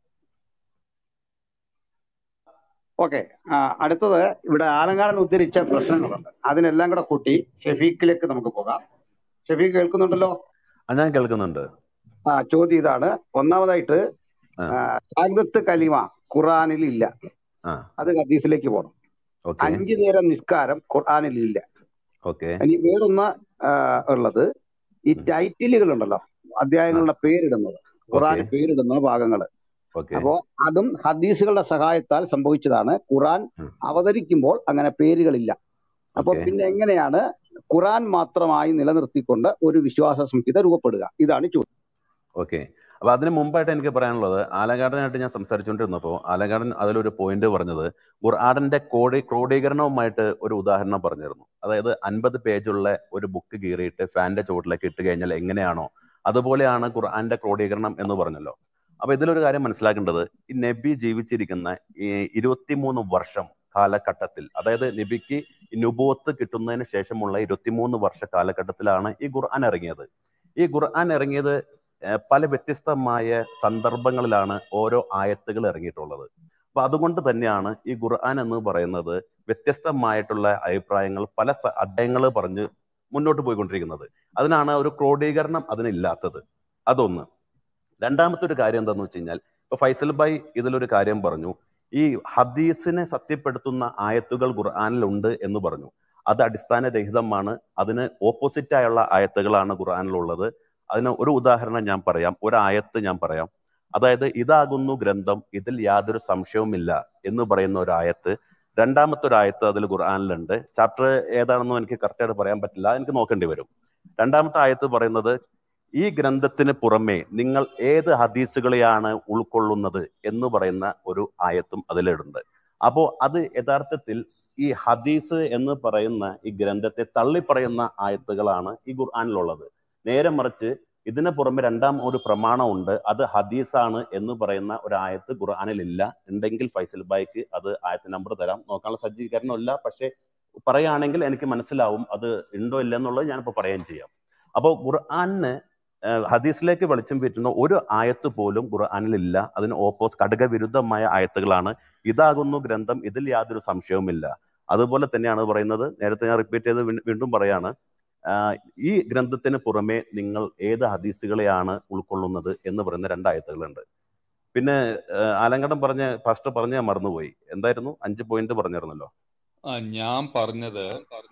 ഓക്കെ ആ, അടുത്തത് ഇവിടെ ആലങ്കാടൻ ഉദ്ധരിച്ച പ്രശ്നങ്ങളുണ്ട് അതിനെല്ലാം കൂടെ കൂട്ടി ഷെഫീഖിലേക്ക് നമുക്ക് പോകാം ഷെഫീഖ് കേൾക്കുന്നുണ്ടല്ലോ ആ ഞാൻ കേൾക്കുന്നുണ്ട് ആ ചോദ്യം ഇതാണ് ഒന്നാമതായിട്ട് ആ ആ, സാഗ്ദത്ത് കലിമ ഖുറാനിൽ ഇല്ല ആ അത് ഹദീസിലേക്ക് പോകണം ഓക്കെ അഞ്ചു നേരം നിസ്കാരം ഖുർആനിൽ ഇല്ല ഓക്കെ ഇനി വേറൊന്ന് ആ, ഉള്ളത് ഈ ഉം. ടൈറ്റിലുകൾ ഉണ്ടല്ലോ ആ അധ്യായങ്ങളുടെ പേരിടുന്നത് ഓക്കെ ഖുറാന് പേരിടുന്ന ഭാഗങ്ങൾ ഓക്കെ അപ്പോ അതും ഹദീസുകളുടെ സഹായത്താൽ സംഭവിച്ചതാണ് ഖുറാൻ ഉം. അവതരിക്കുമ്പോൾ അങ്ങനെ പേരുകളില്ല അപ്പൊ ഓക്കെ പിന്നെ എങ്ങനെയാണ് ഖുറാൻ മാത്രമായി നിലനിർത്തിക്കൊണ്ട് ഒരു വിശ്വാസ സംഹിത രൂപപ്പെടുക ഇതാണ് ചോദ്യം ഓക്കെ അപ്പൊ അതിന് മുമ്പായിട്ട് എനിക്ക് പറയാനുള്ളത് ആലങ്കാടനായിട്ട് ഞാൻ സംസാരിച്ചുകൊണ്ടിരുന്നപ്പോൾ ആലങ്കാടൻ അതിലൊരു പോയിന്റ് പറഞ്ഞത് ഖുർആാനിന്റെ കോടി ക്രോഡീകരണവുമായിട്ട് ഒരു ഉദാഹരണം പറഞ്ഞിരുന്നു അതായത് അൻപത് പേജുള്ള ഒരു ബുക്ക് കീറിയിട്ട് ഫാന്റെ ചുവട്ടിലേക്ക് ഇട്ട് കഴിഞ്ഞാൽ എങ്ങനെയാണോ അതുപോലെയാണ് ഖുർആന്റെ ക്രോഡീകരണം എന്ന് പറഞ്ഞല്ലോ അപ്പൊ ഇതിലൊരു കാര്യം മനസ്സിലാക്കേണ്ടത് ഈ നബി ജീവിച്ചിരിക്കുന്ന ഈ ഇരുപത്തിമൂന്ന് വർഷം കാലഘട്ടത്തിൽ അതായത് നബിക്ക് ഈ നുബുവത്ത് കിട്ടുന്നതിന് ശേഷമുള്ള ഇരുപത്തിമൂന്ന് വർഷ കാലഘട്ടത്തിലാണ് ഈ ഖുർആൻ ഇറങ്ങിയത് ഈ ഖുർആൻ ഇറങ്ങിയത് ഏഹ് പല വ്യത്യസ്തമായ സന്ദർഭങ്ങളിലാണ് ഓരോ ആയത്തുകൾ ഇറങ്ങിയിട്ടുള്ളത് അപ്പൊ അതുകൊണ്ട് തന്നെയാണ് ഈ ഖുർആൻ എന്ന് പറയുന്നത് വ്യത്യസ്തമായിട്ടുള്ള അഭിപ്രായങ്ങൾ പല അധ്യായങ്ങൾ പറഞ്ഞ് മുന്നോട്ട് പോയിക്കൊണ്ടിരിക്കുന്നത് അതിനാണ് ഒരു ക്രോഡീകരണം അതിനില്ലാത്തത് അതൊന്ന് രണ്ടാമത്തെ ഒരു കാര്യം എന്താന്ന് വെച്ച് കഴിഞ്ഞാൽ ഇപ്പൊ ഫൈസൽ ഭായ് ഇതിലൊരു കാര്യം പറഞ്ഞു ഈ ഹദീസിനെ സത്യപ്പെടുത്തുന്ന ആയത്തുകൾ ഖുർആനിലുണ്ട് എന്ന് പറഞ്ഞു അത് അടിസ്ഥാനരഹിതമാണ് അതിന് ഓപ്പോസിറ്റ് ആയുള്ള ആയത്തുകളാണ് ഖുർആനിലുള്ളത് അതിന് ഒരു ഉദാഹരണം ഞാൻ പറയാം ഒരു ആയത്ത് ഞാൻ പറയാം അതായത് ഇതാകുന്നു ഗ്രന്ഥം ഇതിൽ യാതൊരു സംശയവുമില്ല എന്ന് പറയുന്ന ഒരു ആയത്ത് രണ്ടാമത്തെ ഒരു ആയത്ത് അതിൽ ഖുർആനിലുണ്ട് ചാപ്റ്റർ ഏതാണെന്നും എനിക്ക് കറക്റ്റായിട്ട് പറയാൻ പറ്റില്ല എനിക്ക് നോക്കേണ്ടി വരും രണ്ടാമത്തെ ആയത്ത് പറയുന്നത് ഈ ഗ്രന്ഥത്തിന് പുറമെ നിങ്ങൾ ഏത് ഹദീസുകളെയാണ് ഉൾക്കൊള്ളുന്നത് എന്ന് പറയുന്ന ഒരു ആയത്തും അതിലുണ്ട് അപ്പോൾ അത് യഥാർത്ഥത്തിൽ ഈ ഹദീസ് എന്ന് പറയുന്ന ഈ ഗ്രന്ഥത്തെ തള്ളിപ്പറയുന്ന ആയത്തുകളാണ് ഈ ഖുർആനിലുള്ളത് നേരെ മറിച്ച് ഇതിന് പുറമെ രണ്ടാം ഒരു പ്രമാണമുണ്ട് അത് ഹദീസാണ് എന്ന് പറയുന്ന ഒരു ആയത്ത് ഖുർആനിൽ ഇല്ല ഉണ്ടെങ്കിൽ ഫൈസൽ ബായിക്ക് അത് ആയത്ത് നമ്പർ തരാം നോക്കാനുള്ള സജ്ജീകരണം ഇല്ല പക്ഷെ പറയുകയാണെങ്കിൽ എനിക്ക് മനസ്സിലാവും അത് ഉണ്ടോ ഇല്ല എന്നുള്ളത് ഞാനിപ്പോൾ പറയുകയും ചെയ്യാം അപ്പോൾ ഖുർആനിന് ഏഹ് ഹദീസിലേക്ക് വെളിച്ചം പറ്റുന്ന ഒരു ആയത്ത് പോലും ഖുർആനിൽ ഇല്ല അതിന് ഓപ്പോസ് ഘടകവിരുദ്ധമായ ആയത്തുകളാണ് ഇതാകുന്നു ഗ്രന്ഥം ഇതിൽ യാതൊരു സംശയവുമില്ല അതുപോലെ തന്നെയാണ് പറയുന്നത് നേരത്തെ ഞാൻ റിപ്പീറ്റ് ചെയ്ത് വീ- വീണ്ടും പറയാണ് ആഹ് ഈ ഗ്രന്ഥത്തിന് പുറമെ നിങ്ങൾ ഏത് ഹദീസുകളെയാണ് ഉൾക്കൊള്ളുന്നത് എന്ന് പറയുന്ന രണ്ട് ആയത്തുകളുണ്ട് പിന്നെ ആഹ് ആലങ്കടം പറഞ്ഞ ഫസ്റ്റ് പറഞ്ഞ ഞാൻ മറന്നുപോയി എന്തായിരുന്നു അഞ്ച് പോയിന്റ് പറഞ്ഞിരുന്നല്ലോ ആ ഞാൻ പറഞ്ഞത്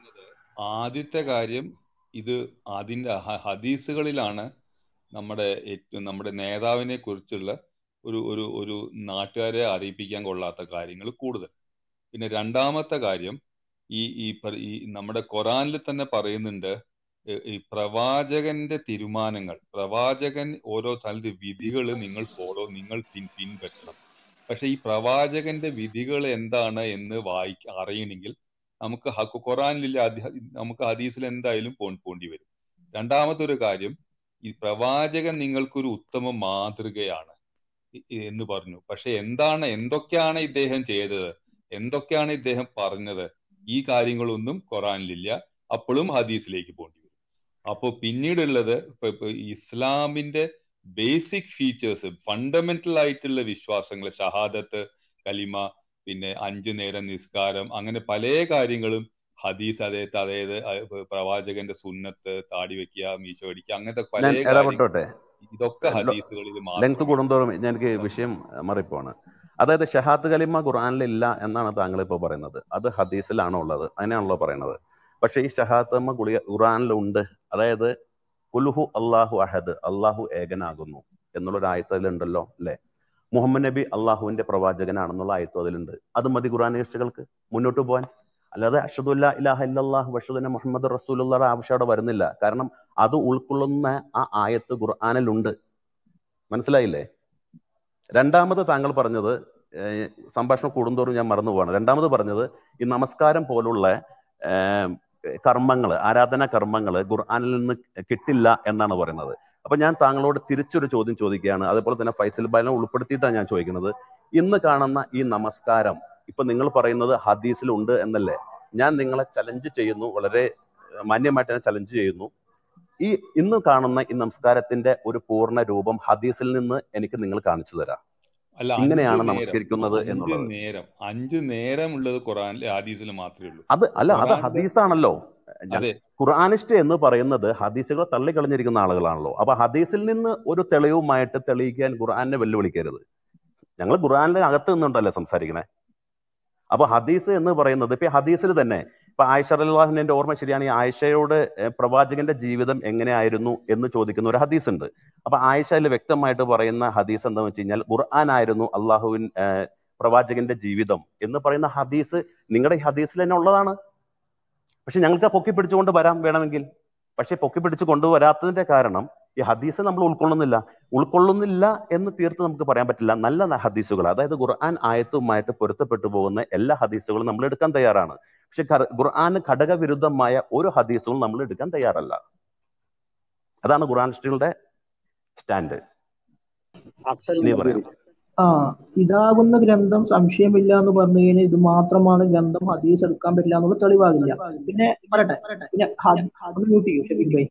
ആദ്യത്തെ കാര്യം ഇത് അതിന്റെ ഹ- ഹദീസുകളിലാണ് നമ്മുടെ ഏറ്റവും നമ്മുടെ നേതാവിനെ കുറിച്ചുള്ള ഒരു ഒരു ഒരു നാട്ടുകാരെ അറിയിപ്പിക്കാൻ കൊള്ളാത്ത കാര്യങ്ങൾ കൂടുതൽ പിന്നെ രണ്ടാമത്തെ കാര്യം ഈ ഈ പ- ഈ നമ്മുടെ ഖുറാനിൽ തന്നെ പറയുന്നുണ്ട് ഏ- ഈ പ്രവാചകന്റെ തീരുമാനങ്ങൾ പ്രവാചകൻ ഓരോ സ്ഥലത്ത് വിധികൾ നിങ്ങൾ ഫോളോ നിങ്ങൾ പിൻ പിൻപറ്റണം പക്ഷെ ഈ പ്രവാചകന്റെ വിധികൾ എന്താണ് എന്ന് വായിക്ക അറിയണമെങ്കിൽ നമുക്ക് ഹ- ഖുറാനിലില്ല അധി- നമുക്ക് ഹദീസിൽ എന്തായാലും പോ പോണ്ടി വരും രണ്ടാമത്തെ ഒരു കാര്യം ഈ പ്രവാചകൻ നിങ്ങൾക്കൊരു ഉത്തമ മാതൃകയാണ് ഇ- ഇ- എന്ന് പറഞ്ഞു പക്ഷെ എന്താണ് എന്തൊക്കെയാണ് ഇദ്ദേഹം ചെയ്തത് എന്തൊക്കെയാണ് ഇദ്ദേഹം പറഞ്ഞത് ഈ കാര്യങ്ങളൊന്നും ഖുറാനിലില്ല അപ്പോഴും ഹദീസിലേക്ക് പോണ്ടി വരും അപ്പോൾ പിന്നീടുള്ളത് ഇപ്പൊ ഇപ്പൊ ഇസ്ലാമിന്റെ ബേസിക് ഫീച്ചേഴ്സ് ഫണ്ടമെന്റൽ ആയിട്ടുള്ള വിശ്വാസങ്ങൾ ഷഹാദത്ത് കലിമ പിന്നെ അഞ്ചു നേരം നിസ്കാരം അങ്ങനെ പല കാര്യങ്ങളും ഹദീസ് അതായത് അതായത് അഹ് പ്രവാചകന്റെ സുന്നത്ത് താടി വെക്കുക മീശ പിടിക്കുക അങ്ങനത്തെ പല ഞാൻ കാര്യങ്ങൾ ഇടപെട്ടോട്ടെ ഇതൊക്കെ ഹദീസുകളിൽ ലെങ്ത് മാത്രമേ കൂടുന്തോറും ഞാൻ എനിക്ക് വിഷയം മറിപ്പോണ് അതായത് ഷഹാദ് കലിമ ഖുർആനിൽ ഇല്ല എന്നാണ് താങ്കൾ ഇപ്പോൾ പറയുന്നത് അത് ഹദീസിലാണോ ഉള്ളത് അങ്ങനെയാണല്ലോ പറയുന്നത് പക്ഷേ ഈ ഷഹാദ് കലിമ ഗുളിക ഖുർആനിലുണ്ട് അതായത് കുലുഹു അള്ളാഹു അഹദ് അള്ളാഹു ഏകനാകുന്നു എന്നുള്ളൊരു ആയത്തതിലുണ്ടല്ലോ അല്ലേ മുഹമ്മദ് നബി അള്ളാഹുവിന്റെ പ്രവാചകനാണെന്നുള്ള ആയത്തും അതിലുണ്ട് അത് മതി ഖുർആാനിസ്റ്റുകൾക്ക് മുന്നോട്ട് പോകാൻ അല്ലാതെ അഷദുല്ല ഇലാഹ ഇല്ലാഹു വഷദുന മുഹമ്മദ് റസൂലുള്ള ആവശ്യം അവിടെ വരുന്നില്ല കാരണം അത് ഉൾക്കൊള്ളുന്ന ആ ആയത്ത് ഖുർആാനിലുണ്ട് മനസ്സിലായില്ലേ രണ്ടാമത് താങ്കൾ പറഞ്ഞത് ഏഹ്, സംഭാഷണം കൂടുന്തോറും ഞാൻ മറന്നു പോവാണ് രണ്ടാമത് പറഞ്ഞത് ഈ നമസ്കാരം പോലുള്ള കർമ്മങ്ങൾ ആരാധന കർമ്മങ്ങൾ ഖുർആാനിൽ നിന്ന് കിട്ടില്ല എന്നാണ് പറയുന്നത് അപ്പൊ ഞാൻ താങ്കളോട് തിരിച്ചൊരു ചോദ്യം ചോദിക്കുകയാണ് അതുപോലെ തന്നെ ഫൈസൽ ബാലിനെ ഉൾപ്പെടുത്തിയിട്ടാണ് ഞാൻ ചോദിക്കുന്നത് ഇന്ന് കാണുന്ന ഈ നമസ്കാരം ഇപ്പൊ നിങ്ങൾ പറയുന്നത് ഹദീസിലുണ്ട് എന്നല്ലേ ഞാൻ നിങ്ങളെ ചലഞ്ച് ചെയ്യുന്നു വളരെ ഏഹ്, മാന്യമായിട്ട് ഞാൻ ചലഞ്ച് ചെയ്യുന്നു ഈ ഇന്ന് കാണുന്ന ഈ നമസ്കാരത്തിന്റെ ഒരു പൂർണ്ണ രൂപം ഹദീസിൽ നിന്ന് എനിക്ക് നിങ്ങൾ കാണിച്ചു തരാം അല്ല അഞ്ച് ഇങ്ങനെയാണ് നേരം നമസ്കരിക്കുന്നത് അഞ്ച് എന്നുള്ളത് നേരം അഞ്ച് നേരം ഉള്ളത് ഖുറാനിൽ ഹദീസിൽ മാത്രമേ ഉള്ളൂ അത് അല്ല അത് ഖുറാന്റെ ഹദീസാണല്ലോ ഞാൻ അതെ ഖുർആാനിസ്റ്റ് എന്ന് പറയുന്നത് ഹദീസുകൾ തള്ളിക്കളഞ്ഞിരിക്കുന്ന ആളുകളാണല്ലോ അപ്പൊ ഹദീസിൽ നിന്ന് ഒരു തെളിവുമായിട്ട് തെളിയിക്കാൻ ഖുർആാനെ വെല്ലുവിളിക്കരുത് ഞങ്ങൾ ഖുർആാനിന്റെ അകത്ത് നിന്നുണ്ടല്ലേ സംസാരിക്കണേ അപ്പൊ ഹദീസ് എന്ന് പറയുന്നത് ഇപ്പൊ ഈ ഹദീസിൽ തന്നെ ഇപ്പൊ ആയിഷ അള്ളാഹുവിന്റെ ഓർമ്മ ശരിയാണ് ഈ ആയിഷയോട് ഏഹ്, പ്രവാചകന്റെ ജീവിതം എങ്ങനെയായിരുന്നു എന്ന് ചോദിക്കുന്ന ഒരു ഹദീസ് ഉണ്ട് അപ്പൊ ആയിഷയിൽ വ്യക്തമായിട്ട് പറയുന്ന ഹദീസ് എന്താണെന്ന് വെച്ച് കഴിഞ്ഞാൽ ഖുർആൻ ആയിരുന്നു അള്ളാഹുവിൻ ഏഹ്, പ്രവാചകന്റെ ജീവിതം എന്ന് പറയുന്ന ഹദീസ് നിങ്ങളുടെ ഈ ഹദീസിൽ തന്നെ ഉള്ളതാണ് പക്ഷെ ഞങ്ങൾക്ക് പൊക്കി പിടിച്ചുകൊണ്ട് വരാൻ വേണമെങ്കിൽ പക്ഷെ പൊക്കി പിടിച്ച് കൊണ്ടുവരാത്തതിന്റെ കാരണം ഈ ഹദീസ് നമ്മൾ ഉൾക്കൊള്ളുന്നില്ല ഉൾക്കൊള്ളുന്നില്ല എന്ന് തീർത്ത് നമുക്ക് പറയാൻ പറ്റില്ല നല്ല ഹദീസുകൾ അതായത് ഖുർആൻ ആയത്തുമായിട്ട് പൊരുത്തപ്പെട്ടു പോകുന്ന എല്ലാ ഹദീസുകളും നമ്മൾ എടുക്കാൻ തയ്യാറാണ് പക്ഷെ ഖർ- ഖുർആന് ഘടകവിരുദ്ധമായ ഒരു ഹദീസുകളും നമ്മൾ എടുക്കാൻ തയ്യാറല്ല അതാണ് ഖുർആനിസ്റ്റുകളുടെ സ്റ്റാൻഡ് അഫ്സൽ ഇനി നബീർ പറയാം ആ ഇതാകുന്ന ഗ്രന്ഥം സംശയമില്ല എന്ന് പറഞ്ഞു കഴിഞ്ഞാൽ ഇത് മാത്രമാണ് ഗ്രന്ഥം ഹദീസ് എടുക്കാൻ പറ്റില്ല എന്നുള്ള തെളിവാകില്ല പിന്നെ പറയട്ടെ പിന്നെ ഹദ്- ഒന്ന് മ്യൂട്ട് ചെയ്യൂ ഷെഫീഖ് ഭായി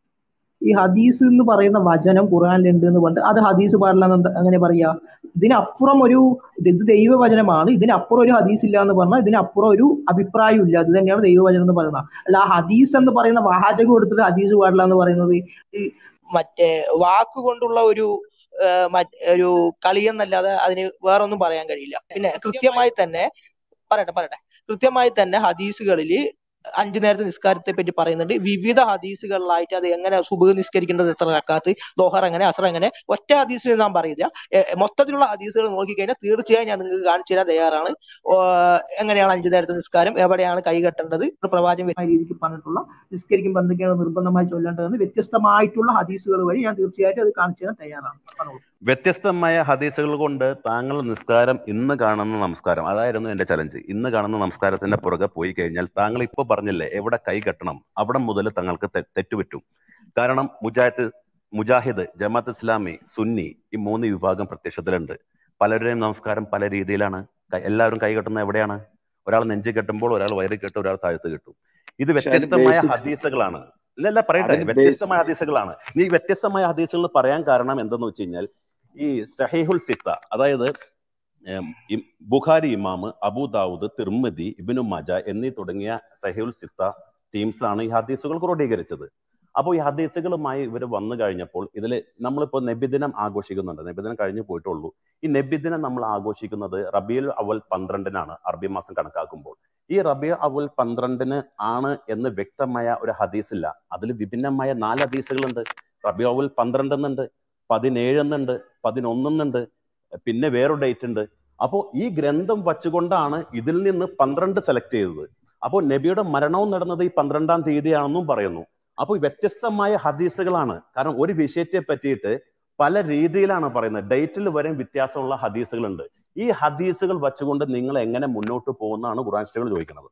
ഈ ഹദീസ് എന്ന് പറയുന്ന വചനം ഖുറാനിലുണ്ട് എന്ന് പറഞ്ഞിട്ട് അത് ഹദീസ് പാടില്ല എന്ന് എന്താ- അങ്ങനെ പറയാ ഇതിനപ്പുറം ഒരു ഇത് ഇത് ദൈവവചനമാണ് ഇതിനപ്പുറം ഒരു ഹദീസ് ഇല്ല എന്ന് പറഞ്ഞാൽ ഇതിനപ്പുറം ഒരു അഭിപ്രായം ഇല്ല അത് തന്നെയാണ് ദൈവവചനം എന്ന് പറയുന്നത് അല്ല ആ ഹദീസ് എന്ന് പറയുന്ന വാചകം എടുത്തിട്ട് ഹദീസ് പാടില്ല എന്ന് പറയുന്നത് ഈ മറ്റേ വാക്കുകൊണ്ടുള്ള ഒരു ആ, മറ്റ് ഒരു കളിയെന്നല്ലാതെ അതിന് വേറൊന്നും പറയാൻ കഴിയില്ല പിന്നെ കൃത്യമായി തന്നെ പറയട്ടെ പറയട്ടെ കൃത്യമായി തന്നെ ഹദീസുകളിൽ അഞ്ചു നേരത്തെ നിസ്കാരത്തെ പറ്റി പറയുന്നുണ്ട് വിവിധ ഹദീസുകളിലായിട്ട് അത് എങ്ങനെ സുബഹ് നിസ്കരിക്കേണ്ടത് എത്ര റക്കാത്ത് ദോഹർ എങ്ങനെ അസർ എങ്ങനെ ഒറ്റ ഹദീസിൽ നാം പറയില്ല എ- മൊത്തത്തിലുള്ള ഹദീസുകൾ നോക്കിക്കഴിഞ്ഞാൽ തീർച്ചയായും ഞാൻ നിങ്ങൾക്ക് കാണിച്ചു തരാൻ തയ്യാറാണ് ഓ, എങ്ങനെയാണ് അഞ്ചു നേരത്തെ നിസ്കാരം എവിടെയാണ് കൈ കെട്ടേണ്ടത് ഒരു പ്രവാചകൻ വ്യക്തമായ രീതിക്ക് പറഞ്ഞിട്ടുള്ള നിസ്കരിക്കുമ്പോൾ എന്തൊക്കെയാണ് നിർബന്ധമായി ചൊല്ലേണ്ടതെന്ന് വ്യത്യസ്തമായിട്ടുള്ള ഹദീസുകൾ വഴി ഞാൻ തീർച്ചയായിട്ടും അത് കാണിച്ചു തരാൻ തയ്യാറാണ് പറഞ്ഞോളൂ വ്യത്യസ്തമായ ഹദീസുകൾ കൊണ്ട് താങ്കൾ നിസ്കാരം ഇന്ന് കാണുന്ന നമസ്കാരം അതായിരുന്നു എന്റെ ചലഞ്ച് ഇന്ന് കാണുന്ന നമസ്കാരത്തിന്റെ പുറകെ പോയി കഴിഞ്ഞാൽ താങ്കൾ ഇപ്പൊ പറഞ്ഞില്ലേ എവിടെ കൈ കെട്ടണം അവിടെ മുതൽ താങ്കൾക്ക് തെ- തെറ്റുപറ്റും കാരണം മുജാഹിദ് മുജാഹിദ് ജമാഅത്ത് ഇസ്ലാമി സുന്നി ഈ മൂന്ന് വിഭാഗം പ്രത്യക്ഷത്തിലുണ്ട് പലരുടെയും നമസ്കാരം പല രീതിയിലാണ് ക- എല്ലാവരും കൈ കെട്ടുന്നത് എവിടെയാണ് ഒരാൾ നെഞ്ച് കെട്ടുമ്പോൾ ഒരാൾ വയറ് കെട്ടും ഒരാൾ താഴത്ത് കെട്ടും ഇത് പക്ഷെ അതിന് വ്യത്യസ്തമായ ബേസിക്സ് ഹദീസുകളാണ് ഇല്ല ഇല്ല പറയട്ടെ അതിന് വ്യത്യസ്തമായ ബേസിക്സ് ഹദീസുകളാണ് ഈ വ്യത്യസ്തമായ ഹദീസുകൾ പറയാൻ കാരണം എന്തെന്ന് വെച്ച് കഴിഞ്ഞാൽ ഈ സഹീഹുൽ സിത്ത അതായത് ഏം, ഇം- ബുഖാരി ഇമാമ് അബൂ ദാവൂദ് തിർമിതി ഇബിനു മജ എന്നീ തുടങ്ങിയ സഹീഹുൽ സിത്ത ടീംസ് ആണ് ഈ ഹദീസുകൾ ക്രോഡീകരിച്ചത് അപ്പോൾ ഈ ഹദീസുകളുമായി ഇവർ വന്നു കഴിഞ്ഞപ്പോൾ ഇതിൽ നമ്മളിപ്പോൾ നബിദിനം ആഘോഷിക്കുന്നുണ്ട് നബിദിനം കഴിഞ്ഞു പോയിട്ടുള്ളൂ ഈ നബിദിനം നമ്മൾ ആഘോഷിക്കുന്നത് റബിയുൽ അവൽ പന്ത്രണ്ടിനാണ് അറബി മാസം കണക്കാക്കുമ്പോൾ ഈ റബിയ അവൽ പന്ത്രണ്ടിന് ആണ് എന്ന് വ്യക്തമായ ഒരു ഹദീസില്ല അതിൽ വിഭിന്നമായ നാല് ഹദീസുകളുണ്ട് റബിയ അവൽ പന്ത്രണ്ട് എന്നുണ്ട് പതിനേഴ് എന്നുണ്ട് പതിനൊന്നെന്നുണ്ട് പിന്നെ വേറൊരു ഡേറ്റ് ഉണ്ട് അപ്പോൾ ഈ ഗ്രന്ഥം വച്ചുകൊണ്ടാണ് ഇതിൽ നിന്ന് പന്ത്രണ്ട് സെലക്ട് ചെയ്തത് അപ്പോൾ നബിയുടെ മരണവും നടന്നത് ഈ പന്ത്രണ്ടാം തീയതിയാണെന്നും പറയുന്നു അപ്പോൾ വ്യത്യസ്തമായ ഹദീസുകളാണ് കാരണം ഒരു വിഷയത്തെ പറ്റിയിട്ട് പല രീതിയിലാണ് പറയുന്നത് ഡേറ്റിൽ വരെ വ്യത്യാസമുള്ള ഹദീസുകളുണ്ട് ഈ ഹദീസുകൾ വച്ചുകൊണ്ട് നിങ്ങൾ എങ്ങനെ മുന്നോട്ട് പോകുന്നതാണ് ഖുറാൻസ്റ്റുകൾ ചോദിക്കുന്നത്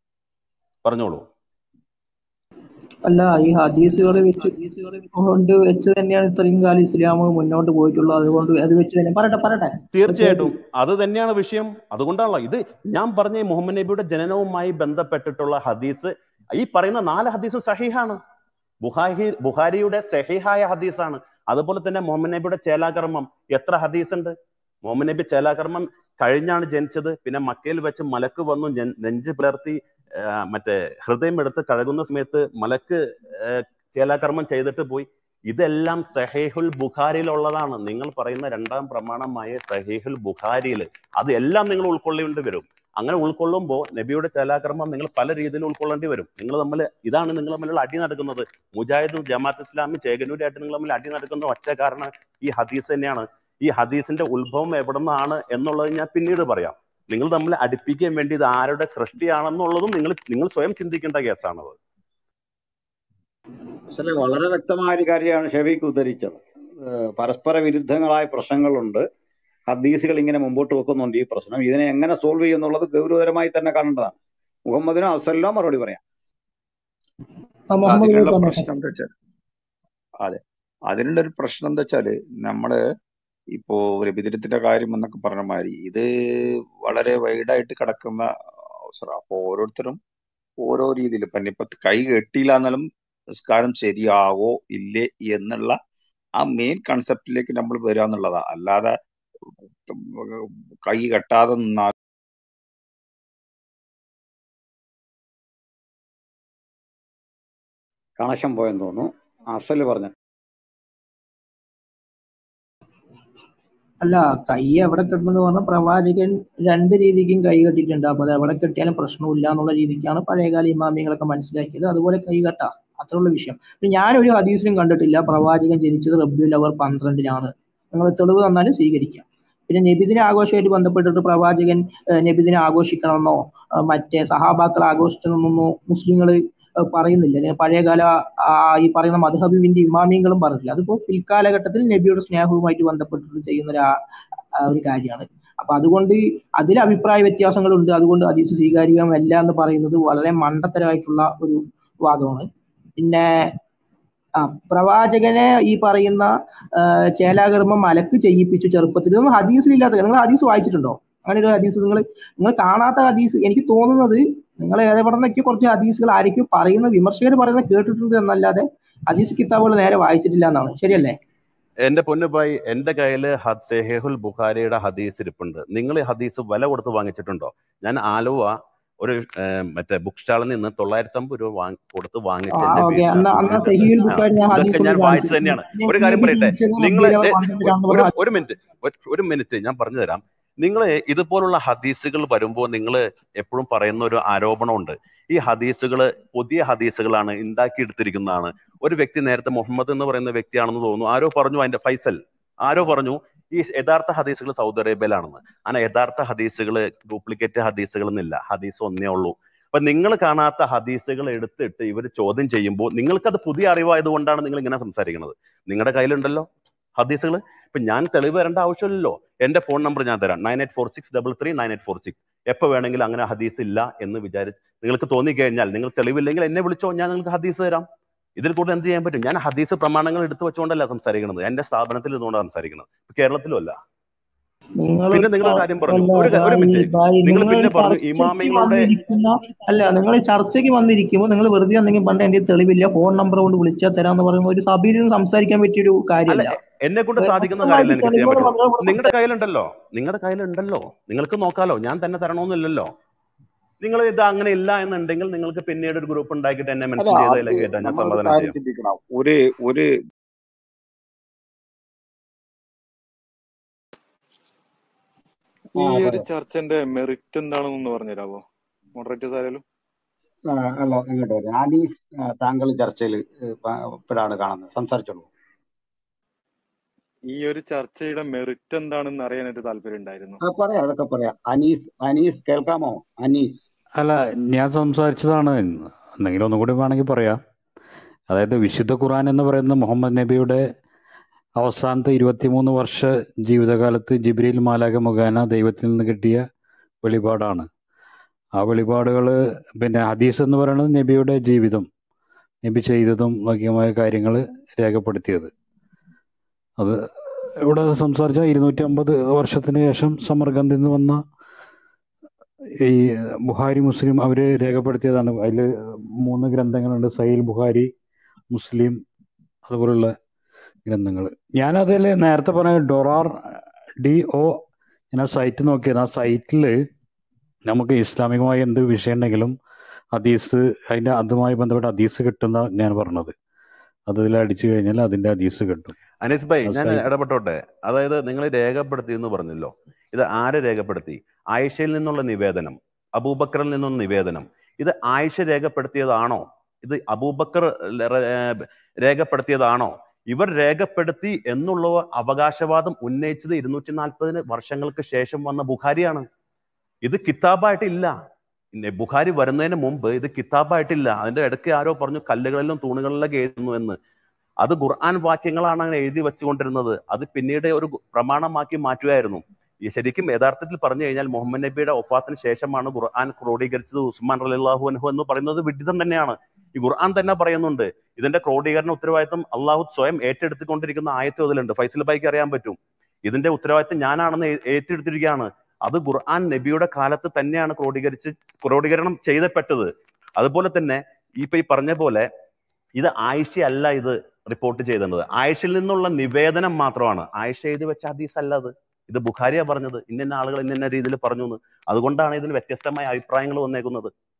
പറഞ്ഞോളൂ അല്ല ഈ ഹദീസുകൾ വെച്ച് കൊണ്ട് വെച്ച് തന്നെയാണ് ഇത്രയും കാലം ഇസ്ലാം മുന്നോട്ട് പോയിട്ടുള്ളത് അതുകൊണ്ട് അത് വെച്ച് തന്നെ പറയട്ടെ പറയട്ടെ തീർച്ചയായിട്ടും അത് തന്നെയാണ് വിഷയം അതുകൊണ്ടാണല്ലോ ഇത് ഞാൻ പറഞ്ഞ ഈ മുഹമ്മദ് നബിയുടെ ജനനവുമായി ബന്ധപ്പെട്ടിട്ടുള്ള ഹദീസ് ഈ പറയുന്ന നാല് ഹദീസും സഹിഹാണ് ബുഹാരി ബുഹാരിയുടെ സഹിഹായ ഹദീസാണ് അതുപോലെ തന്നെ മുഹമ്മദ് നബിയുടെ ചേലാകർമ്മം എത്ര ഹദീസ് ഉണ്ട് മുഹമ്മദ് നബി ചേലാകർമ്മം കഴിഞ്ഞാണ് ജനിച്ചത് പിന്നെ മക്കയിൽ വെച്ച് മലക്ക് വന്നു നെ- നെഞ്ച് പിളർത്തി ആ, മറ്റേ ഹൃദയം എടുത്ത് കഴുകുന്ന സമയത്ത് മലക്ക് ആ, ചേലാകർമ്മം ചെയ്തിട്ട് പോയി ഇതെല്ലാം സഹേഹുൽ ബുഖാരിയിലുള്ളതാണ് നിങ്ങൾ പറയുന്ന രണ്ടാം പ്രമാണമായ സഹേഹുൽ ബുഖാരിയിൽ അത് എല്ലാം നിങ്ങൾ ഉൾക്കൊള്ളേണ്ടി വരും അങ്ങനെ ഉൾക്കൊള്ളുമ്പോൾ നബിയുടെ ചലാക്രമം നിങ്ങൾ പല രീതിയിൽ ഉൾക്കൊള്ളേണ്ടി വരും നിങ്ങൾ തമ്മിൽ ഇതാണ് നിങ്ങൾ തമ്മിലുള്ള അടി നടക്കുന്നത് മുജാഹിദും ജമാഅത്ത് ഇസ്ലാമി ചേകനൂരായിട്ട് നിങ്ങൾ തമ്മിൽ അടി നടക്കുന്ന ഒറ്റ കാരണം ഈ ഹദീസ് തന്നെയാണ് ഈ ഹദീസിന്റെ ഉത്ഭവം എവിടെ നിന്നാണ് എന്നുള്ളത് ഞാൻ പിന്നീട് പറയാം നിങ്ങൾ തമ്മിൽ അടുപ്പിക്കാൻ വേണ്ടി ഇത് ആരുടെ സൃഷ്ടിയാണെന്നുള്ളതും നിങ്ങൾ നിങ്ങൾ സ്വയം ചിന്തിക്കേണ്ട കേസാണത് അസലെ വളരെ വ്യക്തമായ ഒരു കാര്യമാണ് ഷെഫീഖ് ഉദ്ധരിച്ചത് ഏഹ് പരസ്പര വിരുദ്ധങ്ങളായ പ്രശ്നങ്ങളുണ്ട് ഹദീസുകൾ ഇങ്ങനെ മുമ്പോട്ട് വെക്കുന്നുണ്ട് ഈ പ്രശ്നം ഇതിനെ എങ്ങനെ സോൾവ് ചെയ്യുന്നുള്ളത് ഗൗരവതരമായി തന്നെ കാണേണ്ടതാണ് മുഹമ്മദിനും അഫ്സലിനോ മറുപടി പറയാം ആ, മുഹമ്മദ് അതിനുള്ള നബി പറഞ്ഞോട്ടെ പ്രശ്നം എന്താ വെച്ചാൽ അതെ അതിനുള്ള ഒരു പ്രശ്നം എന്താ വെച്ചാല് നമ്മള് ഇപ്പോ രബിദിനത്തിന്റെ കാര്യം എന്നൊക്കെ പറഞ്ഞ മാതിരി ഇത് വളരെ വൈഡായിട്ട് കിടക്കുന്ന അവസരം അപ്പൊ ഓരോരുത്തരും ഓരോ രീതിയിൽ ഇപ്പൊ ഇനിയിപ്പൊ കൈ കെട്ടിയില്ല എന്നാലും നിസ്കാരം ശരിയാവോ ഇല്ലേ എന്നുള്ള ആ മെയിൻ കൺസെപ്റ്റിലേക്ക് നമ്മൾ വരിക എന്നുള്ളതാ അല്ലാതെ കൈ കെട്ടാതെ നിന്നാൽ കണക്ഷൻ പോയെന്ന് തോന്നുന്നു അസല് പറഞ്ഞു അല്ല കൈ എവിടെ കെട്ടുന്നത് പറഞ്ഞാൽ പ്രവാചകൻ രണ്ട് രീതിക്കും കൈ കെട്ടിയിട്ടുണ്ട് അപ്പൊ അത് എവിടെ കെട്ടിയാലും പ്രശ്നമില്ല എന്നുള്ള രീതിക്കാണ് പഴയകാല ഇമാമികളൊക്കെ മനസ്സിലാക്കിയത് അതുപോലെ കൈ കെട്ടാ അത്രയുള്ള വിഷയം പിന്നെ ഞാനൊരു ഹദീസിലും കണ്ടിട്ടില്ല പ്രവാചകൻ ജനിച്ചത് റബ്ബിയുൽ അവർ പന്ത്രണ്ടിനാണ് നിങ്ങൾ തെളിവ് തന്നാലും സ്വീകരിക്കാം പിന്നെ നബിദിന ആഘോഷമായിട്ട് ബന്ധപ്പെട്ടിട്ട് പ്രവാചകൻ ഏഹ്, നബിദിനം ആഘോഷിക്കണമെന്നോ ഏഹ്, മറ്റേ സഹാബാക്കൾ ആഘോഷിക്കണമെന്നോ മുസ്ലിങ്ങൾ പറയുന്നില്ല അല്ലെങ്കിൽ പഴയകാല ആ, ഈ പറയുന്ന മധുഹബിബിന്റെ ഇമാമിയങ്ങളും പറഞ്ഞിട്ടില്ല അതിപ്പോ പിൽക്കാലഘട്ടത്തിൽ നബിയുടെ സ്നേഹവുമായിട്ട് ബന്ധപ്പെട്ടിട്ട് ചെയ്യുന്ന ഒരു ആ- ആ ഒരു കാര്യമാണ് അപ്പൊ അതുകൊണ്ട് അതിൽ അഭിപ്രായ വ്യത്യാസങ്ങളുണ്ട് അതുകൊണ്ട് ഹദീസ് സ്വീകാര്യമല്ല എന്ന് പറയുന്നത് വളരെ മണ്ടത്തരമായിട്ടുള്ള ഒരു വാദമാണ് പിന്നെ ആ പ്രവാചകനെ ഈ പറയുന്ന ആ, ചേലാകർമ്മം മലക്ക് ചെയ്യിപ്പിച്ചു ചെറുപ്പത്തിൽ ഇതൊന്നും ഹദീസിലില്ലാത്ത നിങ്ങൾ ഹദീസ് വായിച്ചിട്ടുണ്ടോ അങ്ങനെ ഒരു ഹദീസ് നിങ്ങൾ നിങ്ങൾ കാണാത്ത ഹദീസ് എനിക്ക് തോന്നുന്നത് നിങ്ങൾ ഏതെവിടുന്നൊക്കെ കുറച്ച് ഹദീസുകൾ ആരൊക്കെയോ പറയുന്ന വിമർശകർ പറയുന്നത് കേട്ടിട്ടുണ്ട് എന്നല്ലാതെ ഹദീസ് കിതാബുകൾ നേരെ വായിച്ചിട്ടില്ല എന്നാണ് ശരിയല്ലേ എന്റെ പൊന്നുഭായി എന്റെ കയ്യില് ഹദ് സെഹേഹുൽ ബുഖാരിയുടെ ഹദീസ് ഇരിപ്പുണ്ട് നിങ്ങൾ ഈ ഹദീസ് വില കൊടുത്ത് വാങ്ങിച്ചിട്ടുണ്ടോ ഞാൻ ആലുവ ഒരു ഏർ, മറ്റേ ബുക്ക് സ്റ്റാളിൽ നിന്ന് തൊള്ളായിരത്തി അമ്പത് രൂപ വാങ്ങി കൊടുത്ത് ആ വാങ്ങിച്ച എന്റെ ഓക്കെ വീട്ടിൽ അന്ന് അന്ന് സൂക്ഷിച്ചിട്ടുണ്ട് സഹീൽ ആ ബുക്കാരി ഞാൻ ഇതൊക്കെ ഹദീസുകൾ ഞാൻ വായിച്ചു കാണിച്ചു തന്നെയാണ് ന- ഒരു കാര്യം നബി പറയട്ടെ ജനിച്ചത് നിങ്ങൾ റബ്ബിയുൽ അവൽ പന്ത്രണ്ടിലാണെന്ന് ഒരു പറഞ്ഞ ഒരു മിനിറ്റ് ഒരു ഒരു മിനിറ്റ് ഞാൻ പറഞ്ഞു തരാം നിങ്ങൾ ഇതുപോലുള്ള ഹദീസുകൾ വരുമ്പോൾ നിങ്ങൾ എപ്പോഴും പറയുന്ന ഒരു ആരോപണമുണ്ട് ഈ ഹദീസുകൾ പുതിയ ഹദീസുകളാണ് ഉണ്ടാക്കിയെടുത്തിരിക്കുന്നതാണ് ഒരു വ്യക്തി നേരത്തെ മുഹമ്മദ് എന്ന് പറയുന്ന വ്യക്തിയാണെന്ന് തോന്നുന്നു ആരോ പറഞ്ഞു അതിന്റെ ഫൈസൽ ആരോ പറഞ്ഞു ഈ യഥാർത്ഥ ഹദീസുകൾ സൗദി അറേബ്യയിലാണെന്ന് അങ്ങനെ യഥാർത്ഥ ഹദീസുകൾ ഡ്യൂപ്ലിക്കേറ്റ് ഹദീസുകൾ എന്നില്ല ഹദീസ് ഒന്നേ ഉള്ളൂ അപ്പൊ നിങ്ങൾ കാണാത്ത ഹദീസുകൾ എടുത്തിട്ട് ഇവർ ചോദ്യം ചെയ്യുമ്പോൾ നിങ്ങൾക്കത് പുതിയ അറിവായതുകൊണ്ടാണ് നിങ്ങൾ ഇങ്ങനെ സംസാരിക്കുന്നത് നിങ്ങളുടെ കയ്യിലുണ്ടല്ലോ ഹദീസുകൾ ഇപ്പൊ ഞാൻ തെളിവ് വരേണ്ട ആവശ്യമില്ലല്ലോ എന്റെ ഫോൺ നമ്പർ ഞാൻ തരാം nine eight four six double three nine eight four six എപ്പോൾ വേണമെങ്കിലും അങ്ങനെ ഹദീസ് ഇല്ല എന്ന് വിചാരിച്ച് നിങ്ങൾക്ക് തോന്നിക്കഴിഞ്ഞാൽ നിങ്ങൾ തെളിവില്ലെങ്കിൽ എന്നെ വിളിച്ചോ ഞാൻ നിങ്ങൾക്ക് ഹദീസ് തരാം ഇതിൽ കൂടുതൽ എന്ത് ചെയ്യാൻ പറ്റും ഞാൻ ഹദീസ് പ്രമാണങ്ങൾ എടുത്തു വെച്ചുകൊണ്ടല്ല സംസാരിക്കുന്നത് എന്റെ സ്ഥാപനത്തിൽ ഇരുന്നുകൊണ്ടാണ് സംസാരിക്കുന്നത് ഇപ്പൊ കേരളത്തിലും അല്ല നിങ്ങൾ പിന്നെ നിങ്ങൾ ഒരു കാര്യം പറഞ്ഞു അല്ല ഒരു ക- ഒരു ഭായി മിനിറ്റ് ഭായി നിങ്ങൾ നിങ്ങൾ പിന്നെ പറഞ്ഞു ചർച്ചയ്ക്ക് ഇമാമിങ്ങളുടെ വന്നിരിക്കുന്ന അല്ല നിങ്ങൾ ചർച്ചയ്ക്ക് വന്നിരിക്കുമ്പോൾ നിങ്ങൾ വെറുതെ എന്തെങ്കിലും പണ്ട് എന്റെ തെളിവില്ല ഫോൺ നമ്പർ കൊണ്ട് വിളിച്ചാൽ തരാന്ന് പറയുന്ന ഒരു സഭയിൽ നിന്ന് സംസാരിക്കാൻ പറ്റിയൊരു അല്ല കാര്യമല്ല എ- എന്നെ കൊണ്ട് വെ- സാധിക്കുന്ന വ്യക്തമായിട്ട് കാര്യമല്ല എനിക്ക് ചെയ്യാൻ തെളിവുകൾ പറ്റുള്ളൂ വന്നാൽ ഇവിടെ നിങ്ങളുടെ സംസാരിക്കാം കയ്യിലുണ്ടല്ലോ നിങ്ങളുടെ കയ്യിലുണ്ടല്ലോ നിങ്ങൾക്ക് നോക്കാലോ ഞാൻ തന്നെ തരണമെന്നില്ലല്ലോ നിങ്ങൾ ഇത് അങ്ങനെ ഇല്ല എന്നുണ്ടെങ്കിൽ നിങ്ങൾക്ക് പിന്നീട് ഒരു ഗ്രൂപ്പ് ഉണ്ടാക്കിയിട്ട് എന്നെ അല്ല മെൻഷൻ ചെയ്ത് അത് അതിലേക്ക് കയറ്റാം ഞാൻ നമ്മളൊരു സമാധാനം കാര്യം ചെയ്യാം ചിന്തിക്കണം ഒരു ഒരു ആ ഈ ഒരു പറയാം ചർച്ചന്റെ മെറിറ്റ് എന്താണെന്ന് പറഞ്ഞുതരാമോ മോഡറേറ്റേഴ്സ് ആയാലും ആ, അല്ല ഇങ്ങോട്ട് വരാം അനീസ് ആ, താങ്കൾ ചർച്ചയിൽ ഇപ്പോഴാണ് കാണുന്നത് സംസാരിച്ചോളൂ ഈ ഒരു ചർച്ചയുടെ മെറിറ്റ് എന്താണെന്ന് അറിയാൻ ഒരു താല്പര്യം ഉണ്ടായിരുന്നു ആ പറയാം അതൊക്കെ പറയാം അനീസ് അനീസ് കേൾക്കാമോ അനീസ് അല്ല ഞാൻ സംസാരിച്ചതാണ് എന്തെങ്കിലും ഒന്നും കൂടി വേണമെങ്കിൽ പറയാം അതായത് വിശുദ്ധ ഖുർആൻ എന്ന് പറയുന്ന മുഹമ്മദ് നബിയുടെ അവസാനത്തെ ഇരുപത്തിമൂന്ന് വർഷ ജീവിതകാലത്ത് ജിബ്രീൽ മാലാക മുഖേന ദൈവത്തിൽ നിന്ന് കിട്ടിയ വെളിപാടാണ് ആ വെളിപാടുകൾ പിന്നെ ഹദീസ് എന്ന് പറയുന്നത് നബിയുടെ ജീവിതം നബി ചെയ്തതും ബാക്കിയുമായ കാര്യങ്ങൾ രേഖപ്പെടുത്തിയത് അത് ഇവിടെ സംസാരിച്ച ഇരുന്നൂറ്റി അമ്പത് വർഷത്തിന് ശേഷം സമർഗന്ധിൽ നിന്ന് വന്ന ഈ ബുഹാരി മുസ്ലിം അവർ രേഖപ്പെടുത്തിയതാണ് അതിൽ മൂന്ന് ഗ്രന്ഥങ്ങളുണ്ട് സഹീൽ ബുഹാരി മുസ്ലിം അതുപോലുള്ള ഗ്രന്ഥങ്ങൾ ഞാനതിൽ നേരത്തെ പറഞ്ഞ ഡൊറാർ ഡി ഒ ഞാൻ ആ സൈറ്റ് നോക്കിയത് ആ സൈറ്റിൽ നമുക്ക് ഇസ്ലാമികമായ എന്ത് വിഷയം ഉണ്ടെങ്കിലും ഹദീസ് അതിൻ്റെ അതുമായി ബന്ധപ്പെട്ട ഹദീസ് കിട്ടുന്ന ഞാൻ പറഞ്ഞത് അത് ഇതിൽ അടിച്ചു കഴിഞ്ഞാൽ അതിന്റെ ഹദീസ് കിട്ടും അനീസ് ഭായ് അത് ഞാൻ സഹി ഇടപെട്ടോട്ടെ അതായത് നിങ്ങൾ രേഖപ്പെടുത്തി എന്ന് പറഞ്ഞല്ലോ ഇത് ആര് രേഖപ്പെടുത്തി ആയിഷയിൽ നിന്നുള്ള നിവേദനം അബൂബക്കറിൽ നിന്നുള്ള നിവേദനം ഇത് ആയിഷ രേഖപ്പെടുത്തിയതാണോ ഇത് അബൂബക്കർ ല- ഏർ രേഖപ്പെടുത്തിയതാണോ ഇവർ രേഖപ്പെടുത്തി എന്നുള്ള അവകാശവാദം ഉന്നയിച്ചത് ഇരുന്നൂറ്റി നാൽപ്പതിന് വർഷങ്ങൾക്ക് ശേഷം വന്ന ബുഖാരിയാണ് ഇത് കിതാബായിട്ടില്ല പിന്നെ ബുഖാരി വരുന്നതിന് മുമ്പ് ഇത് കിതാബായിട്ടില്ല അതിന്റെ ഇടയ്ക്ക് ആരോ പറഞ്ഞു കല്ലുകളിലും തൂണുകളിലൊക്കെ എഴുതുന്നു എന്ന് അത് ഖുർആൻ വാക്യങ്ങളാണ് അങ്ങനെ എഴുതി വെച്ചുകൊണ്ടിരുന്നത് അത് പിന്നീട് ഒരു ഗു- പ്രമാണമാക്കി മാറ്റുകയായിരുന്നു ഈ ശരിക്കും യഥാർത്ഥത്തിൽ പറഞ്ഞു കഴിഞ്ഞാൽ മുഹമ്മദ് നബിയുടെ ഒഫാത്തിന് ശേഷമാണ് ഖുർആൻ ക്രോഡീകരിച്ചത് ഉസ്മാൻ റലിള്ളാഹു അൻഹു എന്ന് പറയുന്നത് വിഡിതം തന്നെയാണ് ഈ ഖുർആൻ തന്നെ പറയുന്നുണ്ട് ഇതിന്റെ ക്രോഡീകരണ ഉത്തരവാദിത്വം അള്ളാഹു സ്വയം ഏറ്റെടുത്തുകൊണ്ടിരിക്കുന്ന ആയത്തും അതിലുണ്ട് ഫൈസൽ ബായിക്ക് അറിയാൻ പറ്റും ഇതിന്റെ ഉത്തരവാദിത്വം ഞാനാണെന്ന് ഏ- ഏറ്റെടുത്തിരിക്കുകയാണ് അത് ഖുർആൻ നബിയുടെ കാലത്ത് തന്നെയാണ് ക്രോഡീകരിച്ച് ക്രോഡീകരണം ചെയ്തപ്പെട്ടത് അതുപോലെ തന്നെ ഇപ്പൊ ഈ പറഞ്ഞ പോലെ ഇത് ആയിഷ അല്ല ഇത് റിപ്പോർട്ട് ചെയ്തത് ആയിഷയിൽ നിന്നുള്ള നിവേദനം മാത്രമാണ് ആയിഷ എഴുതി വെച്ച ഹദീസ് അല്ല അത് ഇത് ബുഖാരിയ പറഞ്ഞത് ഇന്ന ആളുകൾ ഇന്ന രീതിയിൽ പറഞ്ഞു എന്ന് അതുകൊണ്ടാണ് ഇതിന് വ്യത്യസ്തമായ അഭിപ്രായങ്ങൾ വന്നേക്കുന്നത്